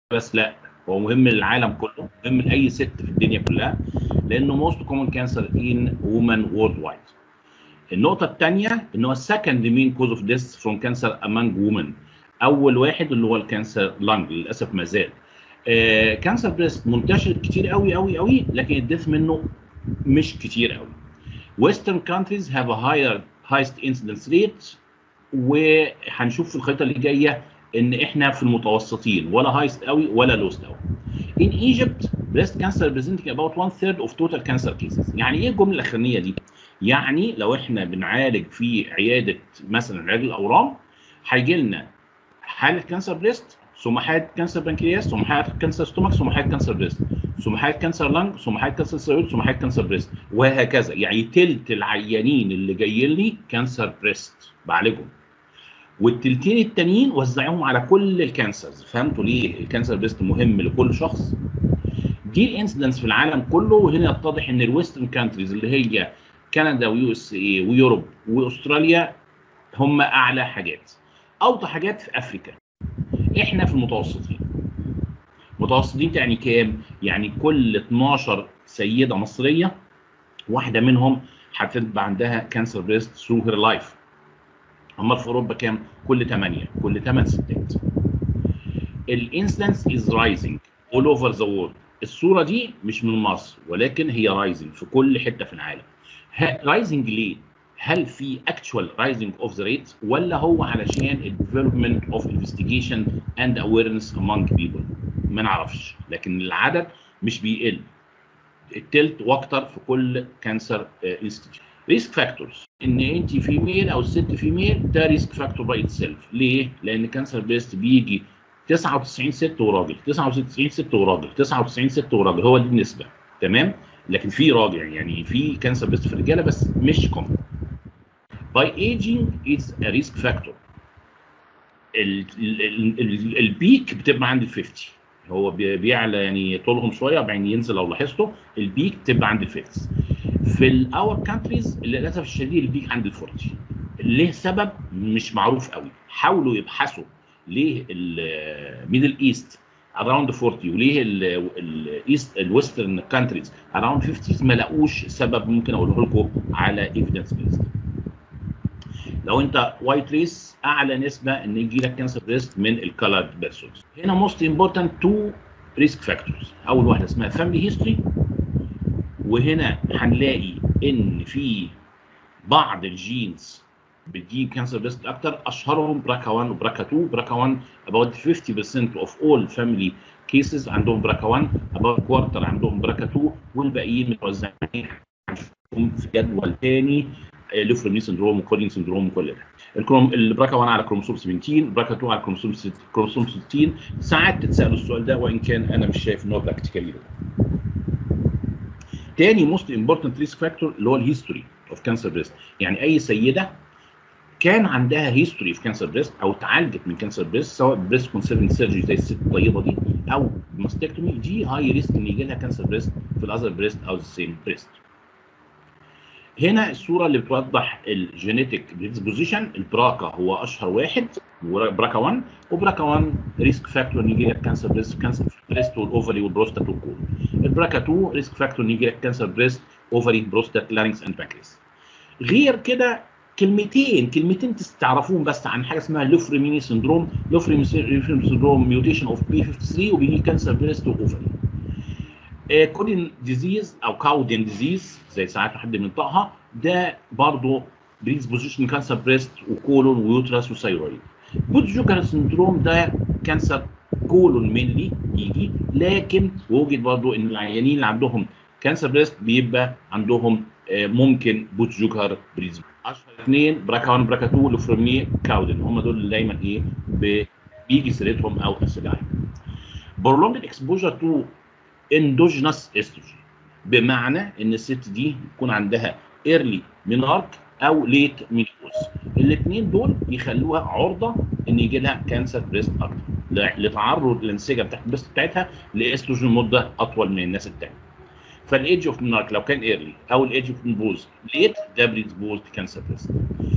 بس لا هو مهم للعالم كله مهم لاي ست في الدنيا كلها لانه موست كومن كانسر ان وومن وورلد وايد النقطه الثانيه ان هو السكند مين كوز اوف ديث فروم كانسر امانج وومن اول واحد اللي هو الكانسر لانج للاسف ما زال آه كانسر بريست منتشر كتير قوي قوي قوي لكن الديث منه مش كتير قوي Western countries have a higher highest incidence rate وهنشوف في الخريطه اللي جايه ان احنا في المتوسطين ولا هايست قوي ولا لوست قوي. In Egypt breast cancer representing about one third of total cancer cases. يعني ايه الجمله الاخرانيه دي؟ يعني لو احنا بنعالج في عياده مثلا علاج الاورام هيجي لنا حاله كانسر بريست ثم حاله كانسر بنكرياس ثم حاله كانسر ستومك ثم حاله كانسر بريست ثم حاله كانسر لانج ثم حاله كانسر ثيرويد ثم حاله كانسر بريست وهكذا يعني تلت العيانين اللي جايين لي كانسر بريست بعالجهم والتلتين التانيين وزعهم على كل الكانسرز فهمتوا ليه الكانسر بريست مهم لكل شخص دي الانسيدنس في العالم كله وهنا يتضح ان الويسترن كانتريز اللي هي كندا ويو اس اي ويوروب واستراليا هم اعلى حاجات اوطى حاجات في افريكا احنا في المتوسطين متوسطين يعني كام يعني كل 12 سيده مصريه واحده منهم هتبقى عندها كانسر بريست ثرو هير لايف امال في اوروبا كام كل 8 كل 8 ستات الانسيدنس از رايزنج اول اوفر ذا وورلد الصوره دي مش من مصر ولكن هي رايزنج في كل حته في العالم رايزنج ليه هل في actual rising of the rate ولا هو علشان ال development of investigation and awareness among people ما نعرفش لكن العدد مش بيقل التلت واكتر في كل كانسر انستيتيوت ريسك فاكتورز ان انت فيميل او الست فيميل ده ريسك فاكتور باي اتسيلف ليه؟ لان كانسر بريست بيجي 99 ست وراجل 99 ست وراجل 99 ست وراجل هو دي النسبه تمام؟ لكن في راجل يعني في كانسر بريست في الرجاله بس مش كومن by aging is a risk factor ال ال ال البيك بتبقى عند ال 50 هو بيعلى يعني طولهم شويه وبعدين ينزل لو لاحظته البيك بتبقى عند ال 50 في الاور كانتريز للاسف الشديد البيك عند ال 40 ليه سبب مش معروف قوي حاولوا يبحثوا ليه الميدل ايست اراوند 40 وليه الايست الويسترن كانتريز اراوند 50 ما لقوش سبب ممكن اقوله لكم على ايفيدنس بيست لو انت وايت ريس اعلى نسبه ان يجي لك كانسر بريست من الكالرد بيرسونز هنا موست امبورتنت تو ريسك فاكتورز اول واحده اسمها فاميلي هيستوري وهنا هنلاقي ان في بعض الجينز بتجيب كانسر بريست اكتر اشهرهم براكا 1 وبراكا 2 براكا 1 about 50% of all family cases عندهم براكا 1 about quarter عندهم براكا 2 والباقيين متوزعين في جدول تاني ليفرمي سندروم وكولين سندروم وكل ده الكروم البراكا 1 على كروموسوم 17 البراكا 2 على كروموسوم كروموسوم 16 ساعات تتسال السؤال ده وان كان انا مش شايف ان هو براكتيكالي تاني موست امبورتنت ريسك فاكتور اللي هو الهيستوري اوف كانسر بريست يعني اي سيده كان عندها هيستوري في كانسر بريست او اتعالجت من كانسر بريست سواء بريست كونسيرفنج سيرجري زي الست الطيبه دي او ماستكتومي دي هاي ريسك ان يجي لها كانسر بريست في الاذر بريست او السيم بريست هنا الصوره اللي بتوضح الجينيتك بريدisposition البراكا هو اشهر واحد براكا 1 وبراكا 1 ريسك فاكتور ان يجي لك كانسر بريست كانسر بريست والاوفري والبروستات والكول البراكا 2 ريسك فاكتور ان يجي لك كانسر بريست اوفري بروستات لارynx اند بانكرياس غير كده كلمتين كلمتين تعرفوهم بس عن حاجه اسمها لوفريميني سندروم لوفريميني سندروم ميوتيشن اوف بي 53 وبيجي كانسر بريست واوفري كودين ديزيز او كاودين ديزيز زي ساعات حد بينطقها ده برضه بريدisposition كانسر بريست وكولون ويوترس وثايرويد بوت جوكر سندروم ده كانسر كولون مينلي يجي لكن وجد برضه ان العيانين اللي عندهم كانسر بريست بيبقى عندهم ممكن بوت جوكر بريز اشهر اثنين براكا 1 براكا 2 لوفرمي كاودن هم دول اللي دايما ايه بيجي سيرتهم او اسيلاين prolonged exposure to اندوجينس استروجين بمعنى ان الست دي يكون عندها ايرلي مينارك او ليت مينوبوز الاثنين دول يخلوها عرضه ان يجي لها كانسر بريست اكتر لتعرض الانسجه بتاعت البريست بتاعتها لاستروجين مده اطول من الناس الثانيه فالايدج اوف مينارك لو كان ايرلي او الايدج اوف مينوبوز ليت ده بريدسبوز كانسر بريست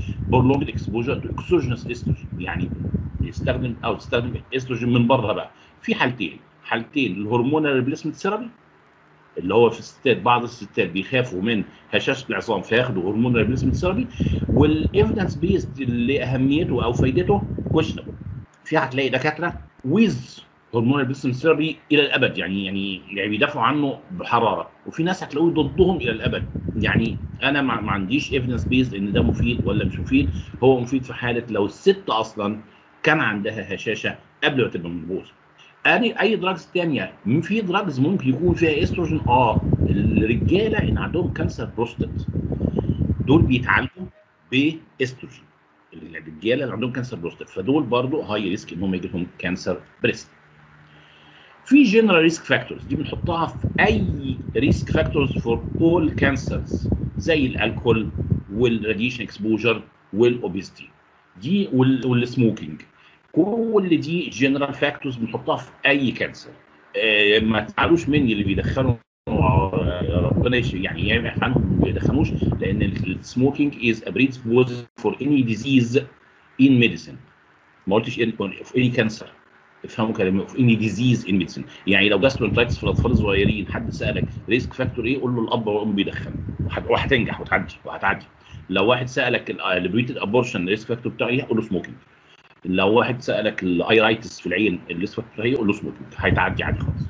prolonged exposure to exogenous estrogen يعني يستخدم او تستخدم استروجين من بره بقى في حالتين حالتين الهرمونال ريبليسمنت ثيرابي اللي هو في الستات بعض الستات بيخافوا من هشاشه العظام فياخدوا هرمون ريبليسمنت ثيرابي والايفيدنس بيست لاهميته او فائدته كويشنبل في هتلاقي دكاتره ويز هرمون ريبليسمنت ثيرابي الى الابد يعني يعني يعني بيدافعوا عنه بحراره وفي ناس هتلاقوه ضدهم الى الابد يعني انا ما ما عنديش ايفيدنس بيست ان ده مفيد ولا مش مفيد هو مفيد في حاله لو الست اصلا كان عندها هشاشه قبل ما تبقى منبوذه اي اي دراجز تانية في دراجز ممكن يكون فيها استروجين اه الرجاله اللي عندهم كانسر بروستات دول بيتعالجوا باستروجين الرجاله اللي عندهم كانسر بروستات فدول برضو هاي ريسك ان هم يجي لهم كانسر بريست في جنرال ريسك فاكتورز دي بنحطها في اي ريسك فاكتورز فور اول كانسرز زي الالكول والراديشن اكسبوجر والاوبيستي دي والسموكينج كل دي جنرال فاكتورز بنحطها في اي كانسر آه ما تزعلوش مني اللي بيدخنوا ربنا يعني يبعد عنهم ما بيدخنوش لان السموكينج از ا بريدسبوز فور اني ديزيز ان ميديسن ما قلتش في اني كانسر افهموا كلامي في اني ديزيز ان ميديسن يعني لو جاسترونترايتس في الاطفال الصغيرين حد سالك ريسك فاكتور ايه قول له الاب والام بيدخن وهتنجح وهتعدي وهتعدي لو واحد سالك البريتد ابورشن ريسك فاكتور بتاعه ايه قول له سموكينج لو واحد سالك الايرايتس في العين الريسك فاكتور ايه قول له سموكينج هيتعدي عادي خالص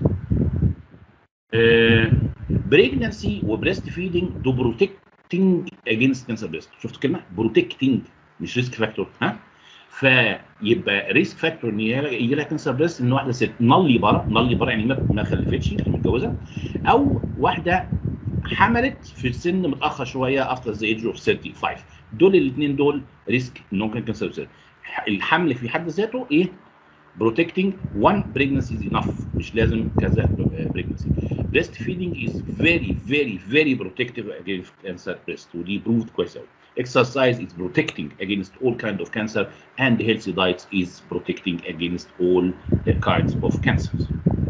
بريجنسي وبريست فيدنج دو بروتكتنج اجينست كانسر بريست شفتوا كلمه بروتكتنج مش ريسك فاكتور ها فيبقى ريسك فاكتور ان يجي لها كانسر بريست ان واحده ست نالي بره نالي بره يعني ما خلفتش متجوزه او واحده حملت في سن متاخر شويه افتر ذا ايج اوف 35 دول الاثنين دول ريسك انهم كان كانسر بريست الحمل في حد ذاته ايه protecting one pregnancy is enough مش لازم كذا pregnancy breastfeeding is very very very protective against cancer breast ودي proved كويس قوي exercise is protecting against all kind of cancer and healthy diets is protecting against all kinds of cancers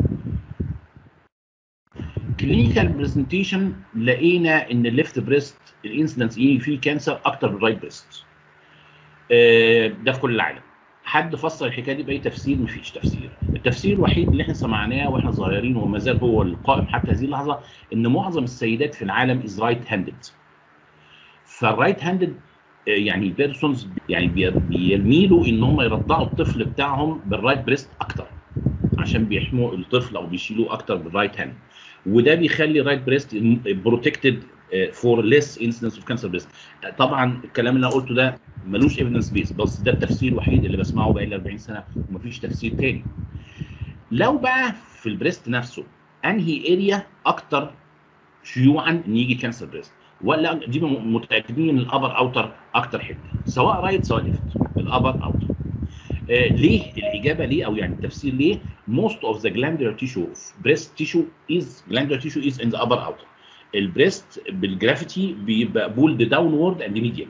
clinical presentation لقينا ان الليفت بريست الانسيدنس ايه فيه كانسر اكتر من الرايت بريست ده في كل العالم حد فسر الحكايه دي باي تفسير مفيش تفسير التفسير الوحيد اللي احنا سمعناه واحنا صغيرين وما زال هو القائم حتى هذه اللحظه ان معظم السيدات في العالم از رايت هاندد فالرايت هاندد يعني بيرسونز يعني بيميلوا ان هم يرضعوا الطفل بتاعهم بالرايت بريست اكتر عشان بيحموا الطفل او بيشيلوه اكتر بالرايت هاند وده بيخلي الرايت بريست بروتكتد فور ليس انسيدنس اوف كانسر بريست طبعا الكلام اللي انا قلته ده ملوش ايفيدنس بيس بس ده التفسير الوحيد اللي بسمعه بقالي 40 سنه ومفيش تفسير تاني لو بقى في البريست نفسه انهي اريا اكتر شيوعا ان يجي كانسر بريست ولا دي متاكدين ان الابر اوتر اكتر حته سواء رايت سواء ليفت الابر اوتر آه ليه الاجابه ليه او يعني التفسير ليه most of the glandular tissue breast tissue is glandular tissue is in the upper outer البريست بالجرافيتي بيبقى بولد داونورد اند ميديال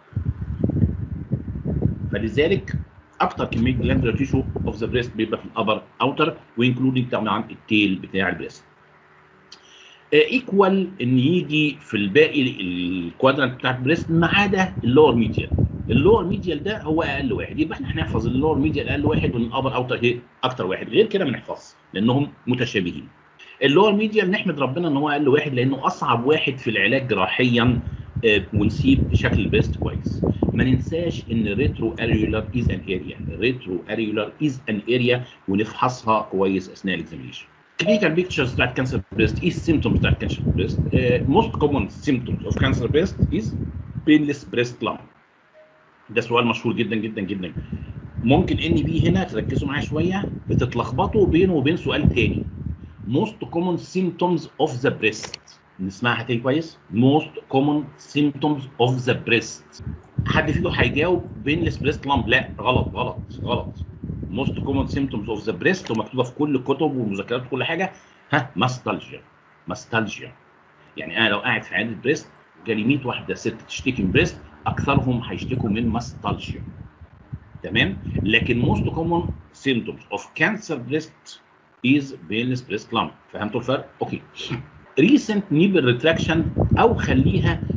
فلذلك اكتر كميه جلاندولار تيشو اوف ذا بريست بيبقى في الابر اوتر وانكلودنج طبعا التيل بتاع البريست ايكوال ان يجي في الباقي الكوادرانت بتاع البريست ما عدا اللور ميديال اللور ميديال ده هو اقل واحد يبقى احنا هنحفظ اللور ميديال اقل واحد والابر اوتر هي اكتر واحد غير كده ما نحفظش لانهم متشابهين اللور ميديال نحمد ربنا ان هو اقل واحد لانه اصعب واحد في العلاج جراحيا ونسيب شكل البريست كويس ما ننساش ان ريترو اريولار از ان اريا ريترو اريولار از ان اريا ونفحصها كويس اثناء الاكزامينشن clinical pictures بتاعت كانسر بريست ايه السيمتومز بتاعت كانسر بريست موست كومن symptoms of cancer breast is painless breast lump ده سؤال مشهور جدا جدا جدا ممكن ان بي هنا تركزوا معايا شويه بتتلخبطوا بينه وبين سؤال تاني most common symptoms of the breast نسمعها تاني كويس most common symptoms of the breast حد فيكم هيجاوب بينلس بريست لامب لا غلط غلط غلط most common symptoms of the breast ومكتوبه في كل الكتب والمذكرات وكل حاجه ها ماستالجيا ماستالجيا يعني انا لو قاعد في عياده بريست جالي 100 واحده ست تشتكي من بريست اكثرهم هيشتكوا من ماستالجيا تمام لكن most common symptoms of cancer breast is painless breast lump فهمتوا الفرق؟ اوكي recent nipple retraction او خليها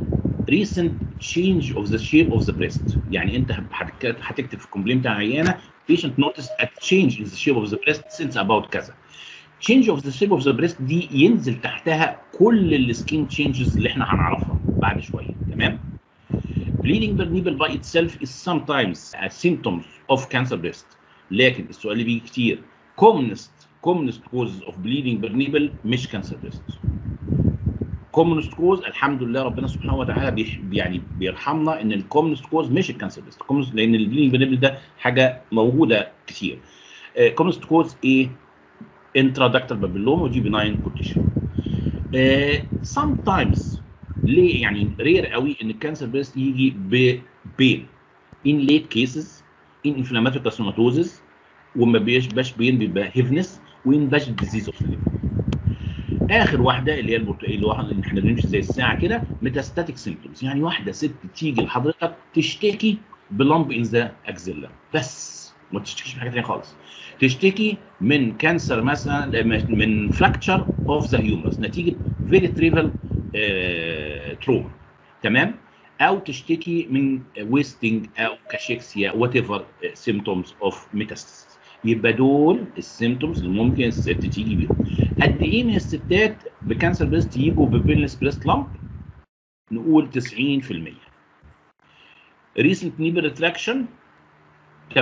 recent change of the shape of the breast يعني انت هتك- هتكتب في الكومبلين بتاع العيانه patient noticed a change in the shape of the breast since about كذا change of the shape of the breast دي ينزل تحتها كل السكين changes اللي احنا هنعرفها بعد شويه تمام bleeding per nipple by itself is sometimes a symptoms of cancer breast لكن السؤال اللي بيجي كتير commonest commonest causes of bleeding per nipple مش cancer breast commonest cause الحمد لله ربنا سبحانه وتعالى بيح يعني بيرحمنا ان الكومنست كوز مش الكانسر بريست commonest- لان البليدنج per nipple ده حاجه موجوده كتير كومنست كوز ايه intraductal papilloma ودي benign condition آه، sometimes ليه يعني رير قوي ان الكانسر بريست يجي ببين in late cases in inflammatory carcinomatosis وما بيبقاش بين بيبقى هيفنس وان باش ديزيز اوف اخر واحده اللي هي البرتقالي اللي واحده اللي احنا بنمشي زي الساعه كده ميتاستاتيك سيمبتومز يعني واحده ست تيجي لحضرتك تشتكي بلمب ان ذا اكزيلا بس ما تشتكيش من حاجه ثانيه خالص تشتكي من كانسر مثلا من فراكتشر اوف ذا هيومرس نتيجه فيري تريفل تروما تمام او تشتكي من ويستنج او كاشيكسيا وات ايفر سيمتومز اوف ميتاستاسيس يبقى دول السيمتومز اللي ممكن الست تيجي بيهم قد ايه من الستات بكانسر بريست يجوا ببيلنس بريست لامب نقول 90% ريسنت نيبل ريتراكشن 8%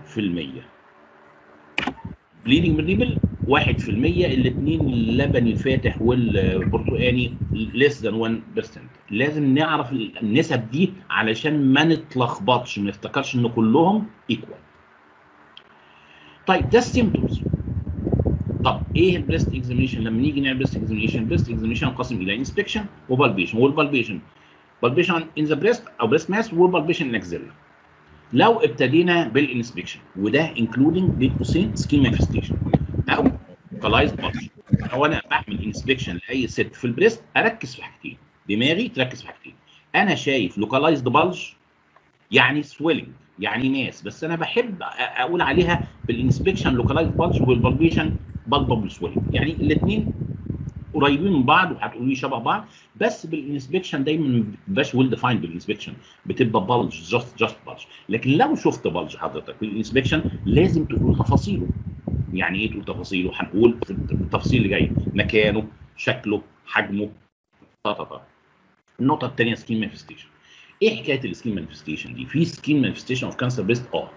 بليدنج بالنيبل 1% الاثنين اللبني الفاتح والبرتقاني less than 1% لازم نعرف النسب دي علشان ما نتلخبطش ما نفتكرش ان كلهم ايكوال طيب ده السيمبتومز طب ايه البريست اكزامينشن لما نيجي نعمل بريست اكزامينشن بريست اكزامينشن ينقسم الى انسبكشن وبالبيشن والبالبيشن بالبيشن ان ذا بريست او بريست ماس والبالبيشن اكزيلا لو ابتدينا بالانسبكشن وده انكلودنج بين قوسين سكين مانيفستيشن او لوكالايزد بلج او انا بعمل انسبكشن لاي ست في البريست اركز في حاجتين دماغي تركز في حاجتين انا شايف لوكالايزد بلج يعني سويلنج يعني ماس بس انا بحب أ- اقول عليها بالانسبكشن لوكالايزد بلج والبالبيشن بالبابل سويلنج يعني الاثنين قريبين من بعض وهتقولوا لي شبه بعض بس بالانسبكشن دايما ما بتبقاش ويل ديفايند بالانسبكشن بتبقى بلج جاست جاست بلج لكن لو شفت بلج حضرتك بالانسبكشن لازم تقول تفاصيله يعني ايه تقول تفاصيله هنقول في التفاصيل اللي جايه مكانه شكله حجمه طا طا طا النقطه الثانيه سكين مانيفستيشن ايه حكايه السكين مانيفستيشن دي في سكين مانيفستيشن اوف كانسر بريست اه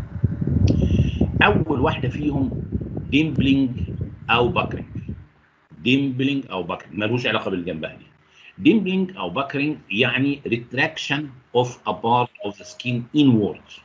اول واحده فيهم ديمبلينج او باكرينج ديمبلينج او باكرينج ملوش علاقه باللي جنبها دي ديمبلينج او باكرينج يعني retraction of a part of the skin inward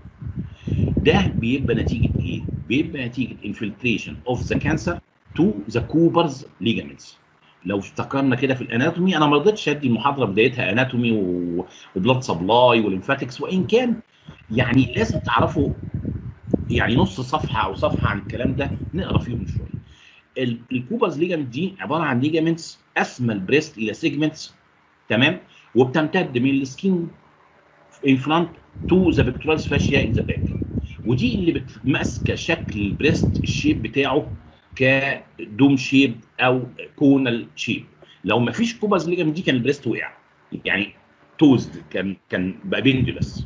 ده بيبقى نتيجه ايه؟ بيبقى نتيجه infiltration of the cancer to the Cooper's ligaments لو افتكرنا كده في الاناتومي انا ما رضيتش ادي المحاضره بدايتها اناتومي وبلاد سبلاي والليمفاتكس وان كان يعني لازم تعرفوا يعني نص صفحه او صفحه عن الكلام ده نقرا فيهم شويه ال- الكوبرز ليجامنت دي عباره عن ليجامنتس قسم البريست الى سيجمنتس تمام وبتمتد من السكين in front to the pectoralis fascia in the back ودي اللي بت- ماسكه شكل البريست الشيب بتاعه كدوم شيب او كونال شيب لو ما فيش كوبرز ليجامنت دي كان البريست وقع يعني توزد كان كان بقى بندلس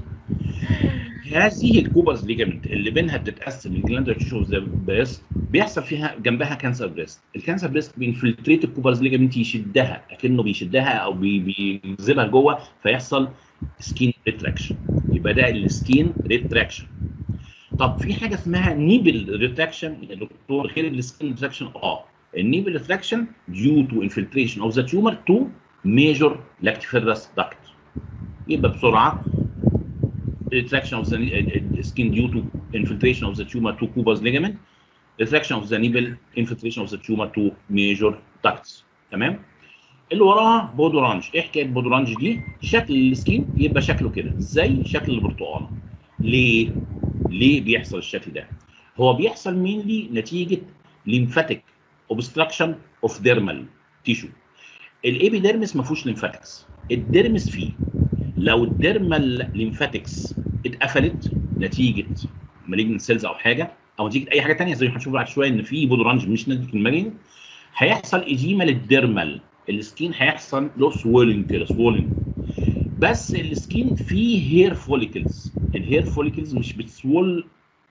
هذه الكوبرز ليجامنت اللي بينها بتتقسم الجلاندر تيشو اوف ذا بريست بيحصل فيها جنبها كانسر بريست الكانسر بريست بينفلتريت الكوبرز ليجامنت يشدها اكنه بيشدها او بي- بيجذبها لجوه فيحصل سكين ريتراكشن يبقى ده السكين ريتراكشن طب في حاجه اسمها نيبل ريتراكشن يا دكتور غير السكين ريتراكشن اه النيبل ريتراكشن due to infiltration of the tumor to major lactiferous duct يبقى بسرعه retraction of the uh, uh, skin due to infiltration of the tumor to Cooper's ligament, retraction of the nipple, infiltration of the tumor to major ducts. تمام؟ اللي وراها بودورانج، ايه حكايه بودورانج دي؟ شكل السكين يبقى شكله كده زي شكل البرتقاله. ليه؟ ليه بيحصل الشكل ده؟ هو بيحصل مينلي نتيجه lymphatic obstruction of dermal tissue. الابيديرمس ما فيهوش ليمفاتكس، الديرمس فيه. لو الديرمال ليمفاتكس اتقفلت نتيجه مالجنت سيلز او حاجه او نتيجه اي حاجه ثانيه زي ما هنشوف بعد شويه ان في بودورانج مش نتيجه المالجنت هيحصل ايديما للديرمال السكين هيحصل له سويلنج كده سويلنج بس السكين فيه هير فوليكلز الهير فوليكلز مش بتسول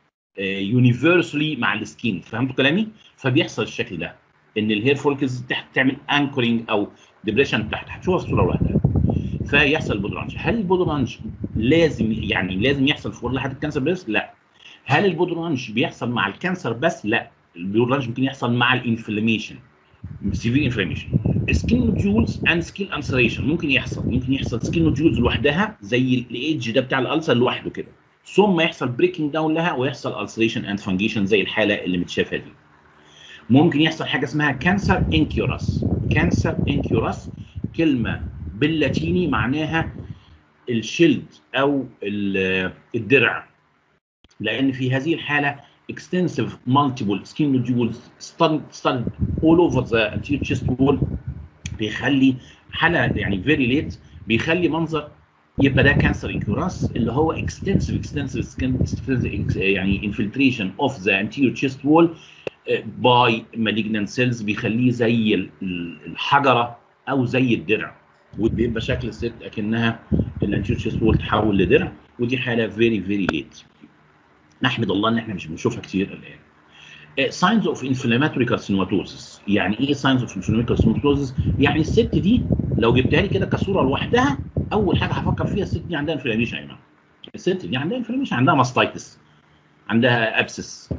يونيفرسالي مع السكين فهمتوا كلامي فبيحصل الشكل ده ان الهير فوليكلز تحت تعمل انكورنج او ديبريشن تحت هتشوفها في الصوره لوحدها فيحصل بودرانج هل البودرانج لازم يعني لازم يحصل في كل حد الكانسر بس لا هل البودرانج بيحصل مع الكانسر بس لا البودرانج ممكن يحصل مع الانفلاميشن سيفير انفلاميشن سكين نوديولز اند سكين انسريشن ممكن يحصل ممكن يحصل سكين نوديولز لوحدها زي الايدج ده بتاع الالسر لوحده كده ثم يحصل بريكنج داون لها ويحصل السريشن اند فانجيشن زي الحاله اللي متشافه دي ممكن يحصل حاجه اسمها كانسر انكيوراس كانسر انكيوراس كلمه باللاتيني معناها الشيلد او الدرع لان في هذه الحاله extensive multiple skin nodules studied all over the anterior chest wall بيخلي حاله يعني very late بيخلي منظر يبقى ده كانسر انكيوراس اللي هو extensive extensive skin يعني infiltration of the anterior chest wall by malignant cells بيخليه زي الحجره او زي الدرع وبيبقى شكل الست اكنها الانتيور تشيست وول تحول لدرع ودي حاله فيري فيري ليت نحمد الله ان احنا مش بنشوفها كتير الان ساينز اوف انفلاماتوري كارسينوماتوزس يعني ايه ساينز اوف انفلاماتوري كارسينوماتوزس يعني الست دي لو جبتها لي كده كصوره لوحدها اول حاجه هفكر فيها الست دي عندها انفلاميشن يا جماعه الست دي عندها انفلاميشن عندها ماستايتس عندها ابسس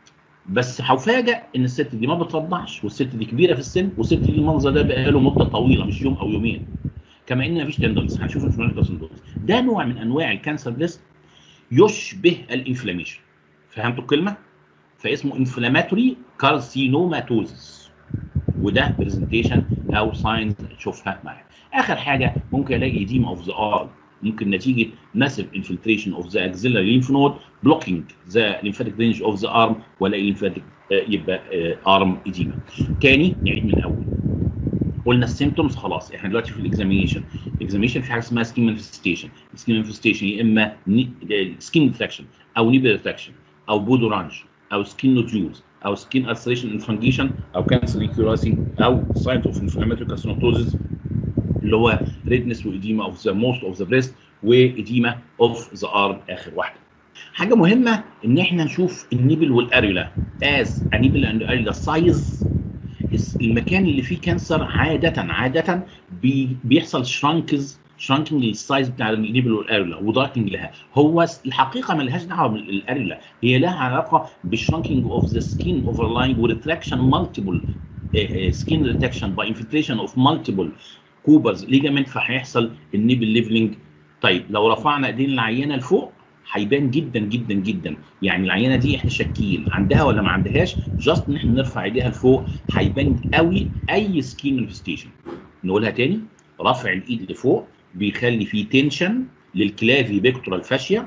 بس هفاجئ ان الست دي ما بترضعش والست دي كبيره في السن والست دي المنظر ده بقى له مده طويله مش يوم او يومين كما ان مفيش تندنس هنشوف الانفلاماتوري كارسينوماتوزس ده نوع من انواع الكانسر بريست يشبه الانفلاميشن فهمتوا الكلمه فاسمه انفلاماتوري كارسينوماتوزس وده برزنتيشن او ساينز تشوفها معايا اخر حاجه ممكن الاقي ايديم اوف ذا ارم ممكن نتيجه ماسيف انفلتريشن اوف ذا اكسيلاري ليمف نود بلوكينج ذا lymphatic رينج اوف ذا ارم والاقي lymphatic يبقى ارم ايديما تاني نعيد من الاول قلنا السيمتومز خلاص احنا دلوقتي في الاكزامينشن الاكزامينشن في حاجه اسمها سكين مانيفستيشن السكين مانيفستيشن يا اما سكين ديتراكشن او نيبل ديتراكشن او بودورانج او سكين نوديولز او سكين السريشن انفانجيشن او كانسر كيوراسي او ساينز اوف انفلاماتوري كارسينوتوزيس اللي هو ريدنس وايديما اوف ذا موست اوف ذا بريست وايديما اوف ذا ارم اخر واحده حاجه مهمه ان احنا نشوف النيبل والاريولا از انيبل اند اريولا سايز المكان اللي فيه كانسر عاده عاده بي بيحصل شرانكز شرانكينج للسايز بتاع النيبل والاريولا وداركنج لها هو الحقيقه ما لهاش دعوه بالاريولا هي لها علاقه بالشرانكينج اوف ذا سكين اوفرلاينج وريتراكشن مالتيبل سكين ريتراكشن باي انفلتريشن اوف مالتيبل كوبرز ليجامنت فهيحصل النيبل ليفلنج طيب لو رفعنا ايدين العينه لفوق هيبان جدا جدا جدا يعني العينه دي احنا شاكين عندها ولا ما عندهاش جاست ان احنا نرفع ايديها لفوق هيبان قوي اي سكين مانيفستيشن نقولها تاني رفع الايد لفوق بيخلي فيه تنشن للكلافي بيكتورال فاشيا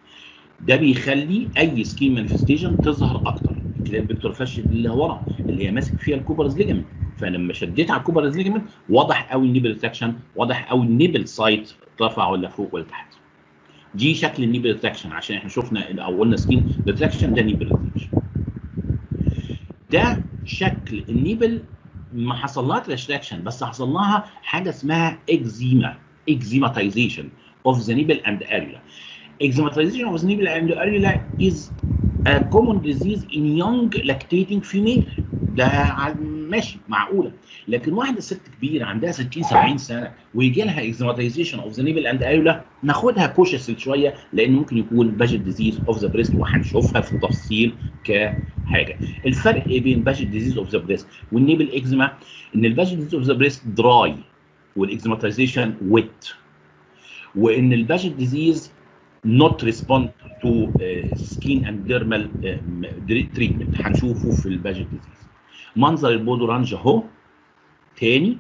ده بيخلي اي سكين مانيفستيشن تظهر اكتر الكلافي بيكتورال فاشيا اللي ورا اللي هي ماسك فيها الكوبرز ليجامنت فلما شديت على الكوبرز ليجامنت واضح قوي النيبل تراكشن واضح قوي النيبل سايت رفع ولا فوق ولا تحت دي شكل النيبل ريتراكشن عشان احنا شفنا او قلنا سكين ريتراكشن ده نيبل ريتراكشن ده شكل النيبل ما حصلهاش ريتراكشن بس حصل لها حاجه اسمها اكزيما اكزيماتيزيشن اوف ذا نيبل اند اريولا اكزيماتيزيشن اوف ذا نيبل اند اريولا از a common disease in young lactating female ده ماشي معقوله لكن واحده ست كبيره عندها 60 70 سنه ويجي لها اكزيماتيزيشن اوف ذا نيبل اند ايولا ناخدها كوشس شويه لان ممكن يكون باجت ديزيز اوف ذا بريست وهنشوفها في التفصيل كحاجه الفرق بين باجت ديزيز اوف ذا بريست والنيبل اكزيما ان الباجت ديزيز اوف ذا بريست دراي والاكزيماتيزيشن ويت وان الباجت ديزيز not respond to uh, skin and dermal uh, treatment هنشوفه في الباجت ديزيز منظر البودورانج اهو تاني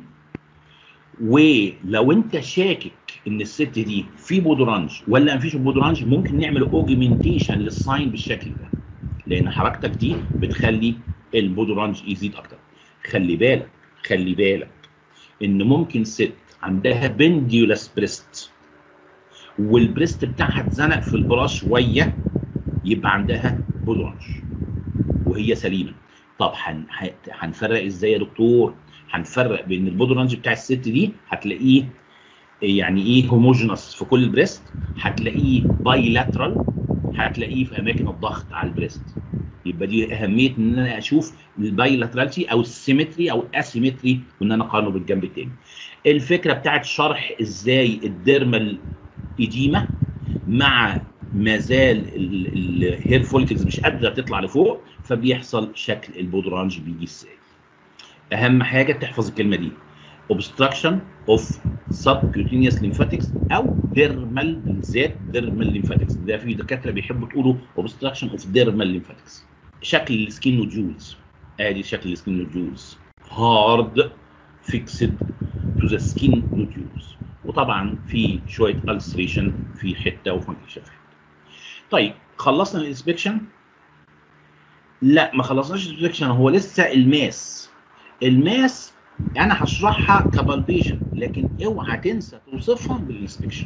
ولو انت شاكك ان الست دي في بودورانج ولا ما فيش بودورانج ممكن نعمل اوجمنتيشن للساين بالشكل ده لان حركتك دي بتخلي البودورانج يزيد اكتر خلي بالك خلي بالك ان ممكن ست عندها بنديولاس بريست والبريست بتاعها اتزنق في البرا شويه يبقى عندها بودورانج وهي سليمه طب هنفرق ازاي يا دكتور؟ هنفرق بين البودرانج بتاع الست دي هتلاقيه يعني ايه هوموجينس في كل البريست هتلاقيه بايلاترال هتلاقيه في اماكن الضغط على البريست يبقى دي اهميه ان انا اشوف البايلاترالتي او السيمتري او الاسيمتري وان انا اقارنه بالجنب التاني الفكره بتاعت شرح ازاي الديرمال ايديما مع ما زال الهير فوليكلز مش قادره تطلع لفوق فبيحصل شكل البودرانج بيجي ازاي اهم حاجه تحفظ الكلمه دي obstruction of subcutaneous lymphatics او dermal بالذات dermal lymphatics ده في دكاتره بيحبوا تقولوا obstruction of dermal lymphatics شكل السكين نوديولز ادي شكل السكين نوديولز hard fixed to the skin nodules وطبعا في شويه ulceration في حته وفانكشن في حته طيب خلصنا الانسبكشن لا ما خلصناش الانسبكشن هو لسه الماس الماس انا هشرحها كبالبيشن لكن اوعى تنسى توصفها بالانسبكشن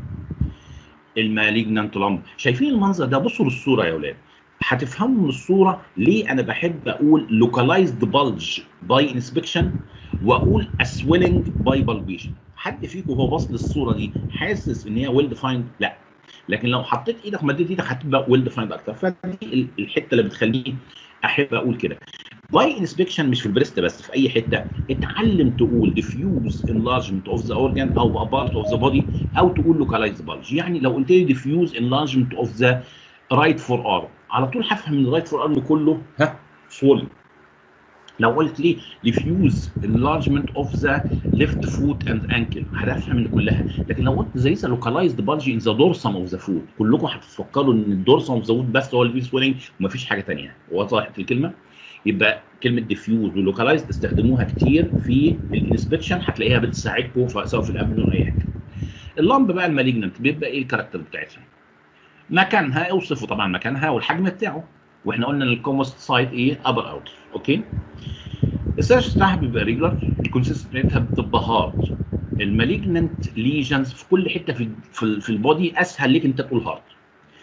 المالجنانت لامب شايفين المنظر ده بصوا للصوره يا اولاد هتفهموا من الصوره ليه انا بحب اقول لوكالايزد بلج باي انسبكشن واقول اسويلنج باي بالبيشن حد فيكم وهو باص للصوره دي حاسس ان هي ويل ديفايند لا لكن لو حطيت ايدك مديت ايدك هتبقى ويل ديفايند اكتر فدي الحته اللي بتخليني احب اقول كده باي انسبكشن مش في البريست بس في اي حته اتعلم تقول ديفيوز انلارجمنت اوف ذا اورجان او بارت اوف ذا بودي او تقول لوكالايز بلج يعني لو قلت لي ديفيوز انلارجمنت اوف ذا رايت فور ارم على طول هفهم ان الرايت فور ارم كله ها سولي لو قلت لي diffuse enlargement of the left foot and ankle هتفهم ان كلها لكن لو قلت زي localized bulge in the dorsum of the foot كلكم هتفكروا ان الدورسم اوف ذا foot بس هو اللي فيه swelling ومفيش حاجه ثانيه وضحت الكلمه يبقى كلمه diffuse ولوكالايزد استخدموها كتير في الانسبكشن هتلاقيها بتساعدكم سواء في الابدن او اي حاجه اللمب بقى المالجنت بيبقى ايه الكاركتر بتاعتها مكانها اوصفوا طبعا مكانها والحجم بتاعه واحنا قلنا ان الكوموست سايت ايه ابر اوتر اوكي السيرش بتاعها بيبقى ريجولار الكونسيست بتاعتها بتبقى هارد المالجننت ليجنز في كل حته في في, في البودي اسهل ليك انت تقول هارد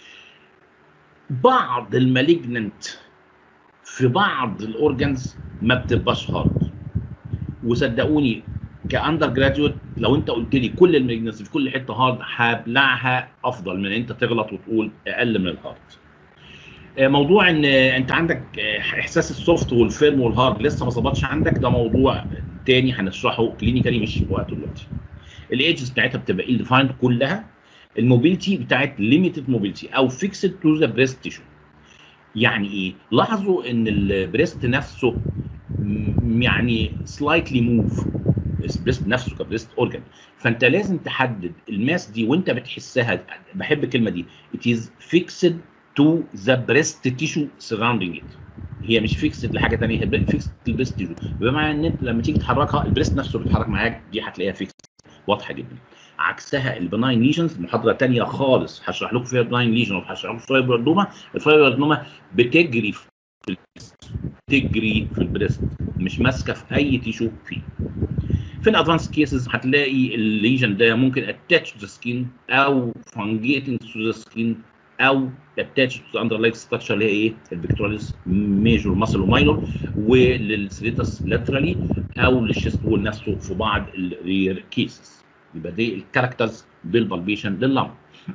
بعض المالجننت في بعض الاورجنز ما بتبقاش هارد وصدقوني كاندر جراديويت لو انت قلت لي كل المالجننس في كل حته هارد هبلعها افضل من ان انت تغلط وتقول اقل من الهارد موضوع ان انت عندك احساس السوفت والفيرم والهارد لسه ما ظبطش عندك ده موضوع تاني هنشرحه كلينيكالي مش في وقته دلوقتي الايدجز بتاعتها بتبقى ايه ديفايند كلها الموبيلتي بتاعت ليميتد موبيلتي او فيكسد تو ذا بريست تيشو يعني ايه لاحظوا ان البريست نفسه يعني سلايتلي موف البريست نفسه كبريست اورجان فانت لازم تحدد الماس دي وانت بتحسها بحب الكلمه دي it is fixed to the breast tissue surrounding it هي مش فيكسد لحاجه ثانيه هي فيكسد البريست تيشو بمعنى ان انت لما تيجي تحركها البريست نفسه بيتحرك معاك دي هتلاقيها فيكسد واضحه جدا عكسها البناين ليجنز محاضره ثانيه خالص هشرح لكم فيها البناين ليجن وهشرح لكم الفايبرنوما الفايبرنوما بتجري في تجري في البريست مش ماسكه في اي تيشو فيه في الادفانس كيسز هتلاقي الليجن ده ممكن اتاتش تو ذا سكين او فانجيتنج تو ذا سكين او اتاتش تو اندرلاين ستراكشر اللي هي ايه البكتوراليس ميجور ماسل وماينور وللسليتس لاترالي او للشيست وول نفسه في بعض الرير كيسز يبقى دي الكاركترز بالبالبيشن لللمب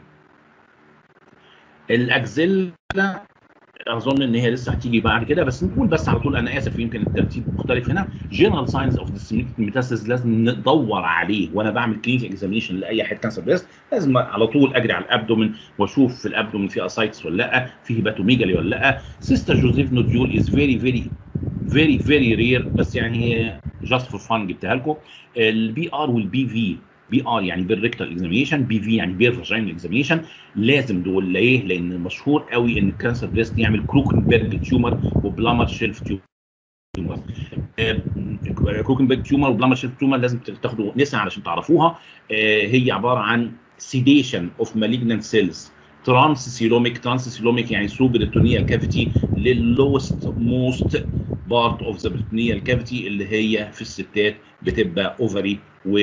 الاكزيلا اظن ان هي لسه هتيجي بعد كده بس نقول بس على طول انا اسف يمكن الترتيب مختلف هنا جنرال ساينز اوف ديسميتد ميتاسيس لازم ندور عليه وانا بعمل كلينيكال اكزامينشن لاي حد كانسر بريست لازم على طول اجري على الابدومن واشوف في الابدومن في اسايتس ولا لا في هيباتوميجالي ولا لا سيستر جوزيف نوديول از فيري فيري فيري فيري رير بس يعني هي جاست فور فان جبتها لكم البي ار والبي في بي ار يعني بالريكتال اكزامينشن بي في يعني بير فاجينال اكزامينشن لازم دول ليه؟ لان مشهور قوي ان الكانسر بريست يعمل كروكنبرج تيومر وبلامر شيلف تيومر كروكنبرج تيومر وبلامر شيلف تيومر لازم تاخدوا نسا علشان تعرفوها هي عباره عن سيديشن اوف مالجنانت سيلز ترانس سيلوميك ترانس سيلوميك يعني سو بريتونيال كافيتي للوست موست بارت اوف ذا بريتونيال كافيتي اللي هي في الستات بتبقى اوفري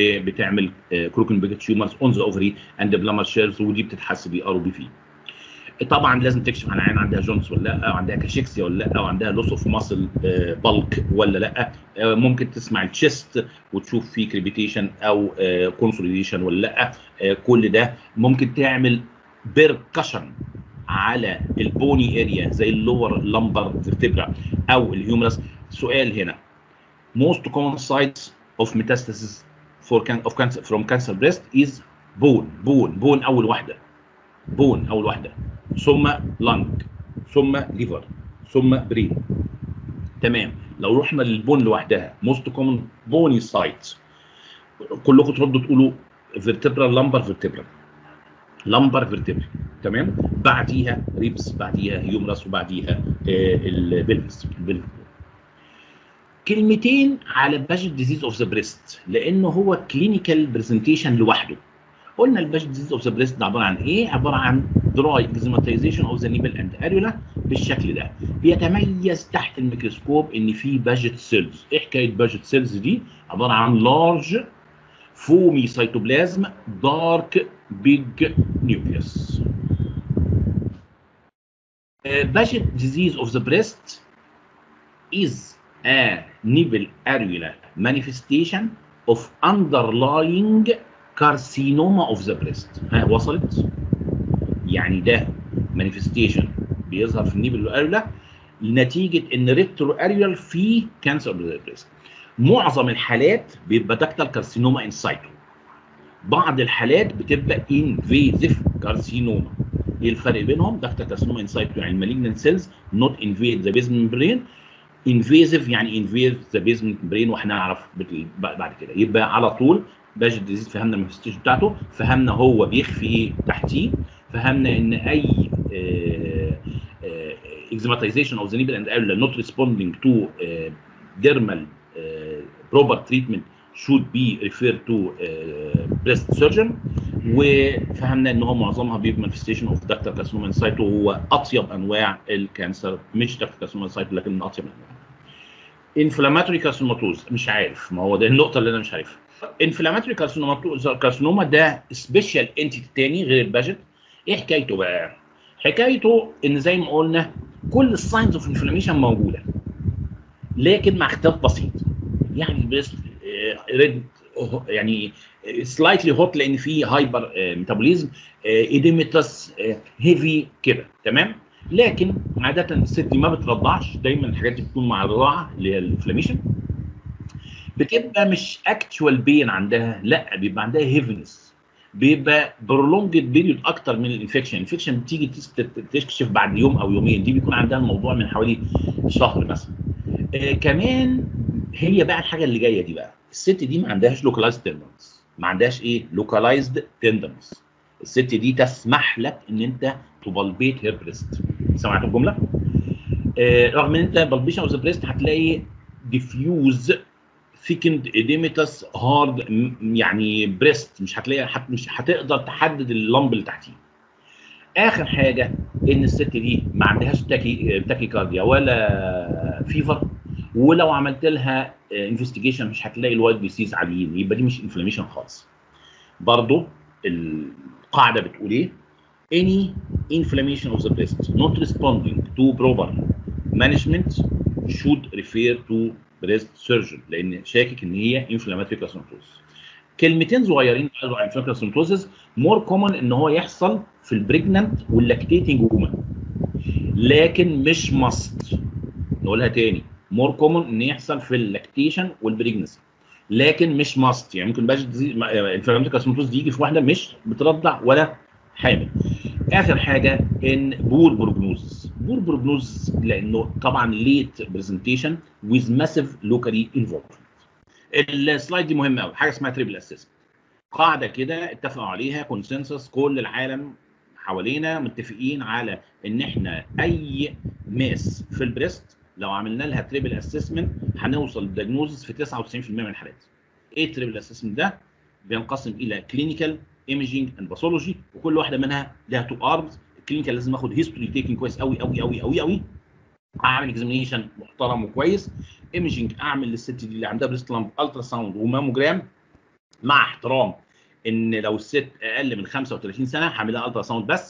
وبتعمل كروكنبرج تيومرز اون ذا اوفري اند بلامر شيلز ودي بتتحس بي ار وبي في طبعا لازم تكشف عن عين عندها جونز ولا لا او عندها كاشيكسيا ولا لا او عندها لوس اوف ماسل بالك ولا لا آه، ممكن تسمع التشيست وتشوف فيه كريبيتيشن او كونسوليديشن ولا لا آه، كل ده ممكن تعمل بيركشن على البوني اريا زي اللور لمبر فيرتبرا او الهيومرس سؤال هنا most common sites of metastasis for can of cancer from cancer breast is bone bone bone اول واحده بون اول واحده ثم لنج ثم ليفر ثم برين تمام لو رحنا للبون لوحدها موست كومن بوني سايت كلكم تردوا تقولوا فيرتبرال لمبر فيرتبرال لمبر فيرتبرال تمام بعديها ريبس بعديها هيومرس وبعديها البلفس كلمتين على باجت ديزيز اوف ذا بريست لانه هو كلينيكال برزنتيشن لوحده قلنا الباش ديزيز اوف ذا بريست ده عباره عن ايه؟ عباره عن دراي اكزيماتيزيشن اوف ذا نيبل اند اريولا بالشكل ده بيتميز تحت الميكروسكوب ان في باجت سيلز ايه حكايه باجت سيلز دي؟ عباره عن لارج فومي سيتوبلازم دارك بيج نيوكليوس باجت ديزيز اوف ذا بريست is a nipple areola manifestation of underlying كارسينوما اوف ذا بريست ها وصلت يعني ده مانيفستيشن بيظهر في النيبل الاريولا نتيجه ان ريترو اريول في كانسر اوف ذا بريست معظم الحالات بيبقى داكتال كارسينوما انسايتو بعض الحالات بتبقى انفيزيف كارسينوما ايه الفرق بينهم داكتال كارسينوما انسايتو يعني المالجنت سيلز نوت انفيد ذا بيزمنت برين انفيزيف يعني انفيد ذا بيزمنت برين واحنا نعرف بعد كده يبقى على طول باج ديزيز فهمنا المانيفستيشن بتاعته فهمنا هو بيخفي ايه تحتيه فهمنا ان اي اكزيماتيزيشن اوف ذا نيبل اند اريولا نوت ريسبوندينج تو dermal proper treatment should be referred to breast surgeon وفهمنا ان هو معظمها بيبقى مانيفستيشن اوف داكتر كارسينوما انسايتو وهو اطيب انواع الكانسر مش داكتر كارسينوما انسايتو لكن من اطيب الانواع انفلاماتوري كارسينوماتوز مش عارف ما هو ده النقطه اللي انا مش عارفها انفلاماتوري كارسينوما ده سبيشال انتيتي تاني غير الباجت ايه حكايته بقى؟ حكايته ان زي ما قلنا كل الساينز اوف انفلاميشن موجوده لكن مع اختلاف بسيط يعني بس ريد يعني سلايتلي هوت لان في هايبر ميتابوليزم ايديميتاس هيفي كده تمام لكن عاده الست دي ما بترضعش دايما الحاجات دي بتكون مع الرضاعه اللي هي الانفلاميشن بتبقى مش اكتشوال بين عندها لا بيبقى عندها هيفنس بيبقى برولونجد بيريود اكتر من الانفكشن الانفكشن بتيجي تكشف بعد يوم او يومين دي بيكون عندها الموضوع من حوالي شهر مثلا آه كمان هي بقى الحاجه اللي جايه دي بقى الست دي ما عندهاش لوكالايزد تندنس ما عندهاش ايه لوكالايزد تندنس الست دي تسمح لك ان انت تبلبيت هير بريست سمعت الجمله آه رغم ان انت بلبيشن اوف ذا بريست هتلاقي ديفيوز ثيكند اديميتاس هارد يعني بريست مش هتلاقي حت مش هتقدر تحدد اللمب اللي تحتيه اخر حاجه ان الست دي ما عندهاش تاكي تاكي كارديا ولا فيفر ولو عملت لها انفستيجيشن مش هتلاقي الوايت بيسيز عاليين يبقى دي مش انفلاميشن خالص برضو القاعده بتقول ايه any inflammation of the breast not responding to proper management should refer to بريست سيرجن لان شاكك ان هي انفلاماتوري كارسينوتوز كلمتين صغيرين عن انفلاماتوري كارسينوتوزز مور كومن ان هو يحصل في البريجننت واللاكتيتنج وومن لكن مش ماست نقولها تاني مور كومن ان يحصل في اللاكتيشن والبريجنسي لكن مش ماست يعني ممكن باجي انفلاماتوري كارسينوتوز دي يجي في واحده مش بترضع ولا حامل اخر حاجه ان بور بروجنوز بور بروجنوز لانه طبعا ليت برزنتيشن ويز ماسيف لوكالي انفولفمنت السلايد دي مهمه قوي حاجه اسمها تريبل اسيسمنت قاعده كده اتفقوا عليها كونسنسس كل العالم حوالينا متفقين على ان احنا اي ماس في البريست لو عملنا لها تريبل اسسمنت هنوصل للدياجنوزس في 99% من الحالات. ايه التريبل اسسمنت ده؟ بينقسم الى كلينيكال ايمجينج اند باثولوجي وكل واحده منها لها تو ارمز الكلينيكال لازم اخد هيستوري تيكنج كويس قوي قوي قوي قوي قوي اعمل اكزامينيشن محترم وكويس ايمجينج اعمل للست دي اللي عندها بريست لامب الترا ساوند وماموجرام مع احترام ان لو الست اقل من 35 سنه هعملها الترا ساوند بس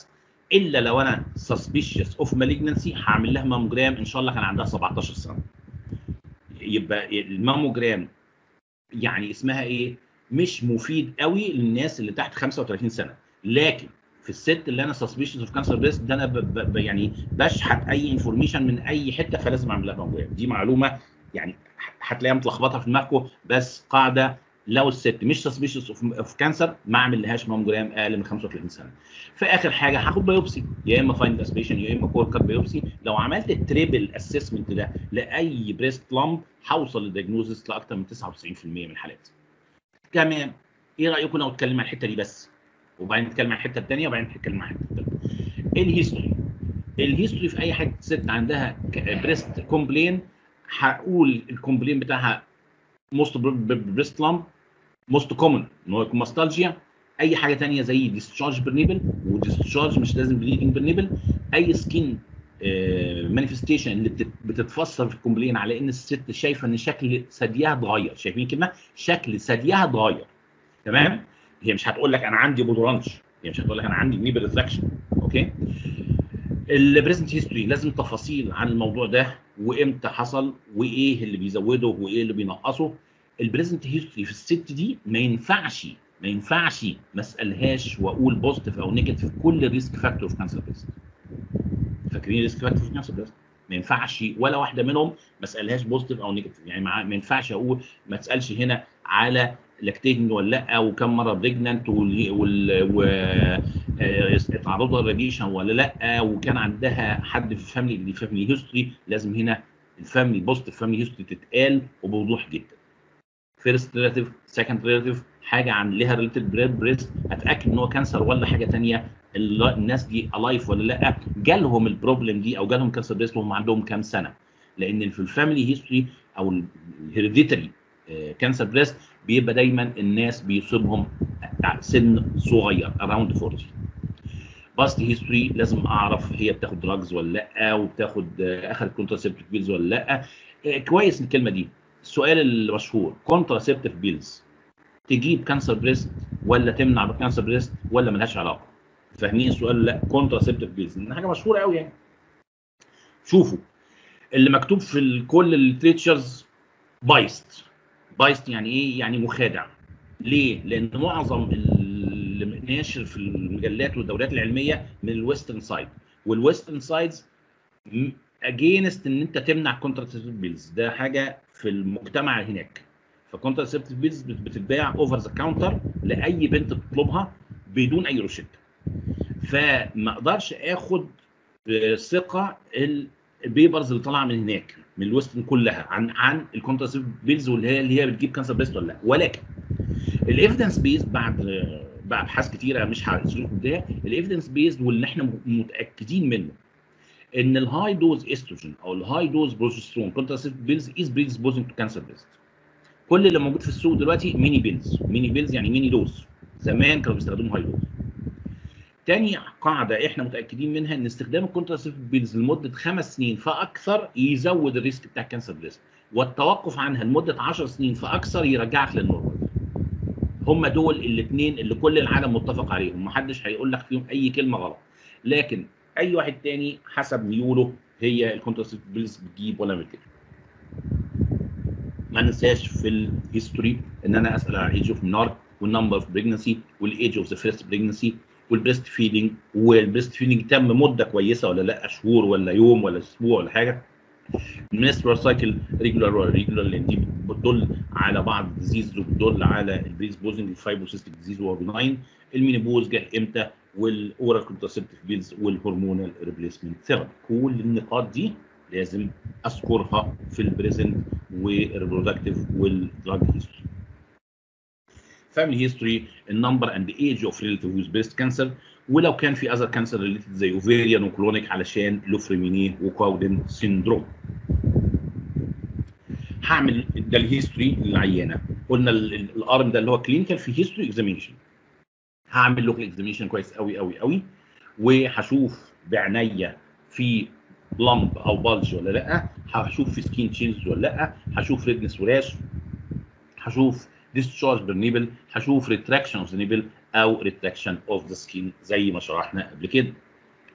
الا لو انا سسبيشيس اوف مالجنسي هعمل لها ماموجرام ان شاء الله كان عندها 17 سنه يبقى الماموجرام يعني اسمها ايه مش مفيد قوي للناس اللي تحت 35 سنه لكن في الست اللي انا سسبيشيس اوف كانسر بريست ده انا ب ب يعني بشحت اي انفورميشن من اي حته فلازم اعمل لها ماموجرام دي معلومه يعني هتلاقيها متلخبطه في دماغكم بس قاعده لو الست مش سسبيشس اوف كانسر ما اعمل لهاش ماموجرام اقل من 35 سنه. في اخر حاجه هاخد بايوبسي يا اما فايند اسبيشن يا اما كور كات بايوبسي لو عملت التريبل اسسمنت ده لاي بريست لامب هوصل للدياجنوزس لاكثر من 99% من الحالات. تمام ايه رايكم لو اتكلم عن الحته دي بس وبعدين نتكلم عن الحته الثانيه وبعدين نتكلم عن الحته الثالثه. الهيستوري الهيستوري في اي حته ست عندها بريست كومبلين هقول الكومبلين بتاعها موست بريست لامب موست كومن ان هو يكون ماستالجيا اي حاجه ثانيه زي ديسشارج برنيبل وديسشارج مش لازم بليدنج برنيبل اي سكين مانيفستيشن اللي بتتفسر في الكومبلين على ان الست شايفه ان شكل ثديها اتغير شايفين كلمه شكل ثديها اتغير تمام هي مش هتقول لك انا عندي بودرانش هي مش هتقول لك انا عندي نيبل ريفلكشن اوكي البريزنت هيستوري لازم تفاصيل عن الموضوع ده وامتى حصل وايه اللي بيزوده وايه اللي بينقصه البريزنت هيستوري في الست دي ما ينفعش ما ينفعش ما اسالهاش واقول بوزيتيف او نيجاتيف كل الريسك فاكتور في كانسر بريست فاكرين ريسك فاكتور في كانسر بريست ما ينفعش ولا واحده منهم ما اسالهاش بوزيتيف او نيجاتيف يعني ما ينفعش اقول ما تسالش هنا على لاكتيتنج ولا لا وكم مره بريجننت وتعرضها للراديشن ولا لا وكان عندها حد في الفاميلي اللي فاميلي هيستوري لازم هنا الفاميلي بوزيتيف فاميلي هيستوري تتقال وبوضوح جدا فيرست ريلاتيف سكند ريلاتيف حاجه عن ليها ريليتد بريد بريست اتاكد ان هو كانسر ولا حاجه ثانيه الناس دي الايف ولا لا جالهم البروبلم دي او جالهم كانسر بريست وهم عندهم كام سنه لان في الفاميلي هيستوري او الهيريديتري كانسر بريست بيبقى دايما الناس بيصيبهم سن صغير اراوند 40 باست هيستوري لازم اعرف هي بتاخد دراجز ولا لا وبتاخد اخذت كونتراسيبتيف بيلز ولا لا كويس الكلمه دي السؤال المشهور كونتراسيبتيف بيلز تجيب كانسر بريست ولا تمنع كانسر بريست ولا ملهاش علاقه فاهمين السؤال لا كونتراسيبتيف بيلز دي حاجه مشهوره قوي يعني شوفوا اللي مكتوب في كل الليتريتشرز بايست بايست يعني ايه يعني مخادع ليه لان معظم اللي ناشر في المجلات والدورات العلميه من الويسترن سايد والويسترن سايدز اجينست ان انت تمنع كونتراسيبتيف بيلز ده حاجه في المجتمع هناك فكونتراسيبتيف بيلز بتتباع اوفر ذا كاونتر لاي بنت بتطلبها بدون اي روشته فما اقدرش اخد ثقه البيبرز اللي طالعه من هناك من الويسترن كلها عن عن الكونتراسيبتيف بيلز واللي هي اللي هي بتجيب كانسر بريست ولا لا ولكن الايفيدنس بيز بعد بقى ابحاث كتيره مش هشرح ده الايفيدنس بيز واللي احنا متاكدين منه ان الهاي دوز استروجين او الهاي دوز بروجسترون كونتراسيبتيف بيلز از بريدسبوزنج تو كانسر بريست كل اللي موجود في السوق دلوقتي ميني بيلز ميني بيلز يعني ميني دوز زمان كانوا بيستخدموا هاي دوز تاني قاعده احنا متاكدين منها ان استخدام الكونتراسيبتيف بيلز لمده خمس سنين فاكثر يزود الريسك بتاع الكانسر بريست والتوقف عنها لمده 10 سنين فاكثر يرجعك للنورمال هم دول الاثنين اللي كل العالم متفق عليهم محدش هيقول لك فيهم اي كلمه غلط لكن اي واحد تاني حسب ميوله هي الكونتراسيبتيف بيلز بتجيب ولا بتجيب ما ننساش في الهيستوري ان انا اسال على ايج اوف منار والنمبر اوف بريجنسي والايج اوف ذا فيرست بريجنسي والبريست فيدنج والبريست فيدنج تم مده كويسه ولا لا شهور ولا يوم ولا اسبوع ولا حاجه المنسترال سايكل ريجولار ولا ريجولار لان دي بتدل على بعض الديزيز وبتدل على البريز بوزنج الفايبروسيستيك ديزيز وهو بناين المينيبوز جه امتى والاورال كونتراسيبتيف بيلز والهرمونال ريبليسمنت ثيرابي كل النقاط دي لازم اذكرها في البريزنت والريبرودكتيف والدراج هيستوري family history النمبر اند ايج اوف ريليتيف ويز بريست كانسر ولو كان في اذر كانسر ريليتد زي اوفيريان وكلونيك علشان لوفريمينيه وكاودن سيندروم هعمل ده الهيستوري للعيانه قلنا الارم ده اللي هو كلينيكال في هيستوري اكزامينشن هعمل لوكال اكزامينشن كويس قوي قوي قوي وهشوف بعينيا في لمب او بلج ولا لا هشوف في سكين تشينج ولا لا هشوف ريدنس وراش هشوف discharge بالنيبل هشوف retraction of the nipple او retraction of the skin زي ما شرحنا قبل كده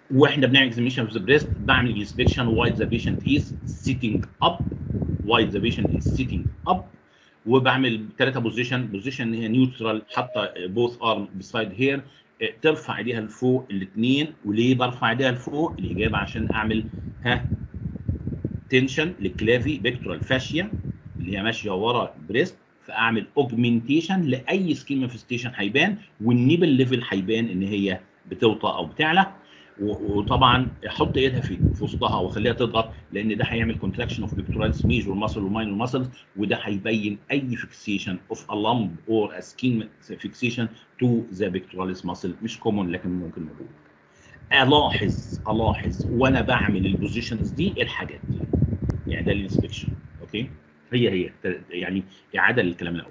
واحنا بنعمل اكزامينشن اوف ذا بريست بعمل انسبكشن وايل ذا بيشنت از سيتنج اب وايل ذا بيشنت از سيتنج اب وبعمل ثلاثه بوزيشن بوزيشن هي نيوترال حاطه بوث ارم بسايد هير ترفع ايديها لفوق الاثنين وليه برفع ايديها لفوق الاجابه عشان اعمل ها تنشن للكلافي بيكتورال فاشيا اللي هي ماشيه ورا البريست فاعمل اوجمنتيشن لاي سكين مانفستيشن هيبان والنيبل ليفل هيبان ان هي بتوطى او بتعلى وطبعا احط ايدها في في وسطها واخليها تضغط لان ده هيعمل كونتراكشن اوف بيكتورالز ميجور ماسل وماينور ماسلز وده هيبين اي فيكسيشن اوف ا لامب اور ا سكين فيكسيشن تو ذا بيكتوراليس ماسل مش كومون لكن ممكن موجود الاحظ الاحظ وانا بعمل البوزيشنز دي الحاجات دي يعني ده الانسبكشن اوكي هي هي يعني اعاده للكلام الاول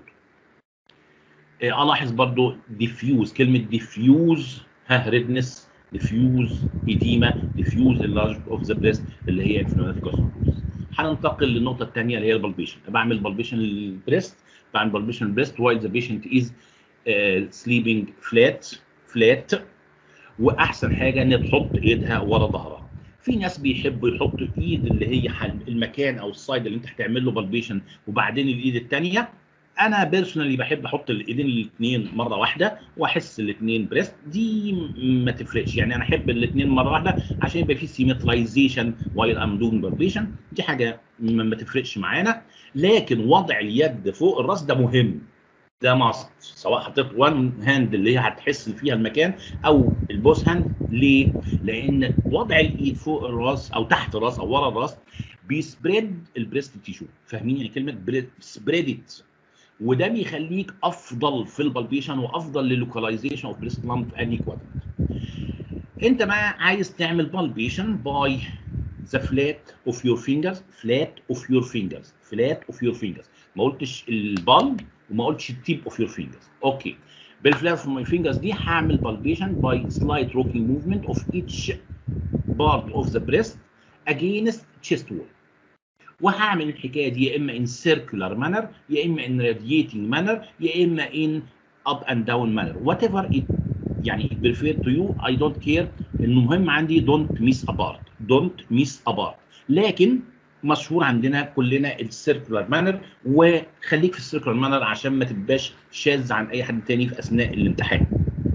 الاحظ برضو ديفيوز كلمه ديفيوز ها ريدنس ديفيوز ايديما ديفيوز اللارج اوف ذا بريست اللي هي انفلاماتيك هننتقل للنقطه الثانيه اللي هي البلبيشن بعمل بلبيشن للبريست بعمل بلبيشن للبريست وايل ذا بيشنت از سليبنج فلات فلات واحسن حاجه ان تحط ايدها ورا ظهرها في ناس بيحبوا يحطوا ايد اللي هي المكان او السايد اللي انت هتعمل له بلبيشن وبعدين الايد الثانيه انا بيرسونالي بحب احط الايدين الاثنين مره واحده واحس الاثنين بريست دي ما تفرقش يعني انا احب الاثنين مره واحده عشان يبقى في سيمترايزيشن وايل ام دوينج بلبيشن دي حاجه ما تفرقش معانا لكن وضع اليد فوق الراس ده مهم ده ماست سواء حطيت وان هاند اللي هي هتحس فيها المكان او البوس هاند ليه؟ لان وضع الايد فوق الراس او تحت الراس او ورا الراس بيسبريد البريست تيشو فاهمين يعني كلمه سبريد ات وده بيخليك افضل في البلبيشن وافضل للوكاليزيشن اوف بريست لامب في انهي كوادرنت انت بقى عايز تعمل بالبيشن باي ذا فلات اوف يور فينجرز فلات اوف يور فينجرز فلات اوف يور فينجرز ما قلتش البالب وما قلتش التيب اوف يور فينجرز اوكي بالفلات اوف ماي فينجرز دي هعمل بالبيشن باي سلايت روكينج موفمنت اوف ايتش بارت اوف ذا بريست اجينست تشيست وول وهعمل الحكايه دي يا اما ان سيركولار مانر يا اما ان رادييتنج مانر يا اما ان اب اند داون مانر وات ايفر يعني بريفير تو يو اي دونت كير المهم عندي دونت ميس ابارت دونت ميس ابارت لكن مشهور عندنا كلنا السيركولار مانر وخليك في السيركولار مانر عشان ما تبقاش شاذ عن اي حد تاني في اثناء الامتحان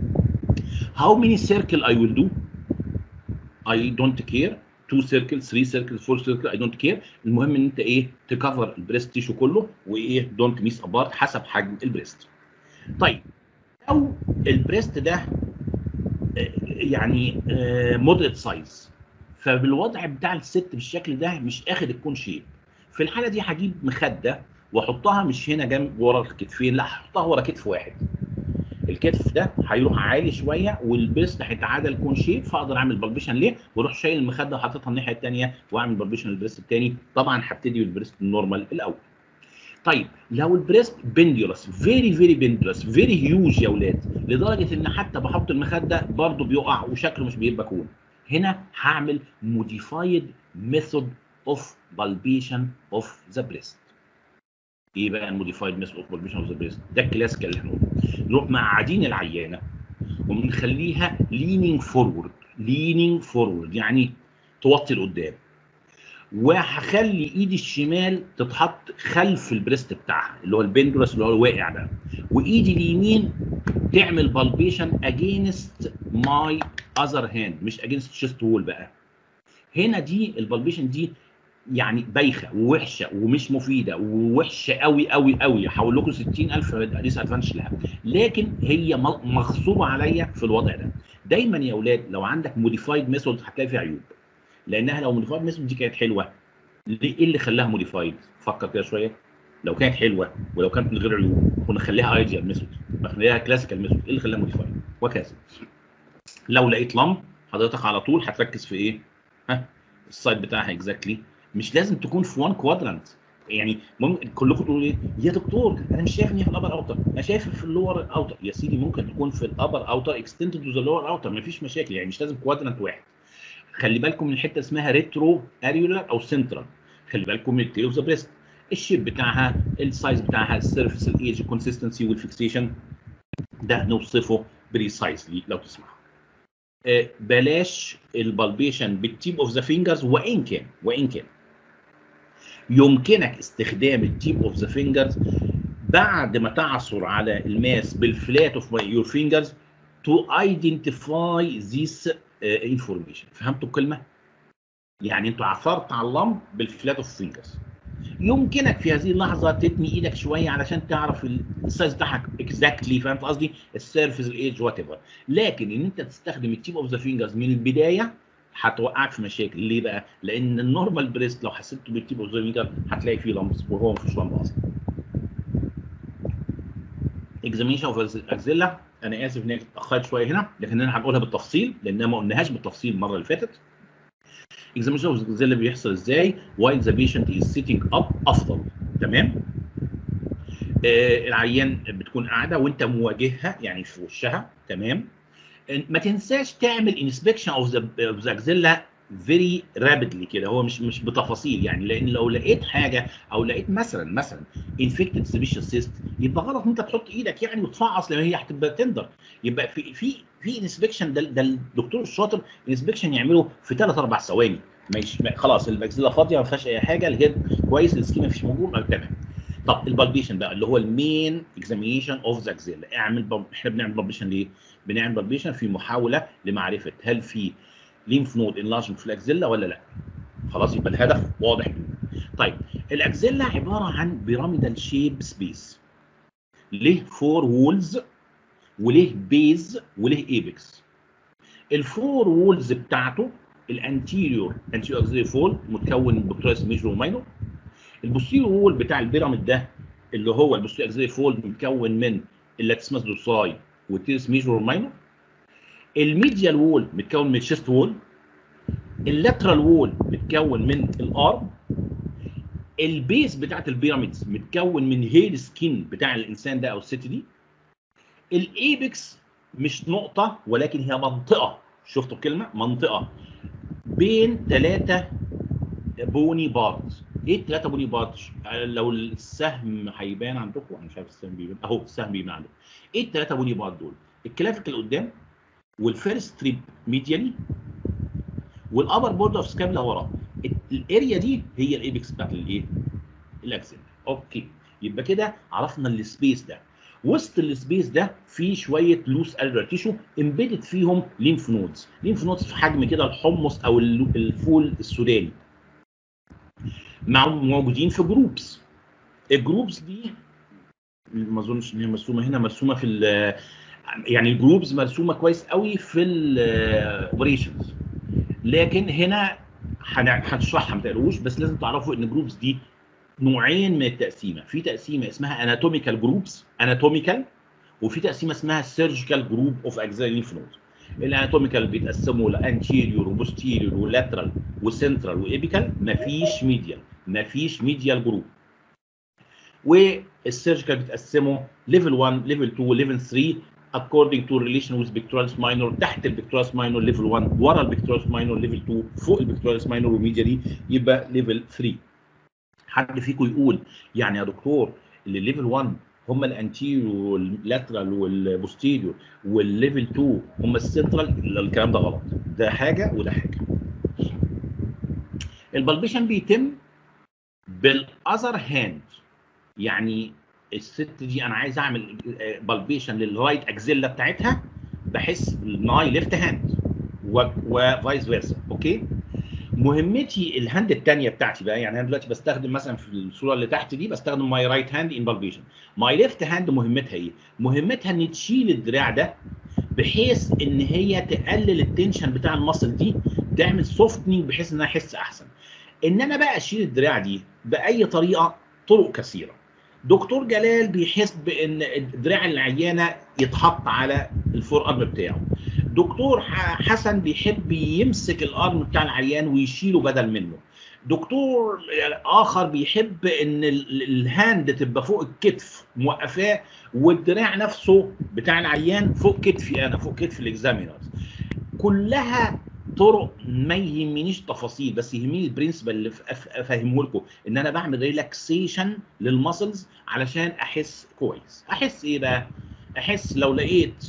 How many circle I will do? I don't care. 2 سيركل 3 سيركل 4 سيركل اي دونت كير المهم ان انت ايه تكفر البريست تيشو كله وايه دونت ميس ابارت حسب حجم البريست طيب لو البريست ده يعني مودريت سايز فبالوضع بتاع الست بالشكل ده مش اخد الكون شيب في الحاله دي هجيب مخده واحطها مش هنا جنب ورا الكتفين لا هحطها ورا كتف واحد الكتف ده هيروح عالي شويه والبريست هيتعادل كون شيب فاقدر اعمل بالبيشن ليه واروح شايل المخده وحاططها الناحيه الثانيه واعمل بالبيشن للبريست الثاني طبعا هبتدي بالبريست النورمال الاول طيب لو البريست بنديولس فيري فيري بنديولس فيري هيوج يا اولاد لدرجه ان حتى بحط المخده برضه بيقع وشكله مش بيبقى كون هنا هعمل موديفايد ميثود اوف بالبيشن اوف ذا بريست ايه بقى الموديفايد ميثود اوف بالبيشن اوف ذا بريست ده الكلاسيكال اللي احنا قلنا نروح مقعدين العيانه وبنخليها لينينج فورورد لينينج فورورد يعني توطي لقدام وهخلي ايدي الشمال تتحط خلف البريست بتاعها اللي هو البندولس اللي هو الواقع ده وايدي اليمين تعمل بالبيشن اجينست ماي اذر هاند مش اجينست تشيست وول بقى هنا دي البالبيشن دي يعني بايخه ووحشه ومش مفيده ووحشه قوي قوي قوي هقول لكم 60000 ديس ادفانتج لها لكن هي مغصوبه عليا في الوضع ده دايما يا اولاد لو عندك موديفايد ميثود هتلاقي فيها عيوب لانها لو موديفايد ميثود دي كانت حلوه ليه ايه اللي خلاها موديفايد فكر كده شويه لو كانت حلوه ولو كانت من غير عيوب كنا نخليها ايديال ميثود نخليها كلاسيكال ميثود ايه اللي خلاها موديفايد وكذا لو لقيت لمب حضرتك على طول هتركز في ايه ها السايد بتاعها اكزاكتلي مش لازم تكون في وان كوادرانت يعني ممكن كلكم تقولوا ايه يا دكتور انا مش شايف ان هي في الابر اوتر انا شايف في اللور اوتر يا سيدي ممكن تكون في الابر اوتر اكستندد تو ذا لور اوتر مفيش مشاكل يعني مش لازم كوادرانت واحد خلي بالكم من الحته اسمها ريترو اريولار او سنترال خلي بالكم من التيل اوف ذا بريست الشيب بتاعها السايز بتاعها السيرفيس الايج الكونسستنسي والفيكسيشن ده نوصفه بريسايسلي لو تسمعوا آه، بلاش البالبيشن بالتيب اوف ذا فينجرز وان كان وان كان يمكنك استخدام التيب اوف ذا فينجرز بعد ما تعثر على الماس بالفلات اوف يور فينجرز تو ايدنتيفاي ذيس انفورميشن فهمتوا الكلمه؟ يعني انت عثرت على اللمب بالفلات اوف فينجرز يمكنك في هذه اللحظه تتني ايدك شويه علشان تعرف السايز بتاعك اكزاكتلي فهمت قصدي السيرفيس الايدج وات ايفر لكن ان انت تستخدم التيب اوف ذا فينجرز من البدايه هتوقعك في مشاكل ليه بقى؟ لان النورمال بريست لو حسيته بالتيب اوف ذا فينجر هتلاقي فيه لمبس وهو مفيش لمب اصلا اكزامينشن اوف اكزيلا انا اسف اني اتاخرت شويه هنا لكن انا هقولها بالتفصيل لانها ما قلناهاش بالتفصيل المره اللي فاتت اكزامينشن اوف اكزيلا بيحصل ازاي وايل ذا بيشنت از سيتنج اب افضل تمام آه العيان بتكون قاعده وانت مواجهها يعني في وشها تمام ما تنساش تعمل انسبكشن اوف ذا اوف ذا اكزيلا فيري رابيدلي كده هو مش مش بتفاصيل يعني لان لو لقيت حاجه او لقيت مثلا مثلا انفكتد سبيشال سيست يبقى غلط ان انت تحط ايدك يعني وتفعص لان هي هتبقى تندر يبقى في في في انسبكشن ده, ده الدكتور الشاطر انسبكشن يعمله في ثلاث اربع ثواني ماشي خلاص الاكزيلا فاضيه ما فيهاش اي حاجه الهيد كويس السكيما مفيش موجود تمام طب البالبيشن بقى اللي هو المين اكزامينشن اوف ذا اكزيلا اعمل بب... احنا بنعمل بالبيشن ليه؟ بنعمل بالبيشن في محاوله لمعرفه هل في ليمف نود انلارجمنت في الاكزيلا ولا لا خلاص يبقى الهدف واضح جدا طيب الاكزيلا عباره عن بيراميدال شيب سبيس ليه فور وولز وليه بيز وليه ايبكس الفور وولز بتاعته الانتيريور انتيريور اكزيلري فول متكون من بكتيريس ميجرو وماينور البوستيريور وول بتاع البيراميد ده اللي هو البوستيريور اكزيلري فول متكون من اللاتسماس دوساي والتيرس ميجرو وماينور الميديال وول متكون من الشيست وول اللاترال وول متكون من الارم البيس بتاعت البيراميدز متكون من هير سكين بتاع الانسان ده او الست دي الايبكس مش نقطه ولكن هي منطقه شفتوا الكلمه منطقه بين ثلاثه بوني بارز ايه الثلاثه بوني بارز لو السهم هيبان عندكم انا مش عارف السهم بيبان اهو السهم بيبان عندكم ايه الثلاثه بوني بارز دول الكلافيك اللي قدام والفيرست تريب ميديالي والابر بورد اوف سكابلا ورا الاريا دي هي الايبكس بتاعت الايه؟ الاكسل اوكي يبقى كده عرفنا السبيس ده وسط السبيس ده في شويه لوس الفير تيشو امبيدد فيهم ليمف نودز ليمف نودز في حجم كده الحمص او الفول السوداني مع موجودين في جروبس الجروبس دي ما اظنش ان هي مرسومه هنا مرسومه في يعني الجروبز مرسومه كويس قوي في الاوبريشنز لكن هنا هنشرحها ما تقلقوش بس لازم تعرفوا ان الجروبز دي نوعين من التقسيمه في تقسيمه اسمها اناتوميكال جروبس اناتوميكال وفي تقسيمه اسمها سيرجيكال جروب اوف اكزيلري لينف نود الاناتوميكال بيتقسموا لانتيريور وبوستيريور ولاترال وسنترال وايبيكال مفيش ميديال مفيش ميديال جروب والسيرجيكال بيتقسموا ليفل 1 ليفل 2 ليفل 3 according to relation with pectoralis minor تحت البكتوراليس minor level 1 ورا البكتوراليس minor level 2 فوق البكتوراليس minor والميديالي يبقى level 3 حد فيكم يقول يعني يا دكتور اللي ليفل 1 هم الانتيريور واللاترال والبوستيريور والليفل 2 هم السنترال الكلام ده غلط ده حاجه وده حاجه البلبيشن بيتم بالاذر هاند يعني الست دي انا عايز اعمل بالبيشن للرايت اكزيلا بتاعتها بحس بالماي ليفت هاند وفايس فيرسا اوكي مهمتي الهاند الثانيه بتاعتي بقى يعني انا دلوقتي بستخدم مثلا في الصوره اللي تحت دي بستخدم ماي رايت هاند ان بالبيشن ماي ليفت هاند مهمتها ايه مهمتها ان تشيل الدراع ده بحيث ان هي تقلل التنشن بتاع المصل دي تعمل سوفتنينج بحيث ان انا احس احسن ان انا بقى اشيل الدراع دي باي طريقه طرق كثيره دكتور جلال بيحس بان دراع العيانه يتحط على الفور ارم بتاعه دكتور حسن بيحب يمسك الارم بتاع العيان ويشيله بدل منه دكتور اخر بيحب ان الهاند تبقى فوق الكتف موقفاه والدراع نفسه بتاع العيان فوق كتفي انا فوق كتف الاكزامينرز كلها طرق ما يهمنيش تفاصيل بس يهمني البرنسبل اللي افهمه لكم ان انا بعمل ريلاكسيشن للمسلز علشان احس كويس احس ايه بقى احس لو لقيت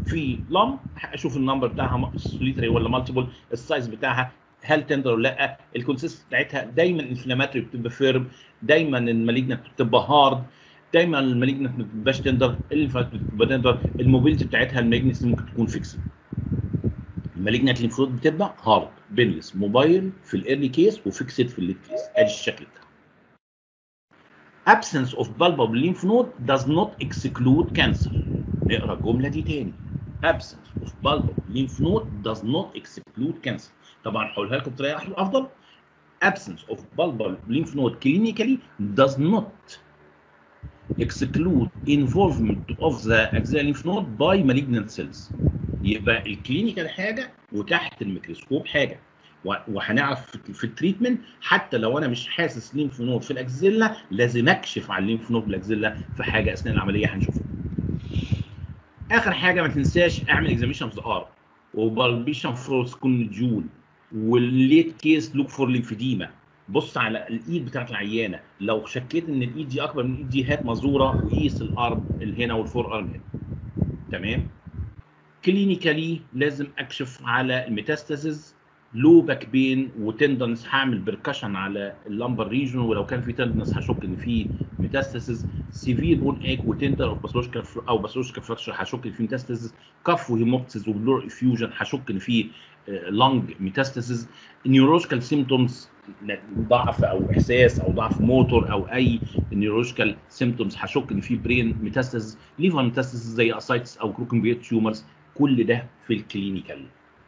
في لم اشوف النمبر بتاعها سوليتري ولا مالتيبل السايز بتاعها هل تندر ولا لا الكونسيست بتاعتها دايما انفلاماتوري بتبقى فيرم دايما المالجنت بتبقى هارد دايما المالجنت ما بتبقاش تندر الانفلاماتوري بتبقى تندر الموبيلتي بتاعتها المالجنت ممكن تكون فيكسد المالجنت ليمفنود بتبقى هارد بينلس موبايل في الايرلي كيس وفيكسد في الليت كيس ادي الشكل بتاعها absence of bulbable lymph node does not exclude cancer نقرا الجمله دي تاني absence of bulbable lymph node does not exclude cancer طبعا هقولها لكم بطريقه افضل absence of bulbable lymph node clinically does not exclude involvement of the axillary lymph node by malignant cells يبقى الكلينيكال حاجه وتحت الميكروسكوب حاجه وهنعرف في التريتمنت حتى لو انا مش حاسس ليمف نود في الاكزيلا لازم اكشف على الليمف نود في الاكزيلا في حاجه اثناء العمليه هنشوفها. اخر حاجه ما تنساش اعمل اكزاميشن في ار وبالبيشن فور سكون جول والليت كيس لوك فور ليمفيديما بص على الايد بتاعت العيانه لو شكيت ان الايد دي اكبر من الايد دي هات مزوره وقيس الارم اللي هنا والفور ارم هنا تمام كلينيكالي لازم اكشف على الميتاستاسيز لو باك بين وتندنس هعمل بركشن على اللمبر ريجون ولو كان في تندنس هشك ان في ميتاستاسيز سيفير بون ايك وتندر او باثولوجيكال او باثولوجيكال فراكشر هشك ان في ميتاستاسيز كف وهيموبتسيز وبلور افيوجن هشك ان في لونج ميتاستاسيز نيورولوجيكال سيمتومز ضعف او احساس او ضعف موتور او اي نيورولوجيكال سيمتومز هشك ان في برين ميتاستاسيز ليفر ميتاستاسيز زي اسايتس او كروكنبيت تيومرز كل ده في الكلينيكال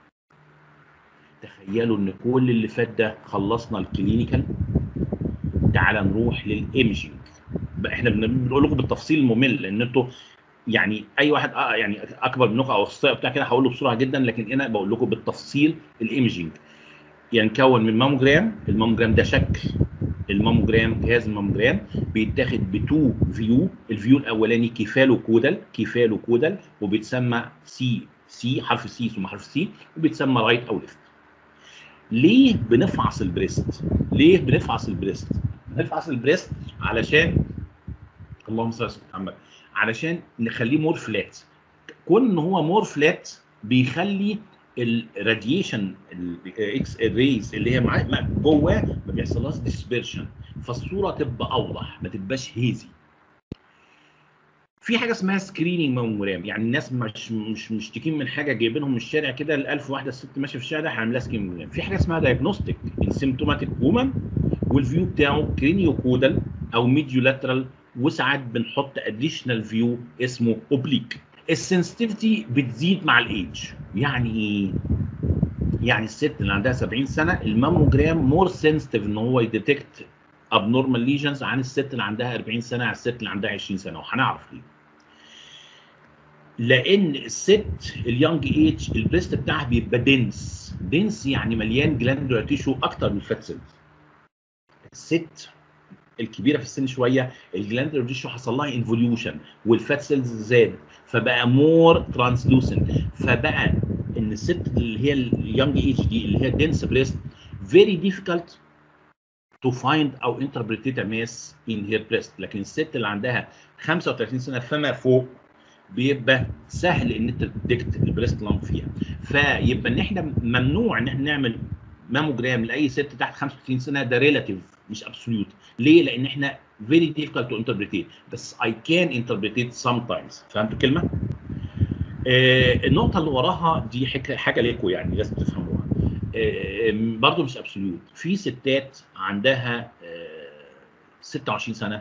تخيلوا ان كل اللي فات ده خلصنا الكلينيكال تعال نروح للايمجنج بقى احنا بنقول لكم بالتفصيل الممل لان انتوا يعني اي واحد آه يعني اكبر منكم او اخصائي بتاع كده هقول له بسرعه جدا لكن انا بقول لكم بالتفصيل الايمجنج ينكون من ماموجرام الماموجرام ده شكل الماموجرام جهاز الماموجرام بيتاخد بتو فيو الفيو الاولاني كيفالو كودال كيفالو كودال وبيتسمى سي سي حرف سي ثم حرف سي وبيتسمى رايت او ليفت ليه بنفعص البريست ليه بنفعص البريست بنفعص البريست علشان اللهم صل على محمد علشان نخليه مور فلات كون ان هو مور فلات بيخلي الراديشن الاكس ريز اللي هي معاه جواه ما بيحصلهاش ديسبيرشن فالصوره تبقى اوضح ما تبقاش هيزي في حاجه اسمها سكريننج ماموجرام يعني الناس مش مش مشتكين من حاجه جايبينهم من الشارع كده ال 1000 واحده ست ماشيه في الشارع هنعملها سكريننج ماموجرام في حاجه اسمها دايجنوستيك ان سيمتوماتيك وومن والفيو بتاعه كرينيو كودال او ميديولاترال وساعات بنحط اديشنال فيو اسمه اوبليك السنسيتيفيتي بتزيد مع الايدج يعني ايه؟ يعني الست اللي عندها 70 سنه الماموجرام مور سنسيتيف ان هو يديتكت ابنورمال ليجنز عن الست اللي عندها 40 سنه عن الست اللي عندها 20 سنه وهنعرف ليه. لان الست اليونج ايج البريست بتاعها بيبقى دنس دنس يعني مليان جلاندولار تيشو اكتر من الفات سيلز. الست الكبيره في السن شويه الجلاندولار تيشو حصل لها انفوليوشن والفات سيلز زاد فبقى مور ترانسلوسنت فبقى ان الست اللي هي اليونج ايج دي اللي هي الدنس بريست فيري ديفيكالت to find او interpret a mass in her breast لكن الست اللي عندها 35 سنه فما فوق بيبقى سهل ان انت تديكت البريست لامب فيها فيبقى ان احنا ممنوع ان احنا نعمل ماموجرام لاي ست تحت 35 سنه ده ريلاتيف مش ابسوليوت ليه؟ لان احنا very difficult to interpret بس I can interpret it sometimes فهمتوا الكلمه؟ آه النقطه اللي وراها دي حاجه ليكوا يعني لازم تفهموها آه برضه مش ابسوليوت في ستات عندها آه 26 سنه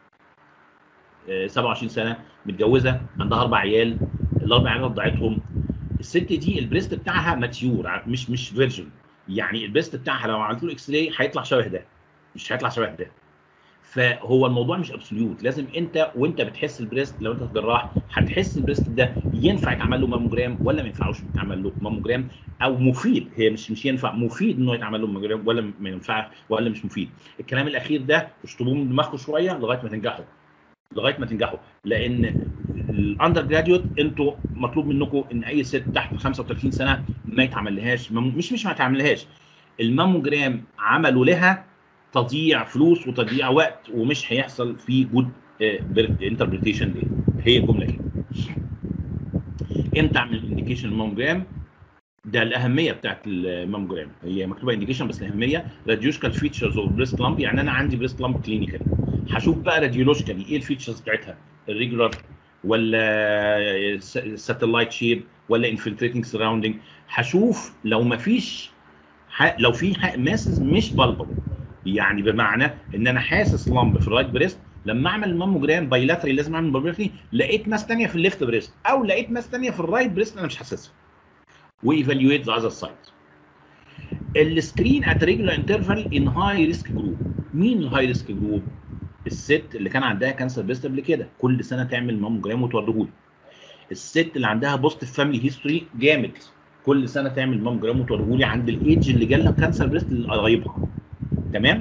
27 سنه متجوزه عندها اربع عيال الاربع عيال رضعتهم الست دي البريست بتاعها ماتيور مش مش فيرجن يعني البريست بتاعها لو عملت له اكس راي هيطلع شبه ده مش هيطلع شبه ده فهو الموضوع مش ابسوليوت لازم انت وانت بتحس البريست لو انت جراح هتحس البريست ده ينفع يتعمل له ماموجرام ولا ما ينفعوش يتعمل له ماموجرام او مفيد هي مش مش ينفع مفيد انه يتعمل له ماموجرام ولا ما ينفع ولا مش مفيد الكلام الاخير ده اشطبوه من دماغكم شويه لغايه ما تنجحوا لغايه ما تنجحوا لان الاندر جراديوت انتوا مطلوب منكم ان اي ست تحت 35 سنه ما يتعملهاش مش مش ما يتعملهاش الماموجرام عملوا لها تضييع فلوس وتضييع وقت ومش هيحصل فيه جود انتربريتيشن دي هي الجمله كده امتى اعمل انديكيشن الماموجرام ده الاهميه بتاعت الماموجرام هي مكتوبه انديكيشن بس الاهميه راديولوجيكال فيتشرز اوف بريست لامب يعني انا عندي بريست لامب كلينيكال هشوف بقى راديولوجيكالي ايه الفيتشرز بتاعتها الريجولار ولا ساتلايت شيب ولا انفلتريتنج سراوندنج هشوف لو ما فيش لو في ماسز مش بالبل يعني بمعنى ان انا حاسس لامب في الرايت بريست لما اعمل الماموجرام بايلاتري لازم اعمل بايلاتري لقيت ماس ثانيه في الليفت بريست او لقيت ماس ثانيه في الرايت بريست انا مش حاسسها وايفالويت ذا اذر سايد السكرين ات ريجولار انترفال ان هاي ريسك جروب مين الهاي ريسك جروب الست اللي كان عندها كانسر بريست قبل كده كل سنه تعمل ماموجرام وتوريهولي الست اللي عندها بوست فاميلي هيستوري جامد كل سنه تعمل ماموجرام وتوريهولي عند الايدج اللي جالها كانسر بريست لقرايبها تمام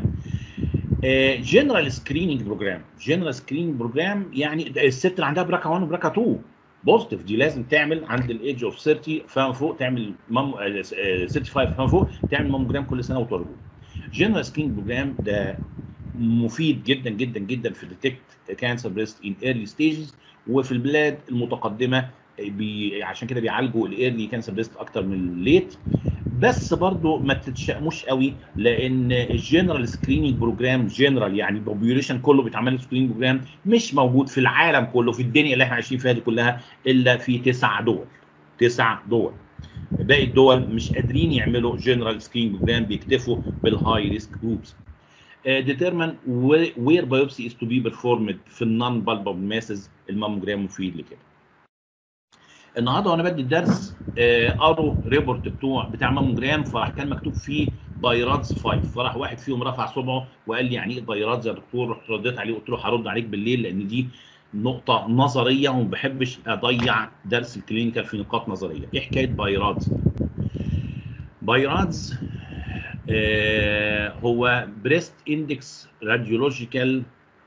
جنرال سكريننج بروجرام جنرال سكريننج بروجرام يعني الست اللي عندها براكا 1 وبراكا 2 بوزيتيف دي لازم تعمل عند الايدج اوف 30 فما فوق تعمل مام 35 فما فوق تعمل ماموجرام كل سنه وتوريه جنرال سكريننج بروجرام ده مفيد جدا جدا جدا في ديتكت كانسر بريست ان ايرلي ستيجز وفي البلاد المتقدمه بي عشان كده بيعالجوا الايرلي كانسر بريست اكتر من الليت بس برضو ما تتشائموش قوي لان الجنرال سكريننج بروجرام جنرال يعني البوبيوليشن كله بيتعمل سكريننج بروجرام مش موجود في العالم كله في الدنيا اللي احنا عايشين فيها دي كلها الا في تسع دول تسع دول باقي الدول مش قادرين يعملوا جنرال سكريننج بروجرام بيكتفوا بالهاي ريسك جروبس determine where biopsy is to be performed في النون بالبابل ماسز الماموجرام مفيد لكده النهارده وانا بدي الدرس قروا ريبورت بتوع بتاع ماموجرام فراح كان مكتوب فيه بايراتز 5 فراح واحد فيهم رفع صبعه وقال لي يعني ايه بايراتز يا دكتور رحت رديت عليه قلت له هرد عليك بالليل لان دي نقطة نظرية وما بحبش أضيع درس الكلينيكال في نقاط نظرية، إيه حكاية بايراتز؟ بايراتز آه هو بريست اندكس راديولوجيكال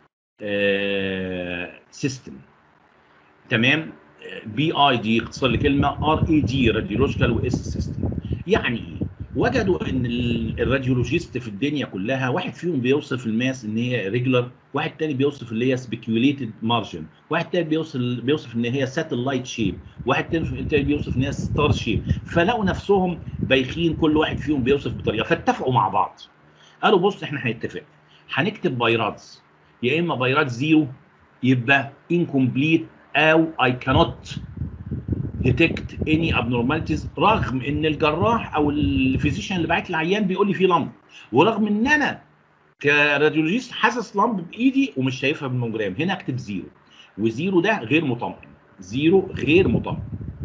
سيستم تمام بي اي دي اختصار لكلمه ار اي دي راديولوجيكال واس سيستم يعني ايه وجدوا ان الراديولوجيست في الدنيا كلها واحد فيهم بيوصف الماس ان هي ريجولار واحد تاني بيوصف اللي هي سبيكيوليتد مارجن واحد تاني بيوصف بيوصف ان هي ساتلايت شيب واحد تاني بيوصف ان هي ستار شيب فلقوا نفسهم بايخين كل واحد فيهم بيوصف بطريقه فاتفقوا مع بعض قالوا بص احنا هنتفق هنكتب بايراتس يا اما بايرات زيرو يبقى انكمبليت او I cannot detect any abnormalities رغم ان الجراح او الفيزيشن اللي باعت العيان بيقول لي في لمب ورغم ان انا كراديولوجيست حاسس لمب بايدي ومش شايفها بالموجرام هنا اكتب زيرو وزيرو ده غير مطمئن زيرو غير مطمئن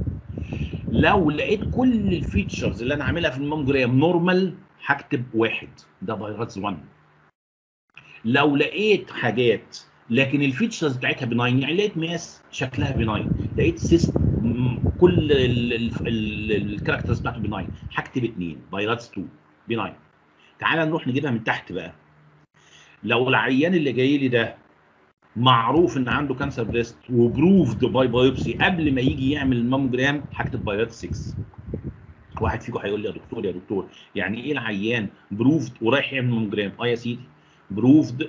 لو لقيت كل الفيتشرز اللي انا عاملها في الموجرام نورمال هكتب واحد ده بايراتس 1 لو لقيت حاجات لكن الفيتشرز بتاعتها بناين يعني لقيت ماس شكلها بناين لقيت سيست كل الكاركترز بتاعته بناين هكتب اثنين فيروس 2 بناين تعال نروح نجيبها من تحت بقى لو العيان اللي جاي لي ده معروف ان عنده كانسر بريست وبروفد باي بايوبسي قبل ما يجي يعمل الماموجرام هكتب فيروس 6 واحد فيكم هيقول لي يا دكتور يا دكتور يعني ايه العيان بروفد ورايح يعمل ماموجرام اه يا سيدي بروفد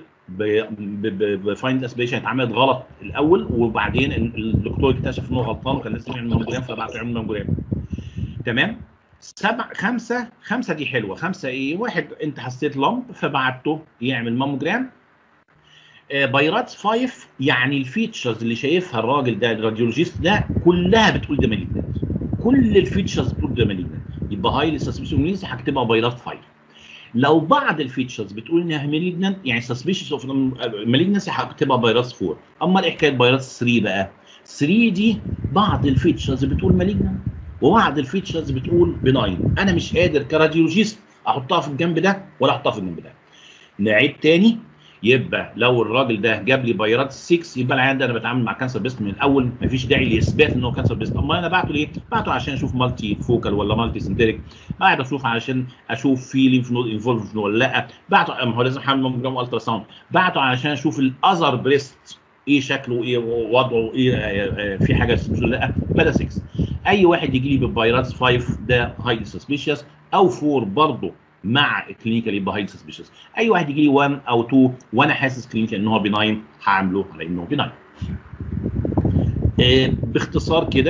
بفايند اسبيشن اتعملت غلط الاول وبعدين الدكتور اكتشف انه غلطان وكان لازم يعمل ماموجرام فبعت يعمل ماموجرام تمام سبع خمسه خمسه دي حلوه خمسه ايه واحد انت حسيت لمب فبعته يعمل ماموجرام آه بايراتس 5 يعني الفيتشرز اللي شايفها الراجل ده الراديولوجيست ده كلها بتقول ده مالجنت كل الفيتشرز بتقول ده مالجنت يبقى هايلي سسبيشن هكتبها بايرات 5 لو بعض الفيتشرز بتقول انها مالجنت يعني سسبيشس اوف مالجنسي هكتبها فيروس 4 اما ايه حكايه فيروس 3 بقى 3 دي بعض الفيتشرز بتقول مالجنت وبعض الفيتشرز بتقول بناين انا مش قادر كراديولوجيست احطها في الجنب ده ولا احطها في الجنب ده نعيد تاني يبقى لو الراجل ده جاب لي بايرات 6 يبقى العيان ده انا بتعامل مع كانسر بيست من الاول مفيش داعي لاثبات ان هو كانسر بيست اما انا بعته ليه؟ بعته عشان اشوف مالتي فوكال ولا مالتي سنتريك قاعد اشوف علشان اشوف في لينف نود انفولف ولا لا بعته ما هو لازم اعمل ماموجرام الترا ساوند بعته علشان اشوف الاذر بريست ايه شكله ايه وضعه ايه في حاجه ولا لا بلا 6 اي واحد يجي لي بفيروس 5 ده هايلي سسبيشيوس او 4 برضه مع كلينيكال يبقى هايلي سسبيشيوس اي واحد يجي لي 1 او 2 وانا حاسس كلينيكال ان هو بناين هعامله على انه بناين آه باختصار كده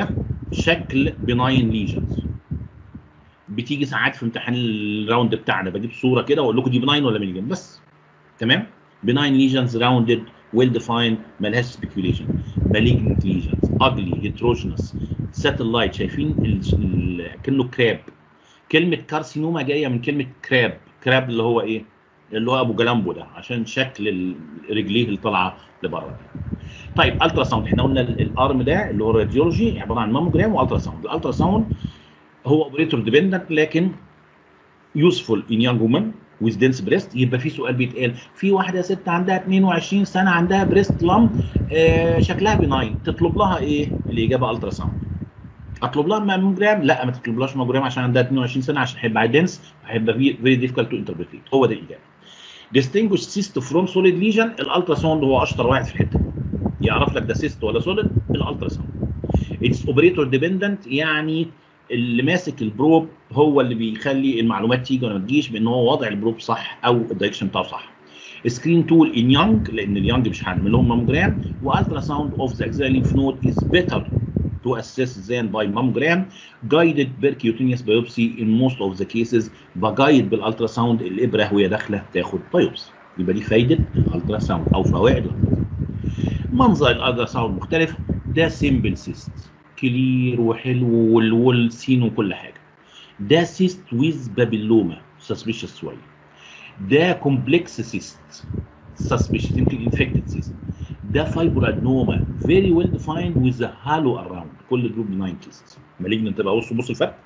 شكل بناين ليجنز بتيجي ساعات في امتحان الراوند بتاعنا بجيب صوره كده واقول لكم دي بناين ولا ميليجن بس تمام بناين ليجنز راوندد ويل ديفايند مالهاش سبيكيوليشن malignant lesions ugly heterogeneous satellite شايفين ال... ال... كانه كراب كلمه كارسينوما جايه من كلمه كراب كراب اللي هو ايه اللي هو ابو جلامبو ده عشان شكل ال- رجليه اللي طالعه لبره طيب الترا ساوند احنا قلنا ال- الارم ده اللي هو الراديولوجي عباره عن ماموجرام والترا ساوند الالترا ساوند هو اوبريتور ديبندنت لكن يوسفول ان يانج وومن ويز دنس بريست يبقى في سؤال بيتقال في واحده ست عندها 22 سنه عندها بريست لامب آه شكلها بناين تطلب لها ايه؟ الاجابه الترا ساوند اطلب لها ماموجرام لا ما تطلبلهاش ماموجرام عشان عندها 22 سنه عشان هيبقى دنس هيبقى فيري ديفيكالت تو انتربريت هو ده الاجابه distinguish cyst from solid lesion الالترا ساوند هو اشطر واحد في الحته دي يعرف لك ده سيست ولا سوليد الالترا ساوند اتس اوبريتور ديبندنت يعني اللي ماسك البروب هو اللي بيخلي المعلومات تيجي ولا ما تجيش بان هو وضع البروب صح او الدايركشن بتاعه صح سكرين تول ان يونج لان اليونج مش هنعمل لهم ماموجرام والترا ساوند اوف ذا اكزيلاري ليمف نود از بيتر to assess than by mammogram guided percutaneous biopsy in most of the cases بجايد بالالترا ساوند الابره وهي داخله تاخد بايوبسي يبقى دي فايده الالترا ساوند او فوائد الالترا منظر الالترا ساوند مختلف ده سيمبل سيست كلير وحلو والول سين وكل حاجه ده سيست ويز بابيلوما سسبيشس شويه ده كومبلكس سيست سسبيشس يمكن انفكتد سيست ده فايبر ادنوما فيري ويل ديفايند ويز هالو اراوند كل دول بناين كيسز مالجنت تبقى بص بص الفرق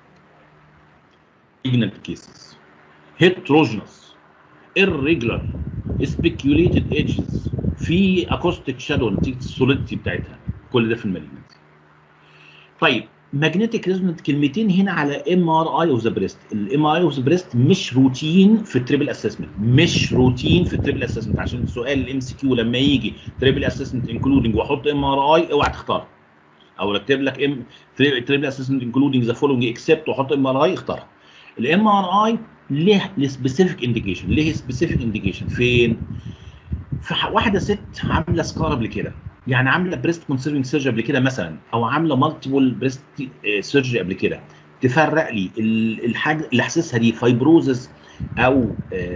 malignant كيسز heterogeneous irregular speculated edges في acoustic shadow نتيجه السوليدتي بتاعتها كل ده في المالجنت طيب ماجنتيك ريزونانت كلمتين هنا على ام ار اي اوف ذا بريست الام ار اي اوف ذا بريست مش روتين في التريبل اسسمنت مش روتين في التريبل اسسمنت عشان السؤال الام سي كيو لما يجي تريبل اسسمنت انكلودنج واحط ام ار اي اوعى تختار او اكتب لك ام تريبل اسسمنت انكلودنج ذا فولوينج اكسبت واحط ام ار اي اختارها الام ار اي ليه سبيسيفيك انديكيشن ليه سبيسيفيك انديكيشن فين في ح- واحده ست عامله سكار قبل كده يعني عامله بريست كونسيرفنج سيرجري قبل كده مثلا او عامله مالتيبل بريست سيرجري قبل كده تفرق لي ال- الحاجه اللي حاسسها دي فايبروزز او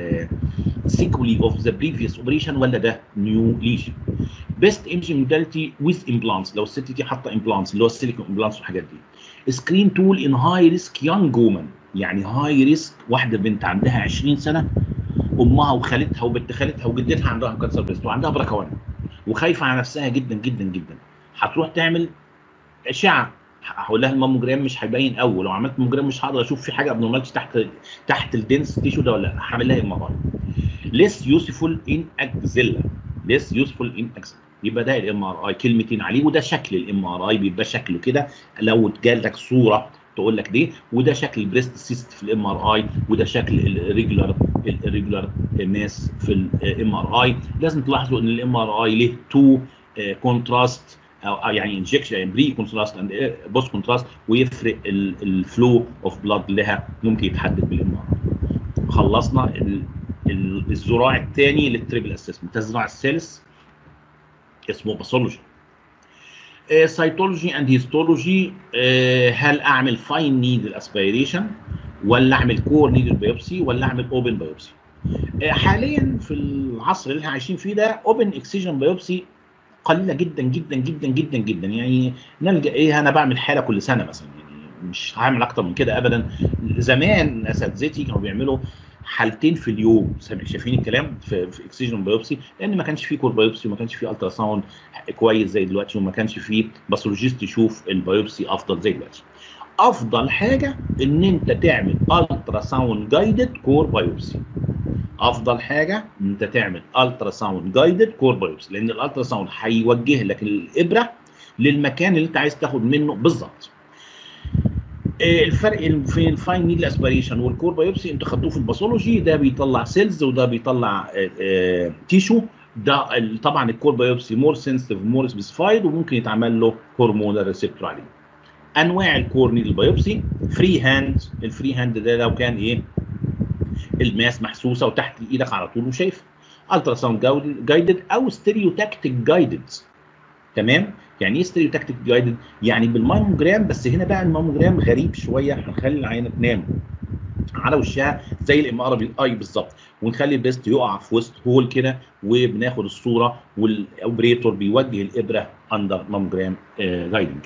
سيكولي اوف ذا بريفيوس اوبريشن ولا ده نيو ليجن بيست ايمجنج موداليتي ويز امبلانتس لو الست دي حاطه امبلانتس اللي هو السيليكون امبلانتس والحاجات دي سكرين تول ان هاي ريسك يونج وومن يعني هاي ريسك واحده بنت عندها 20 سنه امها وخالتها وبنت خالتها وجدتها عندها كانسر بريست وعندها بركوان وخايفه على نفسها جدا جدا جدا هتروح تعمل اشعه هقول لها الماموجرام مش هيبين قوي لو عملت ماموجرام مش هقدر اشوف في حاجه ابنورمالتي تحت تحت الدنس تيشو ده ولا لا هعمل لها ام ار اي ليس يوسفول ان اكزيلا ليس يوسفول ان اكزيلا يبقى ده الام ار اي كلمتين عليه وده شكل الام ار اي بيبقى شكله كده لو اتجالك صوره تقول لك دي وده شكل البريست سيست في الام ار اي وده شكل الريجولار الريجولار ماس في الام ار اي لازم تلاحظوا ان الام ار اي له تو كونتراست او أو يعني انجكشن يعني بري كونتراست اند بوست كونتراست ويفرق الفلو اوف بلاد لها ممكن يتحدد بالام ار اي خلصنا ال- ال- الذراع الثاني للتريبل اسسمنت الذراع الثالث اسمه باثولوجي سيتولوجي اند هيستولوجي هل اعمل فاين نيدل اسبيريشن ولا اعمل كور نيدل بايوبسي ولا اعمل اوبن بايوبسي حاليا في العصر اللي احنا عايشين فيه ده اوبن اكسجن بايوبسي قليله جدا جدا جدا جدا جدا يعني نلجا ايه انا بعمل حاله كل سنه مثلا يعني مش هعمل اكتر من كده ابدا زمان اساتذتي كانوا بيعملوا حالتين في اليوم سامع- شايفين الكلام في, في اكسجن بايوبسي لان ما كانش فيه كور بايوبسي وما كانش فيه الترا ساوند كويس زي دلوقتي وما كانش فيه باثولوجيست يشوف البايوبسي افضل زي دلوقتي افضل حاجه ان انت تعمل الترا ساوند جايدد كور بايوبسي افضل حاجه ان انت تعمل الترا ساوند جايدد كور بايوبسي لان الالترا ساوند هيوجه لك الابره للمكان اللي انت عايز تاخد منه بالظبط آه، الفرق في الفاين نيدل اسبيريشن والكور بايوبسي انتوا خدتوه في الباثولوجي ده بيطلع سيلز وده بيطلع آه، آه، تيشو ده ال- طبعا الكور بايوبسي مور سنسيتيف مور سبيسيفايد وممكن يتعمل له هرمونال ريسبتور عليه انواع الكور نيدل بايوبسي فري هاند الفري هاند ده لو كان ايه الماس محسوسه وتحت ايدك على طول وشايف الترا ساوند جايدد او ستيريو تاكتيك جايدد تمام يعني ايه ستيريوتاكتيك جايدد يعني بالماموجرام بس هنا بقى الماموجرام غريب شويه هنخلي العينه تنام على وشها زي الام ار بالاي بالظبط ونخلي البريست يقع في وسط هول كده وبناخد الصوره والاوبريتور بيوجه الابره اندر ماموجرام جايدنج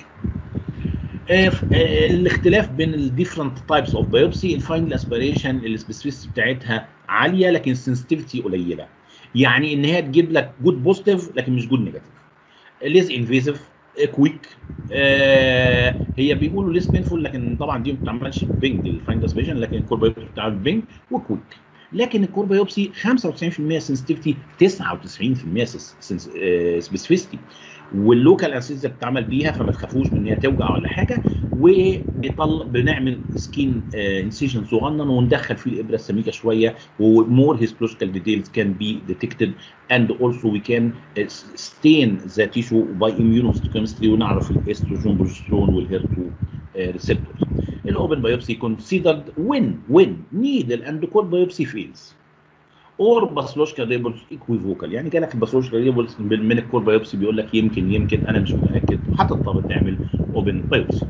الاختلاف بين الديفرنت تايبس اوف بايوبسي الفاينل اسبيريشن السبيسيفيستي بتاعتها عاليه لكن السنسيتيفيتي قليله يعني ان هي تجيب لك جود بوزيتيف لكن مش جود نيجاتيف ليز انفيزيف كويك آه هي بيقولوا ليس بينفول لكن طبعا دي ما بتعملش بينج الفاينل اسبيريشن لكن الكور بايوبسي بتعمل بينج وكويك لكن الكور بايوبسي 95% سنسيتيفيتي 99% سبيسيفيستي واللوكال انستيزيا بتتعمل بيها فما تخافوش من ان هي توجع ولا حاجه وبيطلع بنعمل سكين انسيجن صغنن وندخل فيه الابره السميكه شويه ومور هيستولوجيكال ديتيلز كان بي ديتكتد اند اولسو وي كان ستين ذا تيشو باي immunohistochemistry ونعرف الاستروجين بروجسترون والهير 2 ريسبتورز الاوبن بايوبسي considered when when needle and core biopsy fails اور باثولوجيكال ريبولز ايكويفوكال يعني جالك الباثولوجيكال ريبولز من الكور بايوبسي بيقول لك يمكن يمكن انا مش متاكد هتضطر تعمل اوبن بايوبسي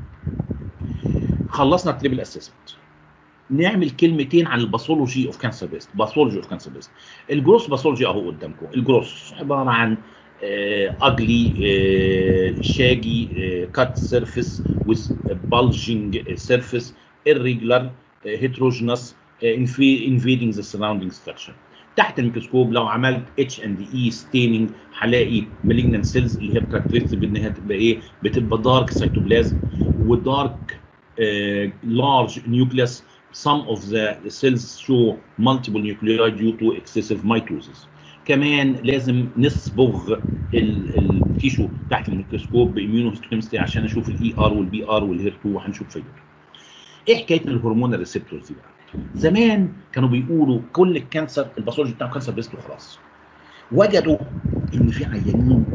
خلصنا التريبل اسسمنت نعمل كلمتين عن الباثولوجي اوف كانسر بيست باثولوجي اوف كانسر بيست الجروس باثولوجي اهو قدامكم الجروس عباره عن اجلي شاجي كات سيرفيس ويز bulging سيرفيس irregular heterogeneous invading the surrounding structure تحت الميكروسكوب لو عملت اتش اند اي ستيننج هلاقي مالجنان سيلز اللي هي بكاركترستيك بانها تبقى ايه بتبقى دارك سيتوبلازم ودارك لارج نيوكليس some of the cells show multiple nuclei due to excessive mitosis كمان لازم نصبغ التيشو تحت الميكروسكوب باميونوهيستوكيمستري عشان اشوف الاي ار والبي ار والهير 2 وهنشوف فيديو ايه حكايه الهرمون ريسبتورز دي بقى زمان كانوا بيقولوا كل الكانسر الباثولوجي بتاعه كانسر بيست وخلاص وجدوا ان في عيانين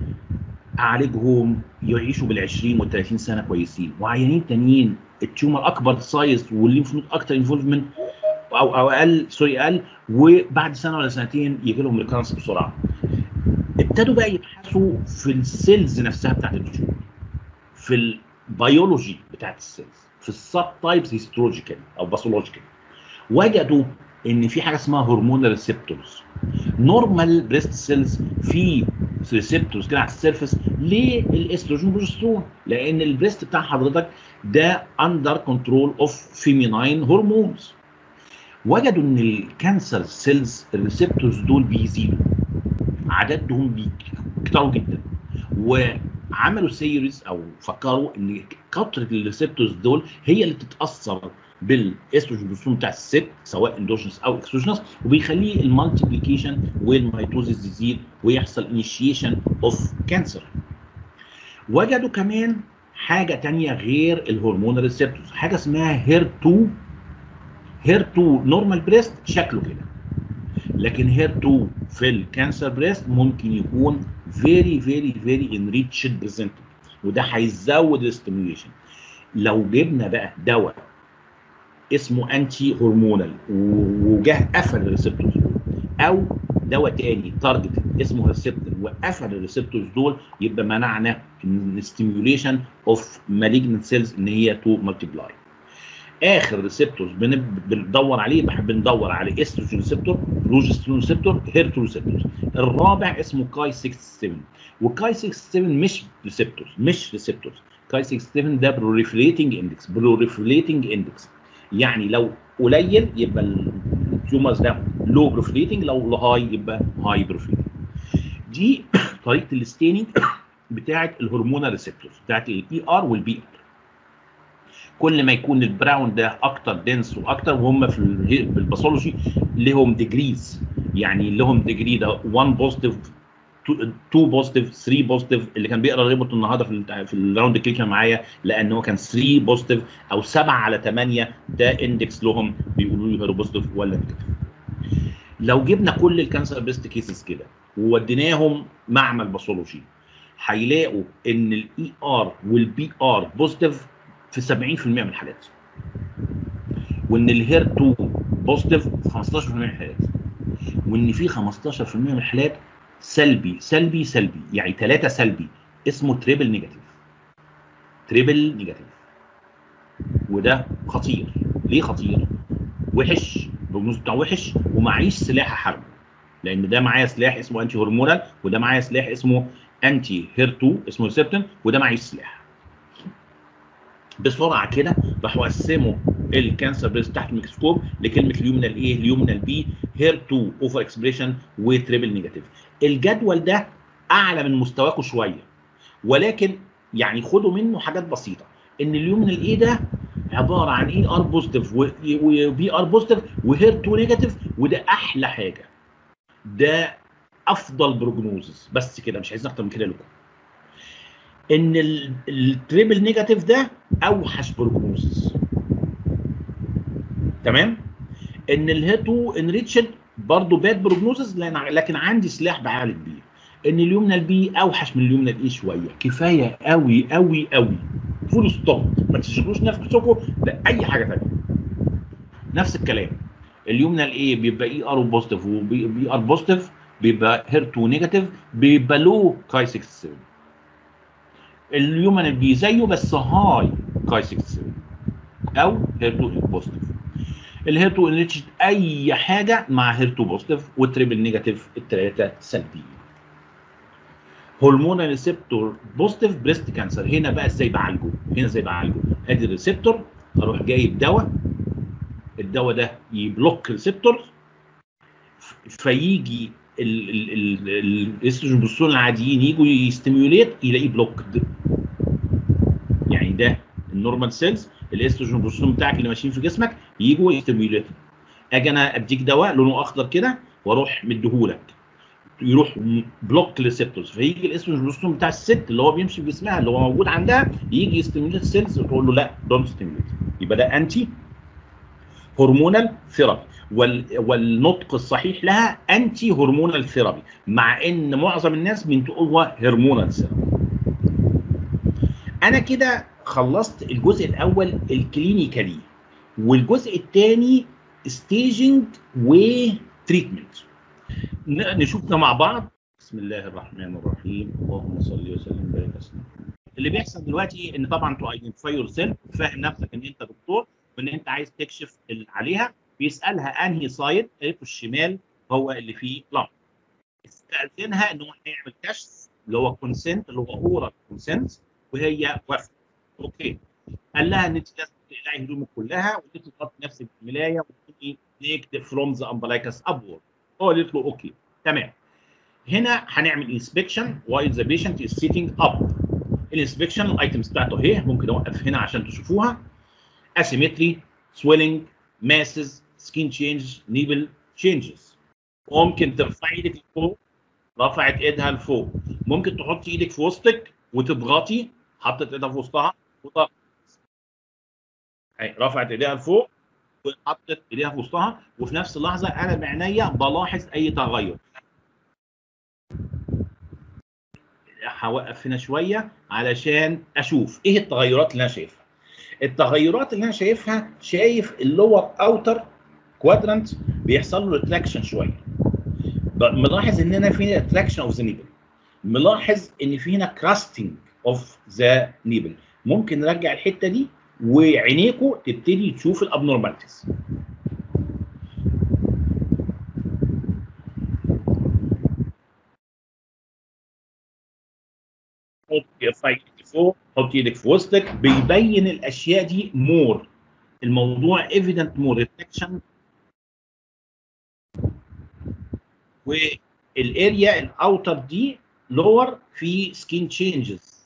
اعالجهم يعيشوا بال 20 وال 30 سنه كويسين وعيانين تانيين التيومر اكبر سايز والليمف نود اكتر انفولفمنت او او اقل سوري اقل وبعد سنه ولا سنتين يجي لهم ريكرنس بسرعه ابتدوا بقى يبحثوا في السيلز نفسها بتاعت التيومر في البيولوجي بتاعت السيلز في السب تايبس هيستولوجيكال او باثولوجيكال وجدوا ان في حاجه اسمها هرمون ريسبتورز نورمال بريست سيلز في ريسبتورز كده على السيرفس للاستروجين بروجسترون لان البريست بتاع حضرتك ده اندر كنترول اوف فيميناين هرمونز وجدوا ان الكانسر سيلز الريسبتورز دول بيزيدوا عددهم بيكتروا جدا وعملوا سيريز او فكروا ان كتره الريسبتورز دول هي اللي بتتاثر بالاستروجين بروجسترون بتاع الست سواء اندوجينس او اكسوجينس وبيخليه المالتيبليكيشن والميتوزيس تزيد ويحصل انيشيشن اوف كانسر وجدوا كمان حاجه تانية غير الهرمون ريسبتورز حاجه اسمها هير 2 هير 2 نورمال بريست شكله كده لكن هير 2 في الكانسر بريست ممكن يكون فيري فيري فيري انريتشد بريزنتد وده هيزود الاستيميوليشن لو جبنا بقى دواء اسمه انتي هرمونال وجه قفل الريسبتورز دول او دواء تاني تارجت اسمه ريسبتور وقفل الريسبتورز دول يبقى منعنا الستيميوليشن اوف مالجنت سيلز ان هي تو مالتيبلاي اخر ريسبتورز بندور عليه بندور على استروجين ريسبتور بروجسترون ريسبتور هيرتو ريسبتورز الرابع اسمه كاي 67 والكاي 67 مش ريسبتورز مش ريسبتورز كاي 67 ده بروليفريتنج اندكس بروليفريتنج اندكس يعني لو قليل يبقى التيومرز ده لو بروليفريتنج لو هاي يبقى هاي بروليفريتنج دي طريقه الستيننج بتاعه الهرمونال ريسبتورز بتاعه الاي ار والبي ار كل ما يكون البراون ده اكتر دنس واكتر وهم في الباثولوجي لهم ديجريز يعني لهم ديجري ده 1 بوزيتيف 2 بوزيتيف 3 بوزيتيف اللي كان بيقرا الريبورت النهارده في في الراوند كليك معايا لان هو كان 3 بوزيتيف او 7 على 8 ده اندكس لهم بيقولوا لي هيرو بوزيتيف ولا نيجاتيف لو جبنا كل الكانسر بيست كيسز كده ووديناهم معمل باثولوجي هيلاقوا ان الاي ار والبي ار بوزيتيف في 70% من الحالات وان الهير 2 بوزيتيف في 15% من الحالات وان في 15% من الحالات سلبي سلبي سلبي يعني ثلاثه سلبي اسمه تريبل نيجاتيف تريبل نيجاتيف وده خطير ليه خطير وحش البروجنوز بتاعه وحش ومعيش سلاح احاربه لان ده معايا سلاح اسمه انتي هرمونال وده معايا سلاح اسمه انتي هير 2 اسمه ريسبتن وده معيش سلاح بسرعه كده راحوا قسموا الكانسر بريست تحت الميكروسكوب لكلمه اليومنال ايه اليومنال بي هير 2 اوفر اكسبريشن وتريبل نيجاتيف الجدول ده اعلى من مستواكم شويه ولكن يعني خدوا منه حاجات بسيطه ان اليومنال ايه ده عباره عن اي ار بوزيتيف وبي ار بوزيتيف وهير 2 نيجاتيف وده احلى حاجه ده افضل بروجنوزس بس كده مش عايزين اكتر من كده لكم ان التريبل نيجاتيف ده اوحش بروجنوزس تمام ان الهيتو انريتشد برضه باد بروجنوزس لكن عندي سلاح بعالج بيه ان اليومنال بي اوحش من اليومنال اي شويه كفايه قوي قوي قوي فول ستوب ما تشغلوش نفسكم باي حاجه ثانيه نفس الكلام اليومنال اي بيبقى اي ار بوزيتيف وبي ار بوزيتيف بيبقى هير 2 نيجاتيف بيبقى لو كاي 67 اليومنال بي زيه بس هاي كاي 67 او هير 2 بوزيتيف الهير 2 انريتشد اي حاجه مع هير 2 بوزيتيف والتريبل نيجاتيف الثلاثه سلبيين هرمونال ريسبتور بوزيتيف بريست كانسر هنا بقى ازاي بعالجه هنا ازاي بعالجه ادي الريسبتور اروح جايب دواء الدواء ده يبلوك ريسبتور فيجي الاستروجين بوستول العاديين يجوا يستيميوليت يلاقيه بلوك يعني ده النورمال سيلز الاستروجين بوستول بتاعك اللي ماشيين في جسمك يجوا يستيميوليت اجي انا اديك دواء لونه اخضر كده واروح مديهولك يروح بلوك ريسبتورز فيجي الاستروجين بوستول بتاع الست اللي هو بيمشي في جسمها اللي هو موجود عندها يجي يستيميوليت السيلز وتقول له لا دونت ستيميوليت يبقى ده انتي هرمونال ثيرابي وال... والنطق الصحيح لها انتي هرمونال ثيرابي مع ان معظم الناس بينطقوها هرمونال ثيرابي انا كده خلصت الجزء الاول الكلينيكالي والجزء الثاني ستيجنج وتريتمنت نشوفنا مع بعض بسم الله الرحمن الرحيم اللهم صل وسلم وبارك وسلم اللي بيحصل دلوقتي ان طبعا تو ايدنتيفاي يور سيلف فاهم نفسك ان انت دكتور وان انت عايز تكشف عليها بيسالها انهي سايد قالت الشمال هو اللي فيه لمب استاذنها ان هو هيعمل كشف اللي هو كونسنت اللي هو اورال كونسنت وهي وافقت اوكي قال لها ان انت لازم تقلعي هدومك كلها وان انت تغطي نفسك بالملايه وتكوني نيكد فروم ذا امبلايكس ابورد هو قالت له اوكي تمام هنا هنعمل انسبكشن وايل ذا بيشنت از سيتنج اب الانسبكشن الايتمز بتاعته اهي ممكن اوقف هنا عشان تشوفوها asymmetry swelling masses skin change nipple changes ممكن ترفعي ايدك لفوق رفعت ايدها لفوق ممكن تحطي ايدك في وسطك وتضغطي حطت ايدها في وسطها وضغط رفعت ايديها لفوق وحطت ايديها في وسطها وفي نفس اللحظه انا بعينيا بلاحظ اي تغير هوقف هنا شويه علشان اشوف ايه التغيرات اللي انا شايفها التغيرات اللي انا شايفها شايف اللور اوتر كوادرانت بيحصل له ريتراكشن شويه ملاحظ ان انا في ريتراكشن اوف ذا نيبل ملاحظ ان في هنا كراستنج اوف ذا نيبل ممكن نرجع الحته دي وعينيكم تبتدي تشوف الابنورماليتيز حط ايدك فوق حط ايدك في وسطك بيبين الاشياء دي مور الموضوع ايفيدنت مور ريفلكشن والاريا الاوتر دي لور في سكين تشينجز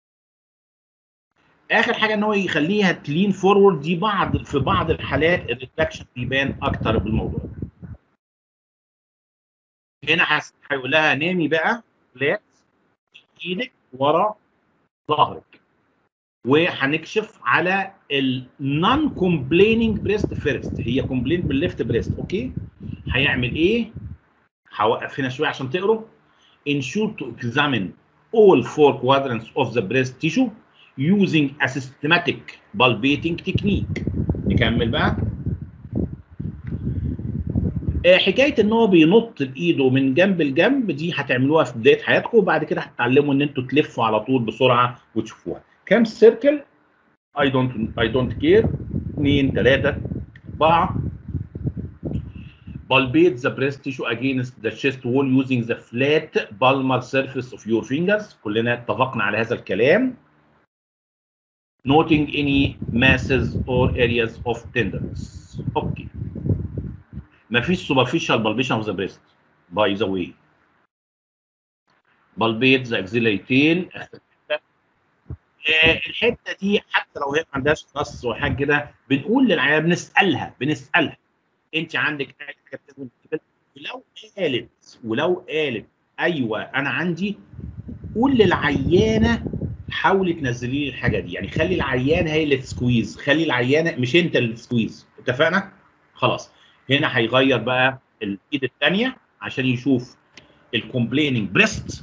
اخر حاجه ان هو يخليها تلين فورورد دي بعض في بعض الحالات الريفلكشن بيبان اكتر بالموضوع هنا هيقول لها نامي بقى فلات ايدك ورا ظهرك وهنكشف على النون كومبليننج بريست فيرست هي كومبلين بالليفت بريست اوكي هيعمل ايه هوقف هنا شويه عشان تقروا ensure to examine all four quadrants of the breast tissue using a systematic palpating technique نكمل بقى آه، حكايه ان هو بينط بايده من جنب لجنب دي هتعملوها في بدايه حياتكم وبعد كده هتتعلموا ان انتوا تلفوا على طول بسرعه وتشوفوها كام سيركل اي دونت اي دونت كير 2 3 4 palpate the breast tissue against the chest wall using the flat palmar surface of your fingers كلنا اتفقنا على هذا الكلام noting any masses or areas of tenderness اوكي مفيش superficial palpation of the breast by the way palpate the axillary tail آه، الحته دي حتى لو هي ما عندهاش نص وحاجه كده بنقول للعيال بنسالها بنسالها انت عندك اي حاجه بتثبت كده ولو قالت ولو قالت ايوه انا عندي قول للعيانه حاولي تنزلي لي الحاجه دي يعني خلي العيانه هي اللي تسكويز خلي العيانه مش انت اللي تسكويز اتفقنا خلاص هنا هيغير بقى الايد الثانيه عشان يشوف الكومبليننج بريست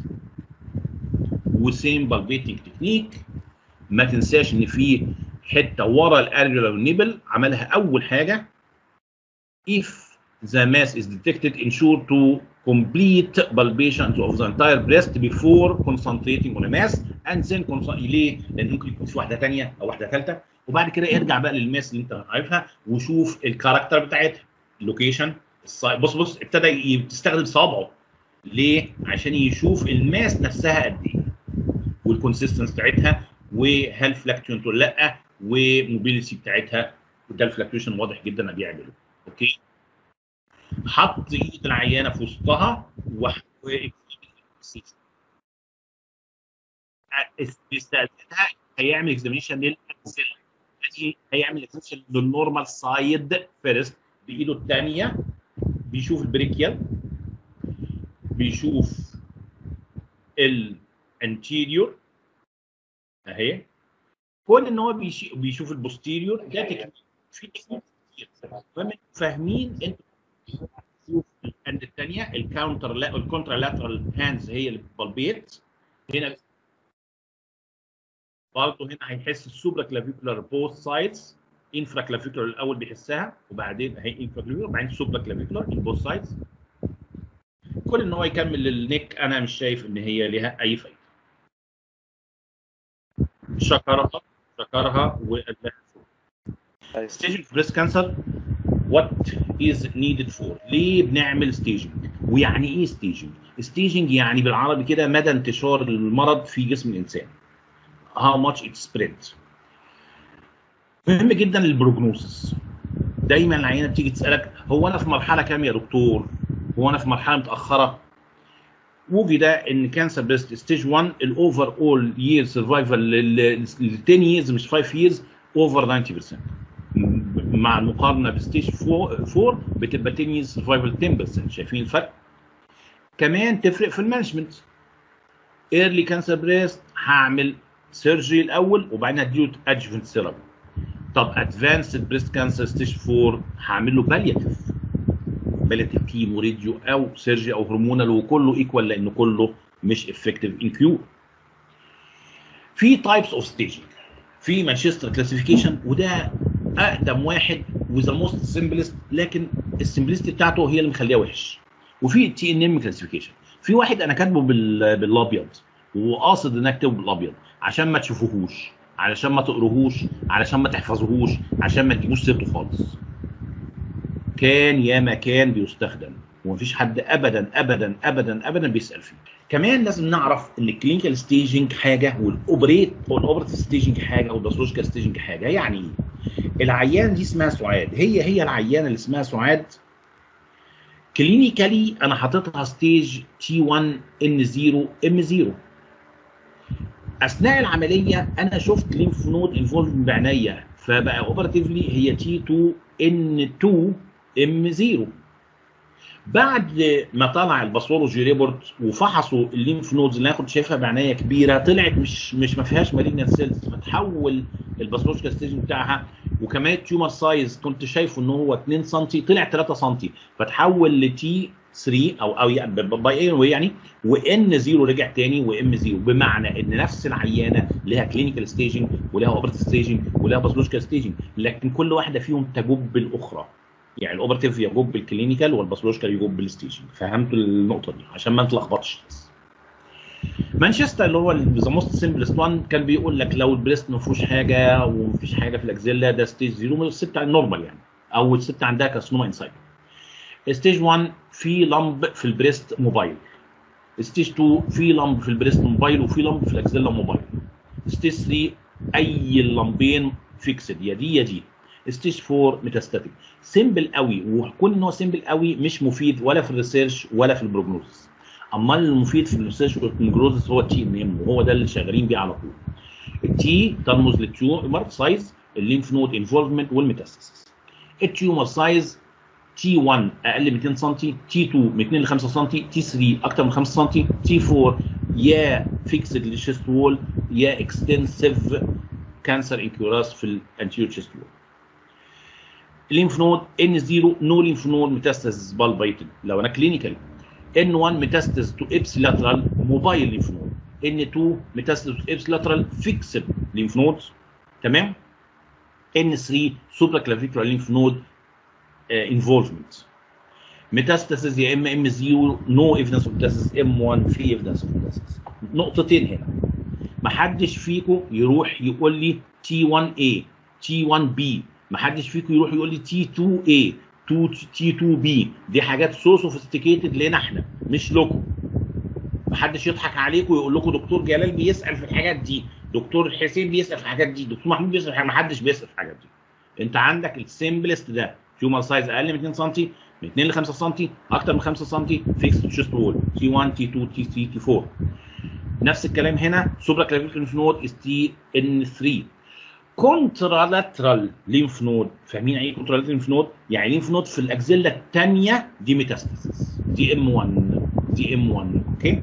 وسيم بالبيتنج تكنيك ما تنساش ان في حته ورا الارجولار نيبل عملها اول حاجه if the mass is detected ensure to complete palpation of the entire breast before concentrating on a mass and then concent- ليه؟ لان ممكن يكون في واحده ثانيه او واحده ثالثه وبعد كده ارجع بقى للماس اللي انت عارفها وشوف الكاركتر بتاعتها اللوكيشن بص بص ابتدى ي- يستخدم صوابعه ليه؟ عشان يشوف الماس نفسها قد ايه والكونسيستنس بتاعتها وهل فلاكتوينت ولا لا وموبيليتي بتاعتها وده الفلاكتويشن واضح جدا انه بيعمله اوكي حط ايد العيانه في وسطها وح- و استاذنها هيعمل اكزامينشن للاكسل يعني هيعمل اكزامينشن للنورمال سايد فيرست بايده الثانيه بيشوف البريكيال بيشوف الانتيريور اهي كون ان هو بيشي- بيشوف البوستيريور ده تكنيك في تكنيك كتير المهم انتوا فاهمين انتوا تشوف الهاند الثانيه الكاونتر لا الكونترا لاترال هاندز هي اللي بتبلبيت هنا برضه هنا هيحس السوبرا كلافيكولار بوث سايدز انفرا كلافيكولار الاول بيحسها وبعدين اهي انفرا كلافيكولار وبعدين سوبرا كلافيكولار ان بوث سايدز كل ان هو يكمل النيك انا مش شايف ان هي ليها اي فايده شكرها شكرها وقال لها ستيجنج بريست كانسر وات از نيدد فور ليه بنعمل ستيجنج ويعني ايه ستيجنج ستيجنج يعني بالعربي كده مدى انتشار المرض في جسم الانسان how much it spread مهم جدا البروجنوسس دايما العينه بتيجي تسالك هو انا في مرحله كام يا دكتور هو انا في مرحله متاخره وجد ان كانسر بريست ستيج 1 الاوفر اول يير سرفايفل ل 10 ييرز مش 5 ييرز اوفر 90% مع المقارنه بستيج 4 بتبقى 10 ييرز سرفايفل 10% شايفين الفرق؟ كمان تفرق في المانجمنت ايرلي كانسر بريست هعمل سيرجري الاول وبعدين هديله ادجفنت سيرابي طب ادفانسد بريست كانسر ستيج 4 هعمل له بالياتيف بالياتيف كيمو راديو او سيرجي او هرمونال وكله ايكوال لان كله مش افكتيف ان كيور في تايبس اوف ستيجنج في مانشستر كلاسيفيكيشن وده اقدم واحد وذا موست سمبلست لكن السمبلستي بتاعته هي اللي مخليها وحش وفي تي ان ام كلاسيفيكيشن في واحد انا كاتبه بال- بالابيض وقاصد ان اكتبه بالابيض عشان ما تشوفوهوش علشان ما تقروهوش علشان ما تحفظوهوش عشان ما تجيبوش سيرته خالص كان يا ما كان بيستخدم ومفيش حد ابدا ابدا ابدا ابدا بيسال فيه كمان لازم نعرف ان الكلينيكال ستيجنج حاجه والاوبريت والاوبريتيف ستيجنج حاجه والباثولوجيكال ستيجنج حاجه يعني ايه العيان دي اسمها سعاد هي هي العيانه اللي اسمها سعاد كلينيكالي انا حاططها ستيج تي 1 ان 0 ام 0 اثناء العمليه انا شفت ليمف نود انفولد بعينيا فبقى اوبراتيفلي هي تي 2 ان 2 ام 0 بعد ما طلع الباثولوجي ريبورت وفحصوا الليمف نودز اللي انا كنت شايفها بعينيا كبيره طلعت مش مش ما فيهاش مالجنت سيلز فتحول الباثولوجيكال ستيج بتاعها وكمان التيومر سايز كنت شايفه ان هو 2 سم طلع 3 سم فتحول لتي 3 او او يعني باي اي واي يعني وان 0 رجع تاني وام 0 بمعنى ان نفس العيانه لها كلينيكال ستيجنج ولها اوبرتيف ستيجنج ولها باثولوجيكال ستيجنج لكن كل واحده فيهم تجب الاخرى يعني الاوبرتيف يجوب بالكلينيكال والباثولوجيكال يجوب بالستيجنج فهمتوا النقطه دي عشان ما نتلخبطش بس مانشستر اللي هو ذا موست سمبلست وان كان بيقول لك لو البريست ما فيهوش حاجه ومفيش حاجه في الاكزيلا ده ستيج زيرو الست نورمال يعني او الست عندها كارسينوما انسايد ستيج 1 في لمب في البريست موبايل ستيج 2 في لمب في البريست موبايل وفي لمب في الاكزيلا موبايل ستيج 3 اي اللمبين فيكسد يا دي يا دي ستيج 4 ميتاستاتيك سيمبل قوي وكون ان هو سيمبل قوي مش مفيد ولا في الريسيرش ولا في البروجنوز امال المفيد في الريسيرش والبروجنوز هو التي ام ام وهو ده اللي شغالين بيه على طول التي ترمز للتيومر سايز الليمف نود انفولفمنت والميتاستاسيس التيومر سايز تي 1 اقل من 200 سم تي 2 من 2 ل 5 سم تي 3 اكتر من 5 سم تي 4 يا فيكسد للشيست وول يا اكستنسيف كانسر انكيوراس في الانتيريور شيست وول الليمف نود ان 0 نو ليمف نود ميتاستاسيس بالبايتد لو انا كلينيكالي ان 1 ميتاستاسيس تو ابس لاترال موبايل ليمف نود ان 2 ميتاستاسيس تو ابس لاترال فيكسد ليمف نود تمام ان 3 سوبرا كلافيكولار ليمف نود انفولفمنت ميتاستاسيس يا اما ام 0 نو ايفيدنس اوف ميتاستاسيس ام 1 في ايفيدنس اوف ميتاستاسيس نقطتين هنا ما حدش فيكم يروح يقول لي تي 1 a تي 1 b ما حدش فيكم يروح يقول لي تي 2 a تي 2 b دي حاجات سو سوفيستيكيتد لنا احنا مش لكم ما حدش يضحك عليكم ويقول لكم دكتور جلال بيسال في الحاجات دي دكتور حسين بيسال في الحاجات دي دكتور محمود بيسال في الحاجات ما حدش بيسال في الحاجات دي انت عندك السيمبلست ده تيومر سايز اقل من 2 سم من 2 ل 5 سم اكتر من 5 سم فيكس تشيست وول تي 1 تي 2 تي 3 تي 4 نفس الكلام هنا سوبرا كلافيكول ليمف نود اس تي ان 3 كونترالاترال ليمف نود فاهمين يعني ايه كونترالاترال ليمف نود؟ يعني ليمف نود في الاكزيلا الثانيه دي ميتاستاسيس دي ام 1 دي ام 1 اوكي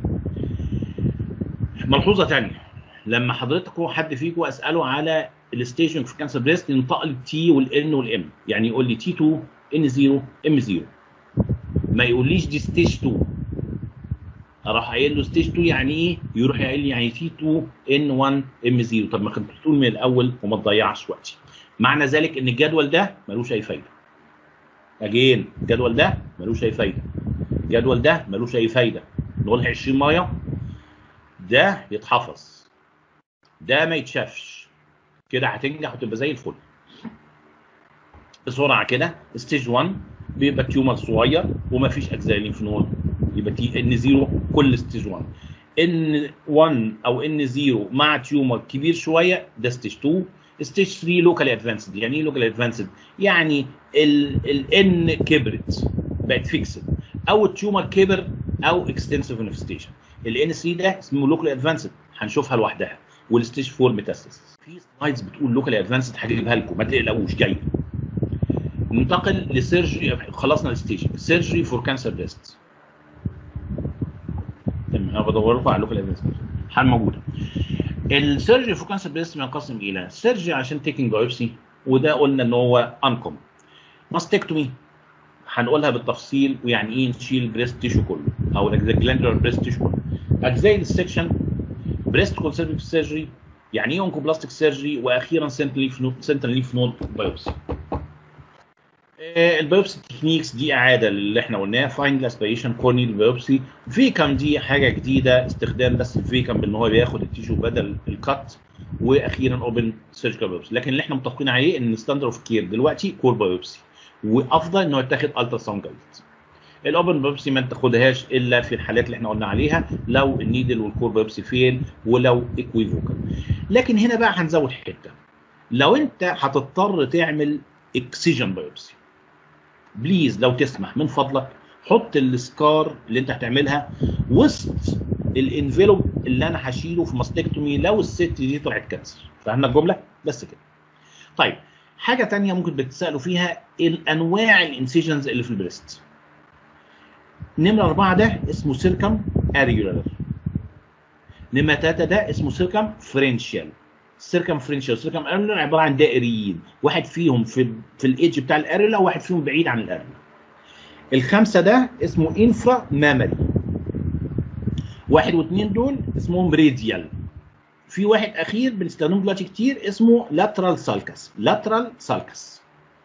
ملحوظه ثانيه لما حضرتك حد فيكم اساله على الستيشن في كانسر بريست ينطق لي التي والان والام يعني يقول لي تي 2 ان 0 ام 0 ما يقوليش دي ستيج 2 اروح قايل له ستيج 2 يعني ايه؟ يروح قايل لي يعني تي 2 ان 1 ام 0 طب ما كنت تقول من الاول وما تضيعش وقتي معنى ذلك ان الجدول ده ملوش اي فايده اجين الجدول ده ملوش اي فايده الجدول ده ملوش اي فايده نقولها 20 ميه ده يتحفظ ده ما يتشافش كده هتنجح وتبقى زي الفل بسرعه كده ستيج 1 بيبقى تيومر صغير وما فيش اجزاء ليمف نود يبقى تي ان 0 كل ستيج 1 ان 1 او ان 0 مع تيومر كبير شويه ده ستيج 2 ستيج 3 لوكالي ادفانسد يعني ايه لوكالي ادفانسد؟ يعني الان كبرت بقت فيكسد او التيومر كبر او اكستنسيف انفستيشن الان 3 ده اسمه لوكالي ادفانسد هنشوفها لوحدها والستيج 4 ميتاستاسيس في سلايدز بتقول لوكالي ادفانسد هجيبها لكم ما تقلقوش جايه ننتقل لسيرجري خلصنا الستيج سيرجري فور كانسر بريست تمام انا بدور لكم على اللوكال ادفانسد حال موجوده السيرجري فور كانسر بريست بينقسم الى سيرجري عشان تيكنج بايوبسي وده قلنا ان هو انكم ماستكتومي هنقولها بالتفصيل ويعني ايه نشيل البريست تيشو كله او الجلاندولار بريست تيشو كله اجزاء السكشن بريست كونسرفتيف سيرجري يعني ايه اونكوبلاستيك سيرجري واخيرا سنترال ليف نود سنترال ليف نود بايوبسي البيوبسي تكنيكس دي اعاده اللي احنا قلناها فاين اسبيريشن كورنيال بايوبسي فيكم دي حاجه جديده استخدام بس الفيكم بان هو بياخد التيشو بدل الكات واخيرا اوبن سيرجيكال بايوبسي لكن اللي احنا متفقين عليه ان ستاندر اوف كير دلوقتي كور بايوبسي وافضل ان هو يتاخد الترا ساوند جايد الاوبن بايوبسي ما تاخدهاش الا في الحالات اللي احنا قلنا عليها لو النيدل والكور بايوبسي فين ولو اكويفوكال لكن هنا بقى هنزود حته لو انت هتضطر تعمل اكسجن بايوبسي بليز لو تسمح من فضلك حط السكار اللي انت هتعملها وسط الانفلوب اللي انا هشيله في ماستكتومي لو الست دي طلعت كانسر فهمنا الجمله بس كده طيب حاجه تانية ممكن بتسالوا فيها الانواع الانسيجنز اللي في البريست نمره أربعة ده اسمه سيركم اريولار نمره ثلاثة ده اسمه سيركم فرنشيال السيركم فرنشيال والسيركم اريولار عباره عن دائريين واحد فيهم في في الايدج بتاع الاريولا وواحد فيهم بعيد عن الاريولا الخمسه ده اسمه انفرا مامري واحد واثنين دول اسمهم راديال في واحد اخير بنستخدمه دلوقتي كتير اسمه لاترال سالكس لاترال سالكس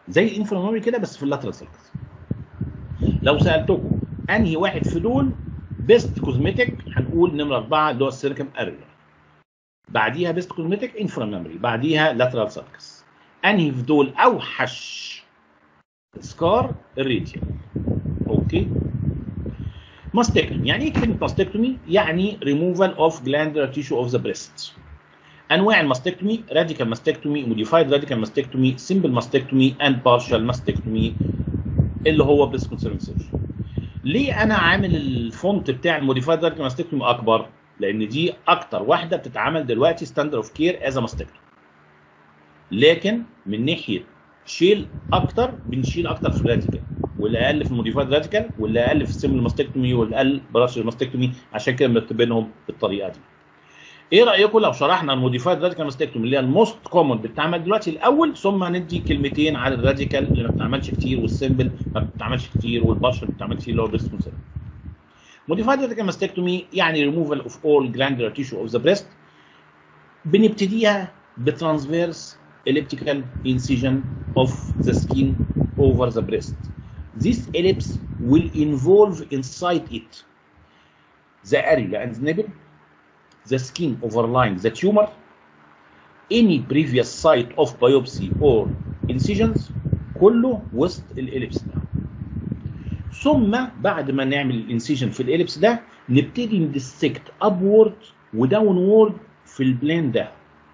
زي الانفرامامري كده بس في اللاترال سيركس لو سالتكم انهي واحد في دول بيست كوزمتيك هنقول نمره اربعه اللي هو السيركم اريا بعديها بيست كوزمتيك انفرامامري بعديها لاترال سيركس انهي في دول اوحش سكار الريديال اوكي ماستكتومي يعني ايه كلمه ماستكتومي يعني ريموفال اوف glandular tissue اوف ذا بريست انواع الماستكتومي راديكال ماستكتومي موديفايد راديكال ماستكتومي سمبل ماستكتومي اند بارشال ماستكتومي اللي هو بريست كونسيرن سيرجري ليه انا عامل الفونت بتاع الموديفايد راديكال ماستكتومي اكبر لان دي اكتر واحده بتتعمل دلوقتي ستاندرد اوف كير از ماستكتومي لكن من ناحيه شيل اكتر بنشيل اكتر في الراديكال واللي اقل في الموديفايد راديكال واللي اقل في السيمبل ماستكتومي واللي اقل براشل ماستكتومي عشان كده مرتبينهم بالطريقه دي ايه رايكم لو شرحنا الموديفايد راديكال ماستكتومي اللي هي الموست كومن بتتعمل دلوقتي الاول ثم ندي كلمتين على الراديكال اللي ما بتتعملش كتير والسيمبل ما بتتعملش كتير والبارشل ما بتتعملش كتير اللي هو بريست كونسيرن موديفايد راديكال ماستكتومي يعني ريموفال اوف اول جلاندولار تيشو اوف ذا بريست بنبتديها بترانسفيرس elliptical incision of the skin over the breast. This ellipse will involve inside it the areola and the nipple, the skin overlying the tumor, any previous site of biopsy or incisions كله وسط الاليبس ده. ثم بعد ما نعمل الانسيجن في الاليبس ده نبتدي ندسكت ابورد وداون وورد في البلان ده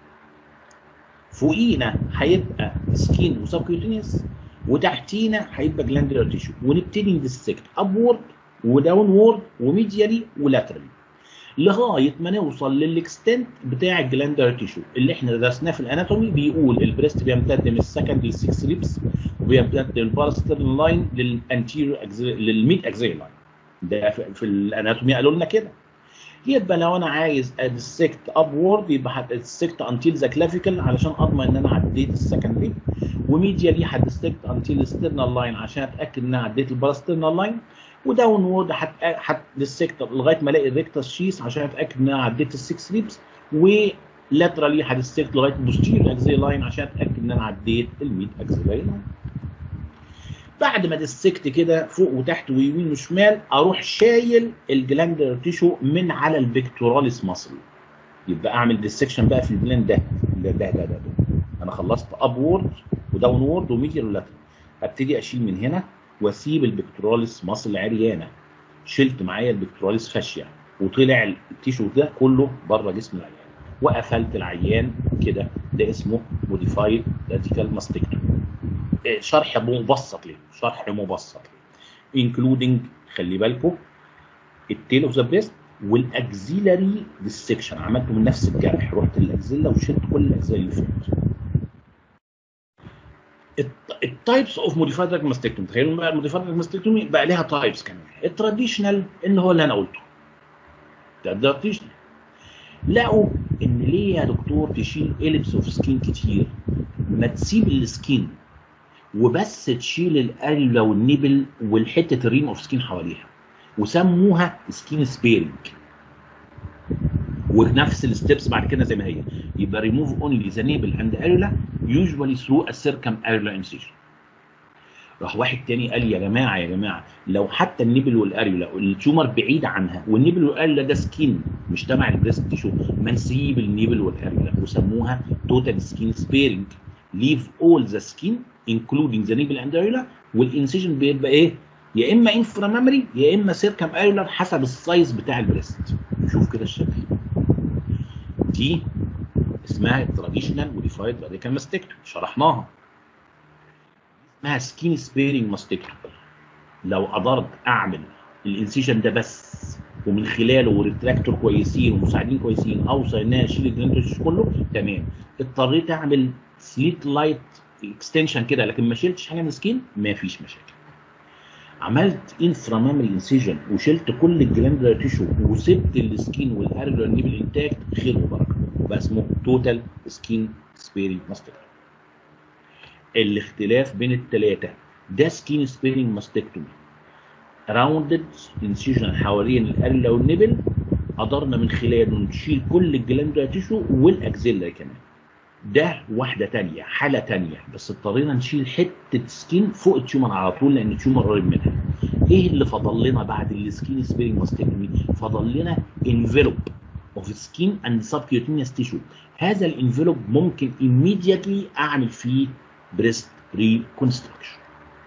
فوقينا هيبقى سكين وسبكيوتينيوس وتحتينا هيبقى جلاندولار تيشو ونبتدي ندسكت ابورد وداون وورد وميديالي ولاترالي لغايه ما نوصل للاكستنت بتاع الجلاندولار تيشو اللي احنا درسناه في الاناتومي بيقول البريست بيمتد من السكند للسكس ريبس وبيمتد من البارسترن لاين للانتيريور للميد اكزيل لاين ده في, في الاناتومي قالوا لنا كده يبقى لو انا عايز ادسكت ابورد يبقى هدسكت انتيل ذا كلافيكل علشان اضمن ان انا عديت السكند ريب وميديالي هدسكت انتيل السترنال لاين عشان اتاكد ان انا عديت الباراسترنال لاين وداون وورد هدسكت لغايه ما الاقي الريكتس شيس عشان اتاكد ان انا عديت السكس ريبس ولاترالي هدسكت لغايه البوستيريور اكزيل لاين عشان اتاكد ان انا عديت الميد اكزيل لاين بعد ما دسكت كده فوق وتحت ويمين وشمال اروح شايل الجلاندر تيشو من على البكتوراليس ماسل يبقى اعمل ديسكشن بقى في البلان ده ده ده ده, ده. انا خلصت اب وورد وداون وورد وميديال ولاترال ابتدي اشيل من هنا واسيب البكتوراليس ماسل عريانه شلت معايا البكتوراليس فاشيه وطلع التيشو ده كله بره جسم العيان وقفلت العيان كده ده اسمه موديفايد راديكال ماستكتومي شرح مبسط ليه شرح مبسط ليه انكلودنج خلي بالكم التيل اوف ذا بريست والاكزيلاري ديسكشن عملته من نفس الجرح رحت الاكزيلا وشلت كل الاجزاء اللي فاتت التايبس اوف موديفايد راك ماستكتومي تخيلوا بقى الموديفايد راك ماستكتومي بقى ليها تايبس كمان التراديشنال ان هو اللي انا قلته ده التراديشنال لقوا ان ليه يا دكتور تشيل اليبس اوف سكين كتير ما تسيب السكين وبس تشيل الاريولا والنبل والحته الريم اوف سكين حواليها وسموها سكين سبيرنج ونفس الستبس بعد كده زي ما هي يبقى ريموف اونلي ذا نيبل اند اريولا يوجوالي ثرو السيركم اريولا انسيجن راح واحد تاني قال يا جماعه يا جماعه لو حتى النبل والاريولا التيومر بعيد عنها والنبل والاريولا ده سكين مش تبع البريست تيشو ما نسيب النبل والاريولا وسموها توتال سكين سبيرنج ليف اول ذا سكين انكلودينج ذا نيبل اند اريولا والانسيجن بيبقى ايه؟ يا اما انفرامامري يا اما سيركم اريولار حسب السايز بتاع البريست شوف كده الشكل دي اسمها التراديشنال موديفايد راديكال ماستكتومي شرحناها اسمها سكين سبيرنج ماستكتومي لو قدرت اعمل الانسيجن ده بس ومن خلاله ريتراكتور كويسين ومساعدين كويسين اوصل ان انا اشيل الجلانتوش كله تمام اضطريت اعمل سليت لايت اكستنشن كده لكن ما شلتش حاجه من السكين ما فيش مشاكل عملت انفرامامري انسيجن وشلت كل الجلاندولار تيشو وسبت السكين والاريولار نيبل انتاكت خير وبركه بقى اسمه توتال سكين سبيرنج ماستكتومي الاختلاف بين الثلاثه ده سكين سبيرنج ماستكتومي راوندد انسيجن حوالين الاريولا والنبل قدرنا من خلاله نشيل كل الجلاندولار تيشو والاكزيلا كمان ده واحده تانية حاله تانية بس اضطرينا نشيل حته سكين فوق التيومر على طول لان التيومر قريب منها ايه اللي فضل لنا بعد السكين سبيرنج ماستكتومي فضل لنا انفلوب اوف سكين اند سبكيوتينيوس تيشو هذا الانفلوب ممكن immediately اعمل فيه بريست ريكونستراكشن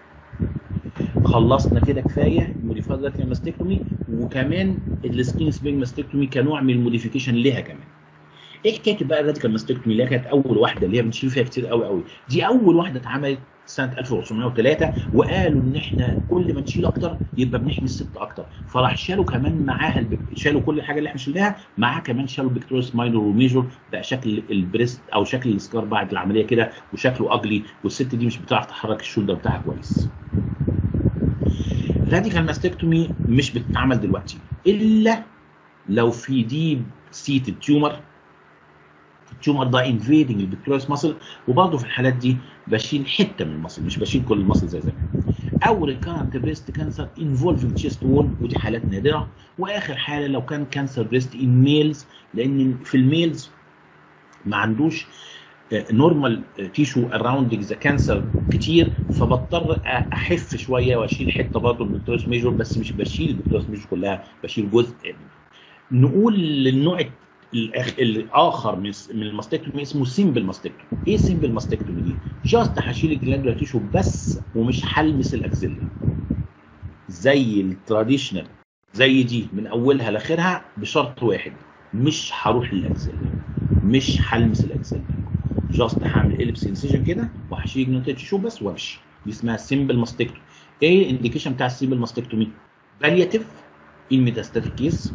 خلصنا كده كفايه موديفايد لاترال ماستكتومي وكمان السكين سبينج ماستكتومي كنوع من الموديفيكيشن ليها كمان ايه حكايه بقى الراديكال ماستكتومي اللي هي كانت اول واحده اللي هي بنشيل فيها كتير قوي قوي دي اول واحده اتعملت سنه 1903 وقالوا ان احنا كل ما نشيل اكتر يبقى بنحمي الست اكتر فراح شالوا كمان معاها البك... شالوا كل الحاجه اللي احنا شلناها معاها كمان شالوا البكتوريس ماينور وميجور بقى شكل البريست او شكل السكار بعد العمليه كده وشكله اجلي والست دي مش بتعرف تحرك الشولدر بتاعها كويس راديكال ماستكتومي مش بتتعمل دلوقتي الا لو في ديب سيتد تيومر التيومر ده انفيدنج البكتيريوس ماسل وبرضه في الحالات دي بشيل حته من المصل مش بشيل كل المصل زي زمان او ريكارنت بريست كانسر انفولفنج تشيست وول ودي حالات نادره واخر حاله لو كان كانسر بريست ان ميلز لان في الميلز ما عندوش نورمال تيشو اراوند ذا كانسر كتير فبضطر احف شويه واشيل حته برضه من البكتيريوس ميجور بس مش بشيل البكتيريوس ميجور كلها بشيل جزء نقول للنوع الاخر من من الماستكتومي اسمه سيمبل ماستكتومي ايه سيمبل ماستكتومي دي جاست هشيل الجلاندولا تيشو بس ومش هلمس الاكزيلا زي التراديشنال زي دي من اولها لاخرها بشرط واحد مش هروح للاكزيلا مش هلمس الاكزيلا جاست هعمل اليبس انسيجن كده وهشيل الجلاندولا تيشو بس وامشي دي اسمها سيمبل ماستكتومي ايه الانديكيشن بتاع السيمبل ماستكتومي بالياتيف الميتاستاتيك كيس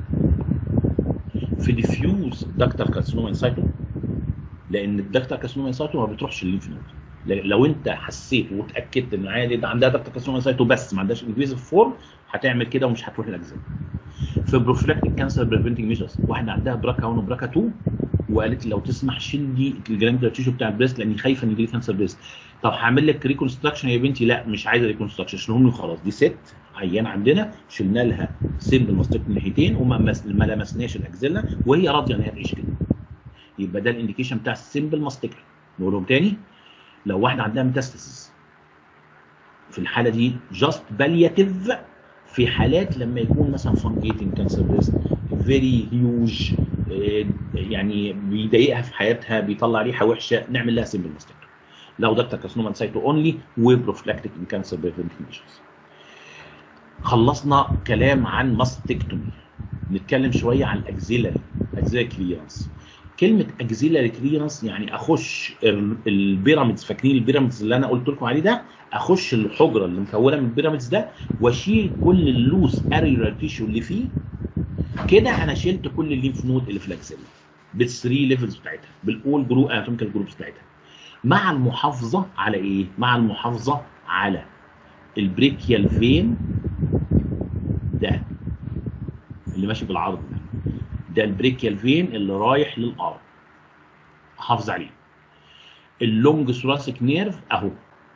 في ديفيوز داكتر كارسينوما انسايتو لان الداكتر كارسينوما انسايتو ما بتروحش الليمف نود لو انت حسيت واتاكدت ان العيال دي عندها داكتر كارسينوما انسايتو بس ما عندهاش انفيزيف فورم هتعمل كده ومش هتروح الاجزاء في بروفلاكتيك كانسر بريفنتنج ميجرز واحده عندها براكا 1 وبراكا 2 وقالت لي لو تسمح شيل لي الجراندر تيشو بتاع البريست لاني خايفه ان يجي لي كانسر بريست طب هعمل لك ريكونستراكشن يا بنتي لا مش عايزه ريكونستراكشن شيلهم لي خلاص دي ست عيان عندنا شلنا لها سيمبل ماستيك من ناحيتين وما مس... ما لمسناش الاكزيلا وهي راضيه ان هي تعيش كده يبقى ده الانديكيشن بتاع السيمبل ماستيك نقولهم تاني لو واحده عندها ميتاستاسيس في الحاله دي جاست بالياتيف في حالات لما يكون مثلا فانجيتنج كانسر بريست فيري هيوج يعني بيضايقها في حياتها بيطلع ريحه وحشه نعمل لها سيمبل ماستيك لو دكتور كارسينوما انسايتو اونلي وبروفلاكتيك كانسر بريفنتنج ميجرز خلصنا كلام عن ماستكتومي نتكلم شويه عن الاكزيلاري اكزيلاري كليرنس كلمه اكزيلاري كليرنس يعني اخش البيراميدز فاكرين البيراميدز اللي انا قلت لكم عليه ده اخش الحجره اللي مكونه من البيراميدز ده واشيل كل اللوس اريولار تيشو اللي فيه كده انا شلت كل الليمف نود اللي في الاكزيلا بالثري ليفلز بتاعتها بالاول جروب اناتوميكال جروبس بتاعتها مع المحافظه على ايه؟ مع المحافظه على البريكيال فين ده اللي ماشي بالعرض ده ده البريكيال فين اللي رايح للارض احافظ عليه اللونج ثوراسيك نيرف اهو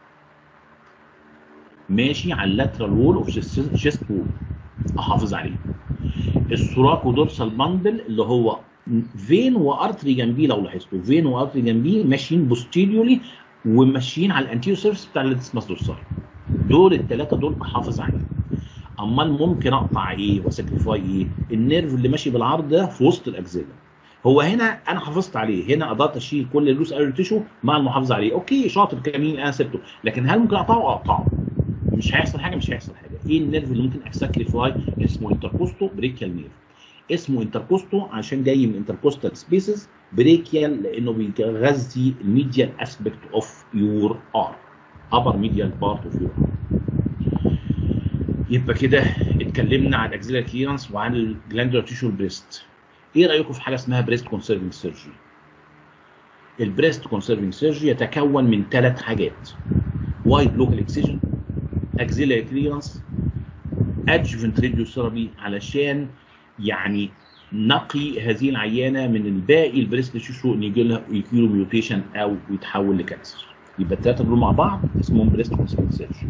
ماشي على اللاترال وول اوف شيست وول احافظ عليه السوراكو دورسال باندل اللي هو فين وارتري جنبيه لو لاحظتوا فين وارتري جنبيه ماشيين بوستيريوري وماشيين على الانتيريور سيرفيس بتاع الليتسماس دورسال دول الثلاثه دول احافظ عليهم امال ممكن اقطع ايه وسكريفاي ايه النيرف اللي ماشي بالعرض ده في وسط الاجزله هو هنا انا حافظت عليه هنا قدرت اشيل كل اللوس اريو تيشو مع المحافظه عليه اوكي شاطر كمين انا سبته لكن هل ممكن اقطعه اقطعه مش هيحصل حاجه مش هيحصل حاجه ايه النيرف اللي ممكن اسكريفاي اسمه انتركوستو بريكيال نيرف اسمه انتركوستو عشان جاي من انتركوستال سبيسز بريكيال لانه بيغذي الميديال اسبكت اوف يور ار upper medial part of your يبقى كده اتكلمنا عن الاكزيلار كليرنس وعن الجلاندولار تيشو البريست ايه رايكم في حاجه اسمها بريست كونسيرفنج سيرجري البريست كونسيرفنج سيرجري يتكون من ثلاث حاجات وايد لوكال اكسجن اكزيلار كليرنس ادجفنت راديو ثيرابي علشان يعني نقي هذه العيانه من الباقي البريست تيشو ان يجي لها يجي له ميوتيشن او يتحول لكانسر يبقى الثلاثه دول مع بعض اسمهم بريست كونسيرفنج سيرجري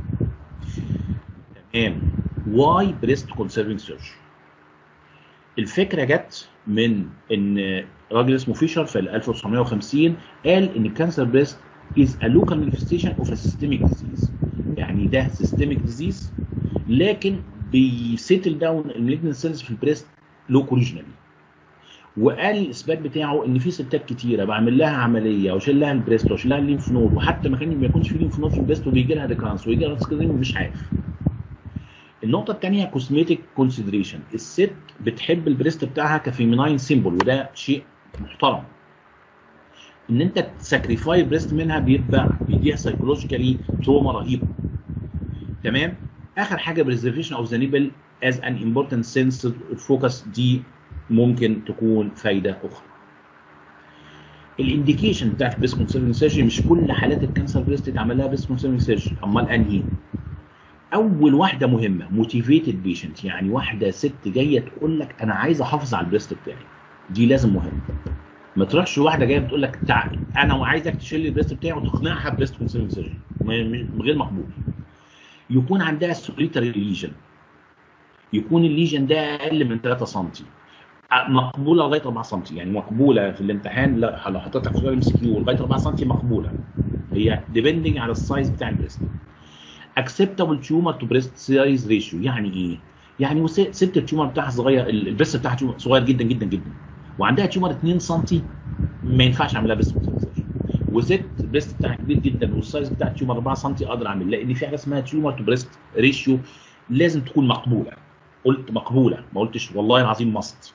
تمام واي بريست كونسيرفنج سيرجري الفكره جت من ان راجل اسمه فيشر في 1950 قال ان الكانسر بريست is a local manifestation of a systemic disease يعني ده systemic disease لكن بيسيتل داون المالجنت سيلز في البريست لوكو ريجنالي وقال الاثبات بتاعه ان في ستات كتيره بعمل لها عمليه واشيل لها البريست واشيل لها الليمف نود وحتى ما كان ما يكونش في ليمف نود في البريست وبيجي لها ريكرانس ويجي لها سكرين ومش عارف النقطه الثانيه كوزميتيك كونسيدريشن الست بتحب البريست بتاعها كفيميناين سيمبل وده شيء محترم ان انت تساكريفاي بريست منها بيبقى بيديها سايكولوجيكالي تروما رهيبه تمام اخر حاجه بريزرفيشن اوف ذا نيبل از ان امبورتنت سنس فوكس دي ممكن تكون فايده اخرى الانديكيشن بتاعت البريست كونسيرفنج سيرجري مش كل حالات الكانسر بريست يتعمل لها بريست كونسيرفنج سيرجري امال انهي اول واحده مهمه موتيفيتد بيشنت يعني واحده ست جايه تقول لك انا عايز احافظ على البريست بتاعي دي لازم مهمه ما تروحش واحده جايه بتقول لك تعال انا وعايزك تشيل لي البريست بتاعي وتقنعها بريست كونسيرفنج سيرجري غير مقبول يكون عندها سوليتري ليجن يكون الليجن ده اقل من 3 سم مقبوله لغايه 4 سم يعني مقبوله في الامتحان لا لو حطيتها في سؤال ام سي كيو لغايه 4 سم مقبوله هي ديبندنج على السايز بتاع البريست اكسبتابل تيومر تو بريست سايز ريشيو يعني ايه؟ يعني ست التيومر بتاعها صغير البريست بتاعها صغير جدا جدا جدا وعندها تيومر 2 سم ما ينفعش اعملها بريست وست بريست بتاعها كبير جدا والسايز بتاع التيومر 4 سم اقدر اعمل لان في حاجه اسمها تيومر تو بريست ريشيو لازم تكون مقبوله قلت مقبوله ما قلتش والله العظيم ماست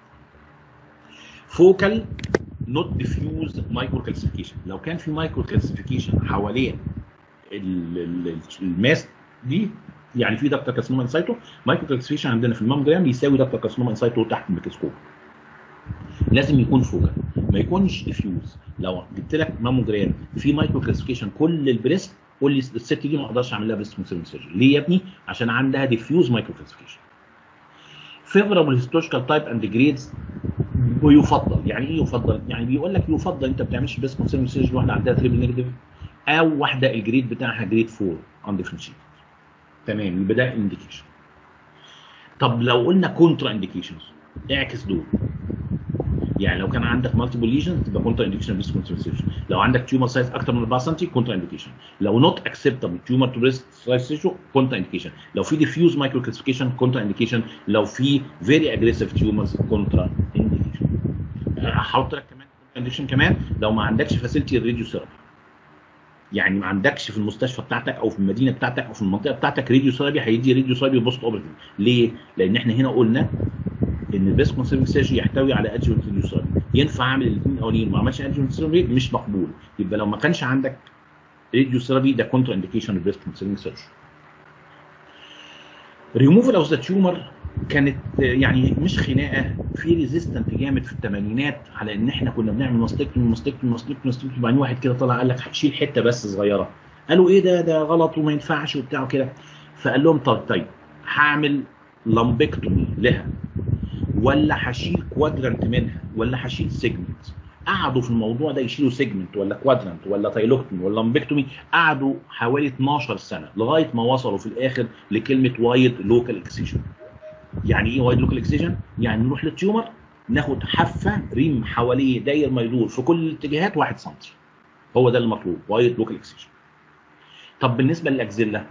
فوكال نوت ديفيوز مايكرو كالسيفيكيشن لو كان في مايكرو كالسيفيكيشن حوالين الماس دي يعني في دكتور كارسينوما انسايتو مايكرو كالسيفيكيشن عندنا في الماموجرام بيساوي دكتور كارسينوما انسايتو تحت الميكروسكوب لازم يكون فوكال ما يكونش ديفيوز لو جبت لك ماموجرام في مايكرو كالسيفيكيشن كل البريست قول لي الست دي ما اقدرش اعمل لها بريست كونسيرفنج سيرجري ليه يا ابني عشان عندها ديفيوز مايكرو كالسيفيكيشن فيفرابل هيستولوجيكال تايب اند جريدز ويفضل يعني ايه يفضل يعني بيقول لك يفضل انت ما بتعملش بريست كونسيرفنج سيرجري واحده عندها تريبل نيجاتيف او واحده الجريد بتاعها جريد 4 اندفرنشيت تمام يبقى ده انديكيشن طب لو قلنا كونترا انديكيشنز اعكس دول يعني لو كان عندك مالتيبل ليجن تبقى كونترا انديكيشن بريست كونسيرفنج لو عندك تيومر سايز اكتر من 4 سم كونترا انديكيشن لو نوت اكسبتبل تيومر تو بريست سايز تيشو كونترا انديكيشن لو في ديفيوز مايكرو كلاسيفيكيشن كونترا انديكيشن لو في فيري اجريسيف تيومرز كونترا انديكيشن هحط لك كمان انديكيشن كمان لو ما عندكش فاسيلتي الراديو ثيرابي يعني ما عندكش في المستشفى بتاعتك او في المدينه بتاعتك او في المنطقه بتاعتك راديو ثيرابي هيدي راديو ثيرابي بوست اوبرتيف ليه؟ لان احنا هنا قلنا ان البيست كونسيرفنج سيرجري يحتوي على ادجوانت راديو ثيرابي ينفع اعمل الاثنين الاولين ما عملش ادجوانت ثيرابي مش مقبول يبقى لو ما كانش عندك راديو ثيرابي ده كونتر انديكيشن البيست كونسيرفنج سيرجري ريموفال اوف ذا تيومر كانت يعني مش خناقه في ريزيستنت جامد في الثمانينات على ان احنا كنا بنعمل ماستكتومي ماستكتومي ماستكتومي ماستكتومي وبعدين واحد كده طلع قال لك شيل حته بس صغيره قالوا ايه ده ده غلط وما ينفعش وبتاع كده فقال لهم طب طيب هعمل لامبكتومي لها ولا هشيل كوادرنت منها ولا هشيل سيجمنت قعدوا في الموضوع ده يشيلوا سيجمنت ولا كوادرنت ولا تايلوكتومي ولا لامبكتومي قعدوا حوالي 12 سنه لغايه ما وصلوا في الاخر لكلمه وايد لوكال اكسيجن يعني ايه وايد لوكال اكسيجن يعني نروح للتيومر ناخد حافه ريم حواليه داير ما يدور في كل الاتجاهات 1 سم هو ده المطلوب وايد لوكال اكسيجن طب بالنسبه للاكزيلا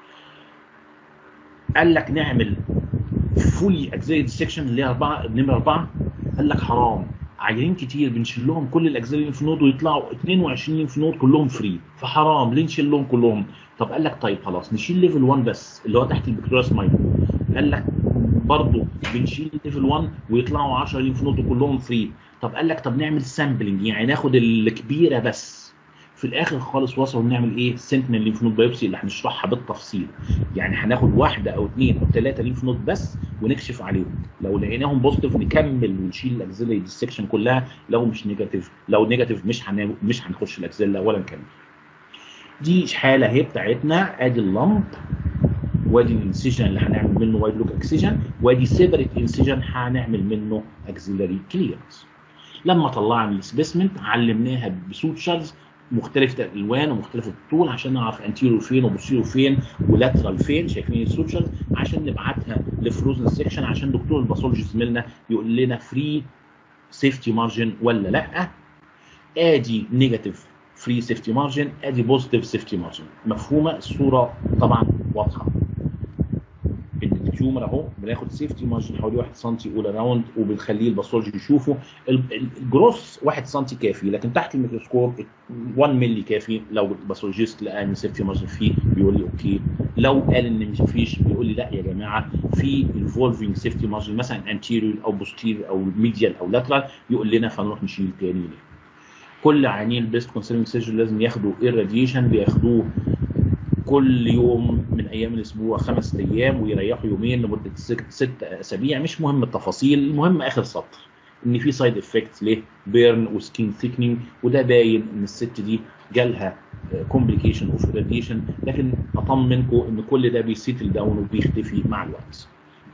قال لك نعمل فولي اكزيلي ديسكشن اللي هي اربعه نمره اربعه قال لك حرام عيانين كتير بنشيل لهم كل الاكزيلي لينف نود ويطلعوا 22 لينف نود كلهم فري فحرام ليه نشيل لهم كلهم طب قال لك طيب خلاص نشيل ليفل 1 بس اللي هو تحت البكتيرياس مايكرو قال لك برضه بنشيل ليفل 1 ويطلعوا 10 لينف نود كلهم فري طب قال لك طب نعمل سامبلنج يعني ناخد الكبيره بس في الاخر خالص وصلوا نعمل ايه سنتينل لينف نود بايوبسي اللي هنشرحها بالتفصيل يعني هناخد واحده او اثنين او ثلاثه لينف نود بس ونكشف عليهم لو لقيناهم بوزيتيف نكمل ونشيل الاكزيلا ديسكشن كلها لو مش نيجاتيف لو نيجاتيف مش هن... مش هنخش الاكزيلا ولا نكمل دي حاله اهي بتاعتنا ادي اللمب وادي الانسيجن اللي هنعمل منه وايد لوك اكسيجن وادي سيبريت انسيجن هنعمل منه اكزيلاري كليرنس لما طلعنا السبيسمنت علمناها بسوتشرز مختلفة الالوان ومختلفة الطول عشان نعرف انتيريور فين وبوستيريور فين ولاترال فين شايفين السوتشرز عشان نبعتها لفروزن سيكشن عشان دكتور الباثولوجي زميلنا يقول لنا فري سيفتي مارجن ولا لا ادي نيجاتيف فري سيفتي مارجن ادي بوزيتيف سيفتي مارجن مفهومه الصوره طبعا واضحه ان التيومر اهو بناخد سيفتي مارجن حوالي 1 سم اول اراوند وبنخليه الباثولوجي يشوفه الجروس 1 سم كافي لكن تحت الميكروسكوب 1 مللي كافي لو الباثولوجيست لقى ان سيفتي مارجن فيه بيقول لي اوكي لو قال ان مش فيش بيقول لي لا يا جماعه في انفولفنج سيفتي مارجن مثلا انتيريور او بوستيريور او ميديال او لاترال يقول لنا فنروح نشيل تاني ليه كل عيانين البريست كونسيرنج سيرجري لازم ياخدوا الراديشن بياخدوه كل يوم من ايام الاسبوع خمس ايام ويريحوا يومين لمده ست, ست اسابيع مش مهم التفاصيل المهم اخر سطر ان في سايد افكتس ليه بيرن وسكين ثيكنينج وده باين ان الست دي جالها كومبليكيشن اوف راديشن لكن اطمنكم ان كل ده بيسيتل داون وبيختفي مع الوقت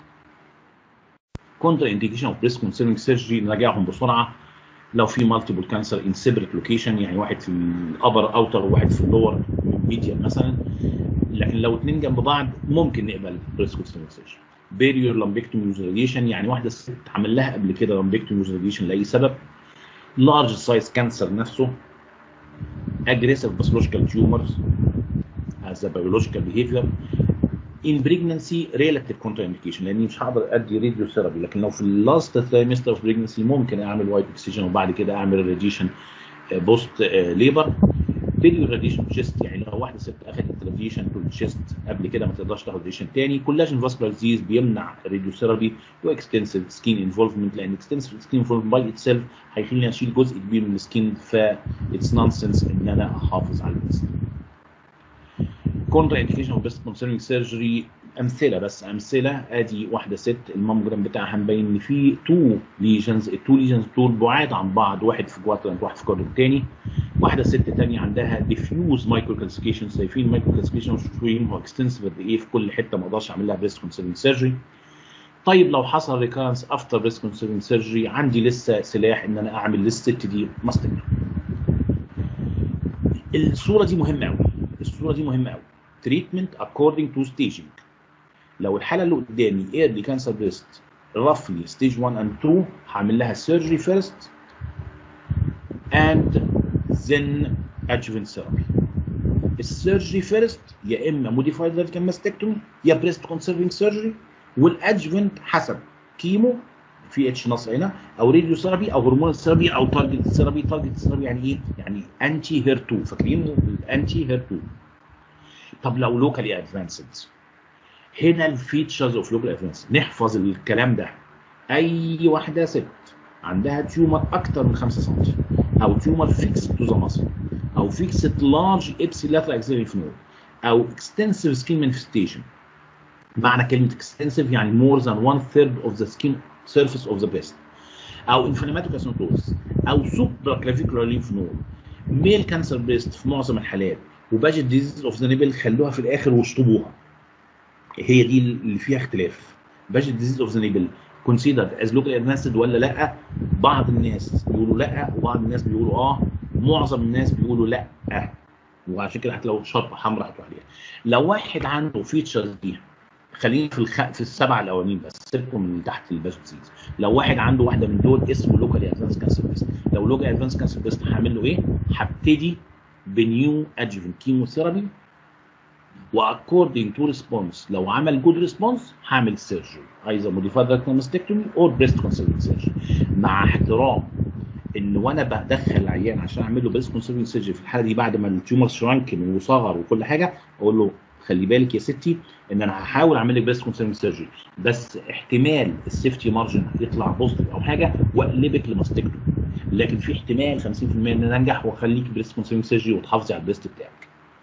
كونتر انديكيشن اوف بريست كونسيرنج سيرجري نراجعهم بسرعه لو في مالتيبل كانسر ان سيبريت لوكيشن يعني واحد في الابر اوتر وواحد في اللور ميديال مثلا لكن لو اثنين جنب بعض ممكن نقبل بريست كونسيرنج سيرجري بيريور لامبيكتومي راديشن يعني واحده ست عمل لها قبل كده لامبيكتومي راديشن لاي سبب لارج سايز كانسر نفسه aggressive pathological tumors as a biological behavior in pregnancy relative contraindication لاني مش هقدر ادي راديو ثيرابي لكن لو في اللاست ترايمستر اوف بريجنسي ممكن اعمل وايت اكسجين وبعد كده اعمل راديشن بوست ليبر فيديو راديشن تشيست يعني لو واحده ست اخذت راديشن تو التشيست قبل كده ما تقدرش تاخد راديشن تاني كولاجين فاسكولار ديزيز بيمنع راديو ثيرابي واكستنسيف سكين انفولفمنت لان اكستنسيف سكين انفولفمنت باي اتسيلف هيخليني اشيل جزء كبير من السكين ف اتس نونسنس ان انا احافظ على الجسم. كونترا انديكيشن اوف بريست كونسيرنج سيرجري امثله بس امثله ادي واحده ست الماموجرام بتاعها مبين ان في تو ليجنز التو ليجنز دول بعاد عن بعض واحد في كواترنت واحد في كوادرنت تاني واحده ست تانية عندها ديفيوز مايكرو كالسيكيشن شايفين مايكرو كالسيكيشن شايفين هو اكستنسيف قد ايه في كل حته ما اقدرش اعمل لها بريست كونسيرنج سيرجري طيب لو حصل ريكارنس افتر بريست كونسيرنج سيرجري عندي لسه سلاح ان انا اعمل للست دي ماستكتومي الصوره دي مهمه قوي الصوره دي مهمه قوي تريتمنت according to staging لو الحاله اللي قدامي early cancer breast roughly stage 1 and 2 هعمل لها surgery first and then adjuvant therapy السيرجري فيرست يا اما موديفايد فيرتيكال ماستكتومي يا بريست كونسيرفنج سيرجري والادجفنت حسب كيمو في اتش نص هنا او راديو ثيرابي او هرمون ثيرابي او تارجت ثيرابي تارجت ثيرابي يعني ايه؟ يعني انتي هير 2 فاكرين الانتي هير 2 طب لو لوكالي ادفانسد هنا الفيتشرز اوف لوكال ادفانسد نحفظ الكلام ده اي واحده ست عندها تيومر اكتر من 5 سم او تيومر فيكس تو ذا ماسل او فيكسد لارج ابسيلاترال اكسيلري فنود او اكستنسيف سكين مانيفستيشن معنى كلمه اكستنسيف يعني more than one third of the skin surface of the breast او انفلاماتيك اسنوتوز او سوبرا كلافيكولار ليمف نود ميل كانسر بريست في معظم الحالات وباجت ديزيز اوف ذا نيبل خلوها في الاخر واشطبوها هي دي اللي فيها اختلاف باجت ديزيز اوف ذا نيبل كونسيدرد از لوكال ادفانسد ولا لا بعض الناس بيقولوا لا وبعض الناس بيقولوا اه معظم الناس بيقولوا لا وعشان كده هتلاقوا شرطه حمراء هتروح عليها لو واحد عنده فيتشرز دي خلينا في الخ... في السبعه الاولانيين بس سيبكم من تحت الباش ديزيز لو واحد عنده واحده من دول اسمه لوكال ادفانس كانسر بريست لو لوكال ادفانس كانسر بريست هعمل له ايه؟ هبتدي بنيو ادجوفنت كيموثيرابي واكوردنج تو ريسبونس لو عمل جود ريسبونس هعمل سيرجري ايزر موديفايد ريكتال ماستكتومي اور بريست كونسيرفنج سيرجري مع احترام ان وانا بدخل العيان عشان اعمل له بريست كونسيرفنج سيرجري في الحاله دي بعد ما التيومر شرانكن وصغر وكل حاجه اقول له خلي بالك يا ستي ان انا هحاول اعمل لك بريست كونسيرفنج سيرجري بس احتمال السيفتي مارجن يطلع بوزيتيف او حاجه واقلبك لماستكتومي لكن في احتمال 50% ان انا انجح واخليك بريست كونسيرفنج سيرجري وتحافظي على البريست بتاعك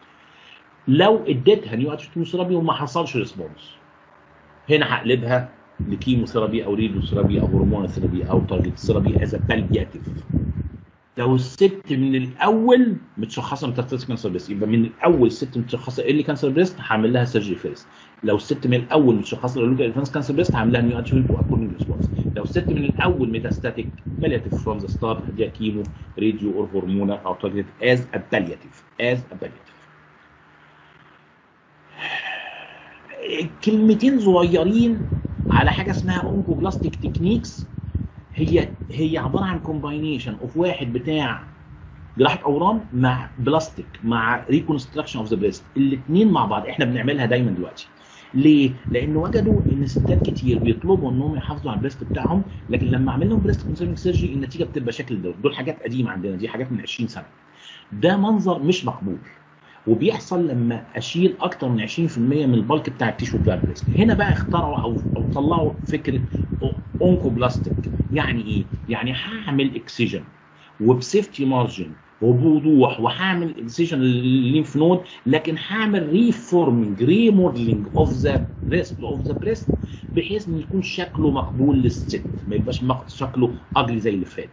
لو اديتها نيو ثيرابي وما حصلش ريسبونس هنا هقلبها لكيموثيرابي او ريديوثيرابي او هرمون ثيرابي او تارجت ثيرابي از بالياتيف لو الست من الاول متشخصه ميتاستاسيس كانسر بريست يبقى من الاول الست متشخصه اللي كانسر بريست هعمل لها سيرجري فيرست لو الست من الاول متشخصه لوكال ادفانس كانسر بريست هعمل لها نيو ادجمنت واكورنج ريسبونس لو الست من الاول ميتاستاتيك بالياتيف فروم ذا ستارت هديها كيمو راديو اور هرمونال او تارجت از ا بالياتيف از ا بالياتيف كلمتين صغيرين على حاجه اسمها اونكوبلاستيك تكنيكس هي هي عباره عن كومباينيشن اوف واحد بتاع جراحه اورام مع بلاستيك مع ريكونستراكشن اوف ذا بريست الاثنين مع بعض احنا بنعملها دايما دلوقتي ليه؟ لان وجدوا ان ستات كتير بيطلبوا انهم يحافظوا على البريست بتاعهم لكن لما اعمل لهم بريست كونسيرنج سيرجري النتيجه بتبقى شكل دول دول حاجات قديمه عندنا دي حاجات من 20 سنه ده منظر مش مقبول وبيحصل لما اشيل اكتر من 20% من البلك بتاع التيشو بتاع البريست هنا بقى اخترعوا او او طلعوا فكره اونكوبلاستيك يعني ايه يعني هعمل اكسجن وبسيفتي مارجن وبوضوح وهعمل اكسجن للليمف نود لكن هعمل ريفورمينج ريموديلنج اوف ذا بريست اوف ذا بريست بحيث ان يكون شكله مقبول للست ما يبقاش شكله اجلي زي اللي فات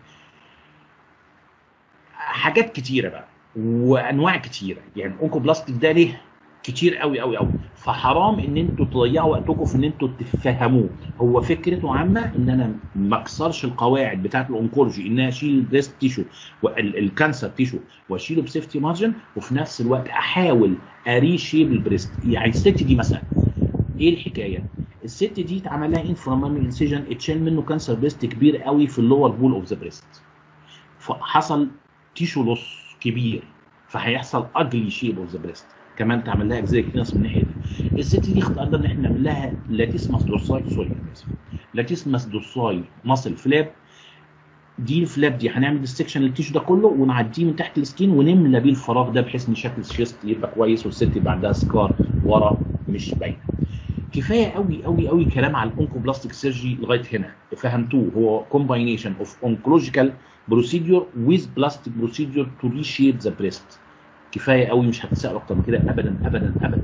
حاجات كتيره بقى وانواع كتيره يعني اونكوبلاستيك ده ليه كتير قوي قوي قوي فحرام ان انتوا تضيعوا وقتكم في ان انتوا تفهموه هو فكرته عامه ان انا ما اكسرش القواعد بتاعه الانكولوجي ان انا اشيل البريست تيشو والكانسر تيشو واشيله بسيفتي مارجن وفي نفس الوقت احاول اريشيب البريست يعني الست دي مثلا ايه الحكايه الست دي اتعمل لها انفرامامي انسيجن اتشال منه كانسر بريست كبير قوي في اللور بول اوف ذا بريست فحصل تيشو لوس كبير فهيحصل اجلي شيب اوف ذا بريست كمان تعمل لها اجزاء كلينس من الناحيه دي الست دي اخترنا ان احنا نعمل لها لاتيسماس دورساي سوري انا اسف لاتيسماس دورساي ماسل فلاب دي الفلاب دي هنعمل ديستكشن للتيشو ده كله ونعديه من تحت السكين ونملى بيه الفراغ ده بحيث ان شكل الشيست يبقى كويس والست يبقى عندها سكار ورا مش باينه كفايه قوي قوي قوي كلام على الاونكوبلاستيك سيرجي لغايه هنا فهمتوه هو كومباينيشن اوف اونكولوجيكال بروسيدور ويز بلاستيك بروسيدور تو ريشيب ذا بريست كفايه قوي مش هتسال اكتر من كده ابدا ابدا ابدا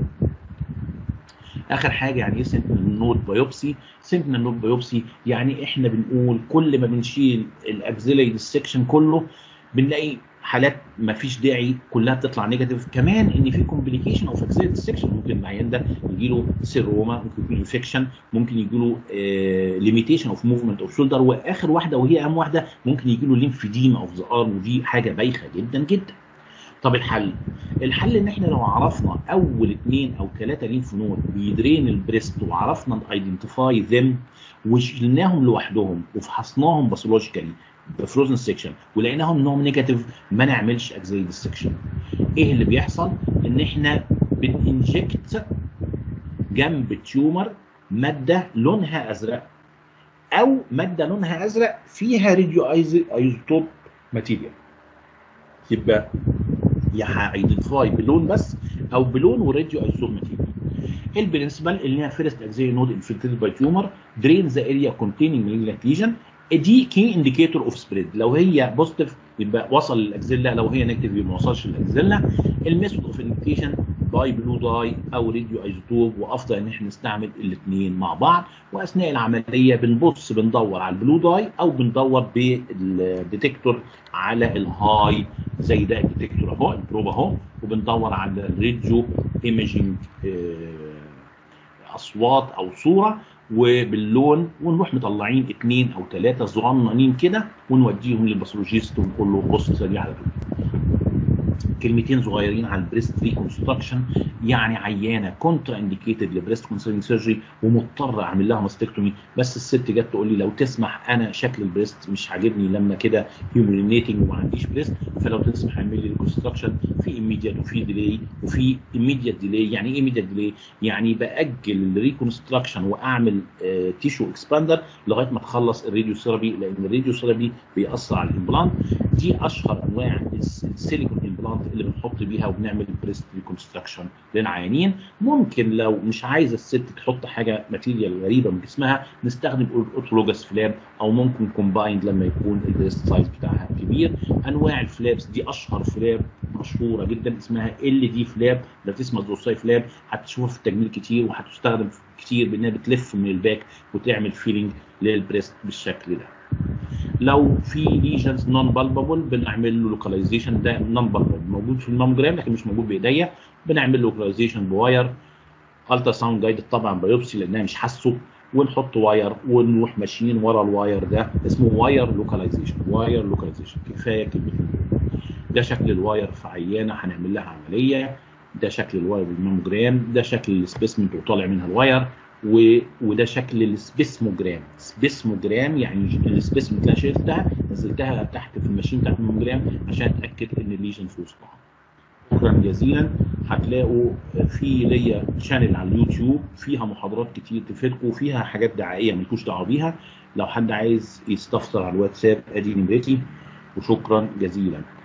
اخر حاجه يعني ايه سنتينل نود بايوبسي سنتينل نود بايوبسي يعني احنا بنقول كل ما بنشيل الاكزيلري ديسكشن كله بنلاقي حالات ما فيش داعي كلها بتطلع نيجاتيف كمان ان في كومبليكيشن اوف اكزيلري ديسكشن ممكن العيان ده يجي له سيروما ممكن يكون انفكشن ممكن يجي له ليميتيشن اوف موفمنت اوف شولدر واخر واحده وهي اهم واحده ممكن يجي له ليمفيديما اوف ذا ارم ودي حاجه بايخه جدا جدا طب الحل الحل ان احنا لو عرفنا اول اثنين او ثلاثه لينف نود بيدرين البريست وعرفنا ايدنتيفاي ذم وشلناهم لوحدهم وفحصناهم باثولوجيكالي بفروزن سيكشن ولقيناهم انهم نيجاتيف ما نعملش اكزيلري ديسكشن ايه اللي بيحصل ان احنا بننجكت جنب التيومر ماده لونها ازرق او ماده لونها ازرق فيها راديو ايزوتوب ماتيريال يبقى يا هايدنتيفاي بلون بس او بلون وراديو ايزوتوب ماتيريال البرنسبل اللي هي فيرست اكزيلري نود انفلتريتد باي تيومر درين ذا اريا كونتيننج مالجنت ليجن دي كي انديكيتور اوف سبريد لو هي بوزيتيف يبقى وصل للاكزيلا لو هي نيجاتيف يبقى ما وصلش للاكزيلا الميثود اوف انديكيشن باي بلو داي او راديو ايزوتوب وافضل ان احنا نستعمل الاثنين مع بعض واثناء العمليه بنبص بندور على البلو داي او بندور بالديتكتور على الهاي زي ده الديتكتور اهو البروب اهو وبندور على الراديو ايمجنج اصوات او صوره وباللون ونروح مطلعين اثنين او ثلاثه صغننين كده ونوديهم للباثولوجيست ونقول له بص سريع على دول كلمتين صغيرين عن البريست ريكونستراكشن يعني عيانه كونترا انديكيتد لبريست كونسيرنج سيرجري ومضطر اعمل لها ماستكتومي بس الست جت تقول لي لو تسمح انا شكل البريست مش عاجبني لما كده هيوميلينيتنج وما عنديش بريست فلو تسمح اعمل لي ريكونستراكشن في ايميديت وفي ديلي وفي ايميديت ديلي يعني ايه ايميديت ديلي؟ يعني باجل الريكونستراكشن واعمل آه تيشو اكسباندر لغايه ما تخلص الراديو ثيرابي لان الراديو ثيرابي بيأثر على الامبلانت دي اشهر انواع السيليكون امبلانت اللي بنحط بيها وبنعمل بريست ريكونستراكشن للعيانين ممكن لو مش عايزه الست تحط حاجه ماتيريال غريبه من جسمها نستخدم اوتولوجاس فلاب او ممكن كومبايند لما يكون البريست سايز بتاعها كبير انواع الفلابس دي اشهر فلاب مشهوره جدا اسمها ال دي فلاب ده اسمها دوساي فلاب هتشوفها في التجميل كتير وهتستخدم كتير بانها بتلف من الباك وتعمل فيلينج للبريست بالشكل ده لو في ليجنز نون بالبابل بنعمل له لوكاليزيشن ده نون بالبابل موجود في الماموجرام لكن مش موجود بايديا بنعمل له لوكاليزيشن بواير الترا ساوند جايد طبعا بايوبسي لانها مش حاسه ونحط واير ونروح ماشيين ورا الواير ده اسمه واير لوكاليزيشن واير لوكاليزيشن كفايه كلمتين ده شكل الواير في عيانه هنعمل لها عمليه ده شكل الواير بالماموجرام ده شكل السبيسمنت وطالع منها الواير و... وده شكل السبيسموجرام سبيسموجرام يعني السبيسمنت اللي أنا شلتها نزلتها تحت في الماشين بتاعت الماموجرام عشان اتاكد ان الليجن في وسطها شكرا جزيلا هتلاقوا في ليا شانل على اليوتيوب فيها محاضرات كتير تفيدكم وفيها حاجات دعائيه مالكوش دعوه بيها لو حد عايز يستفسر على الواتساب ادي نمرتي وشكرا جزيلا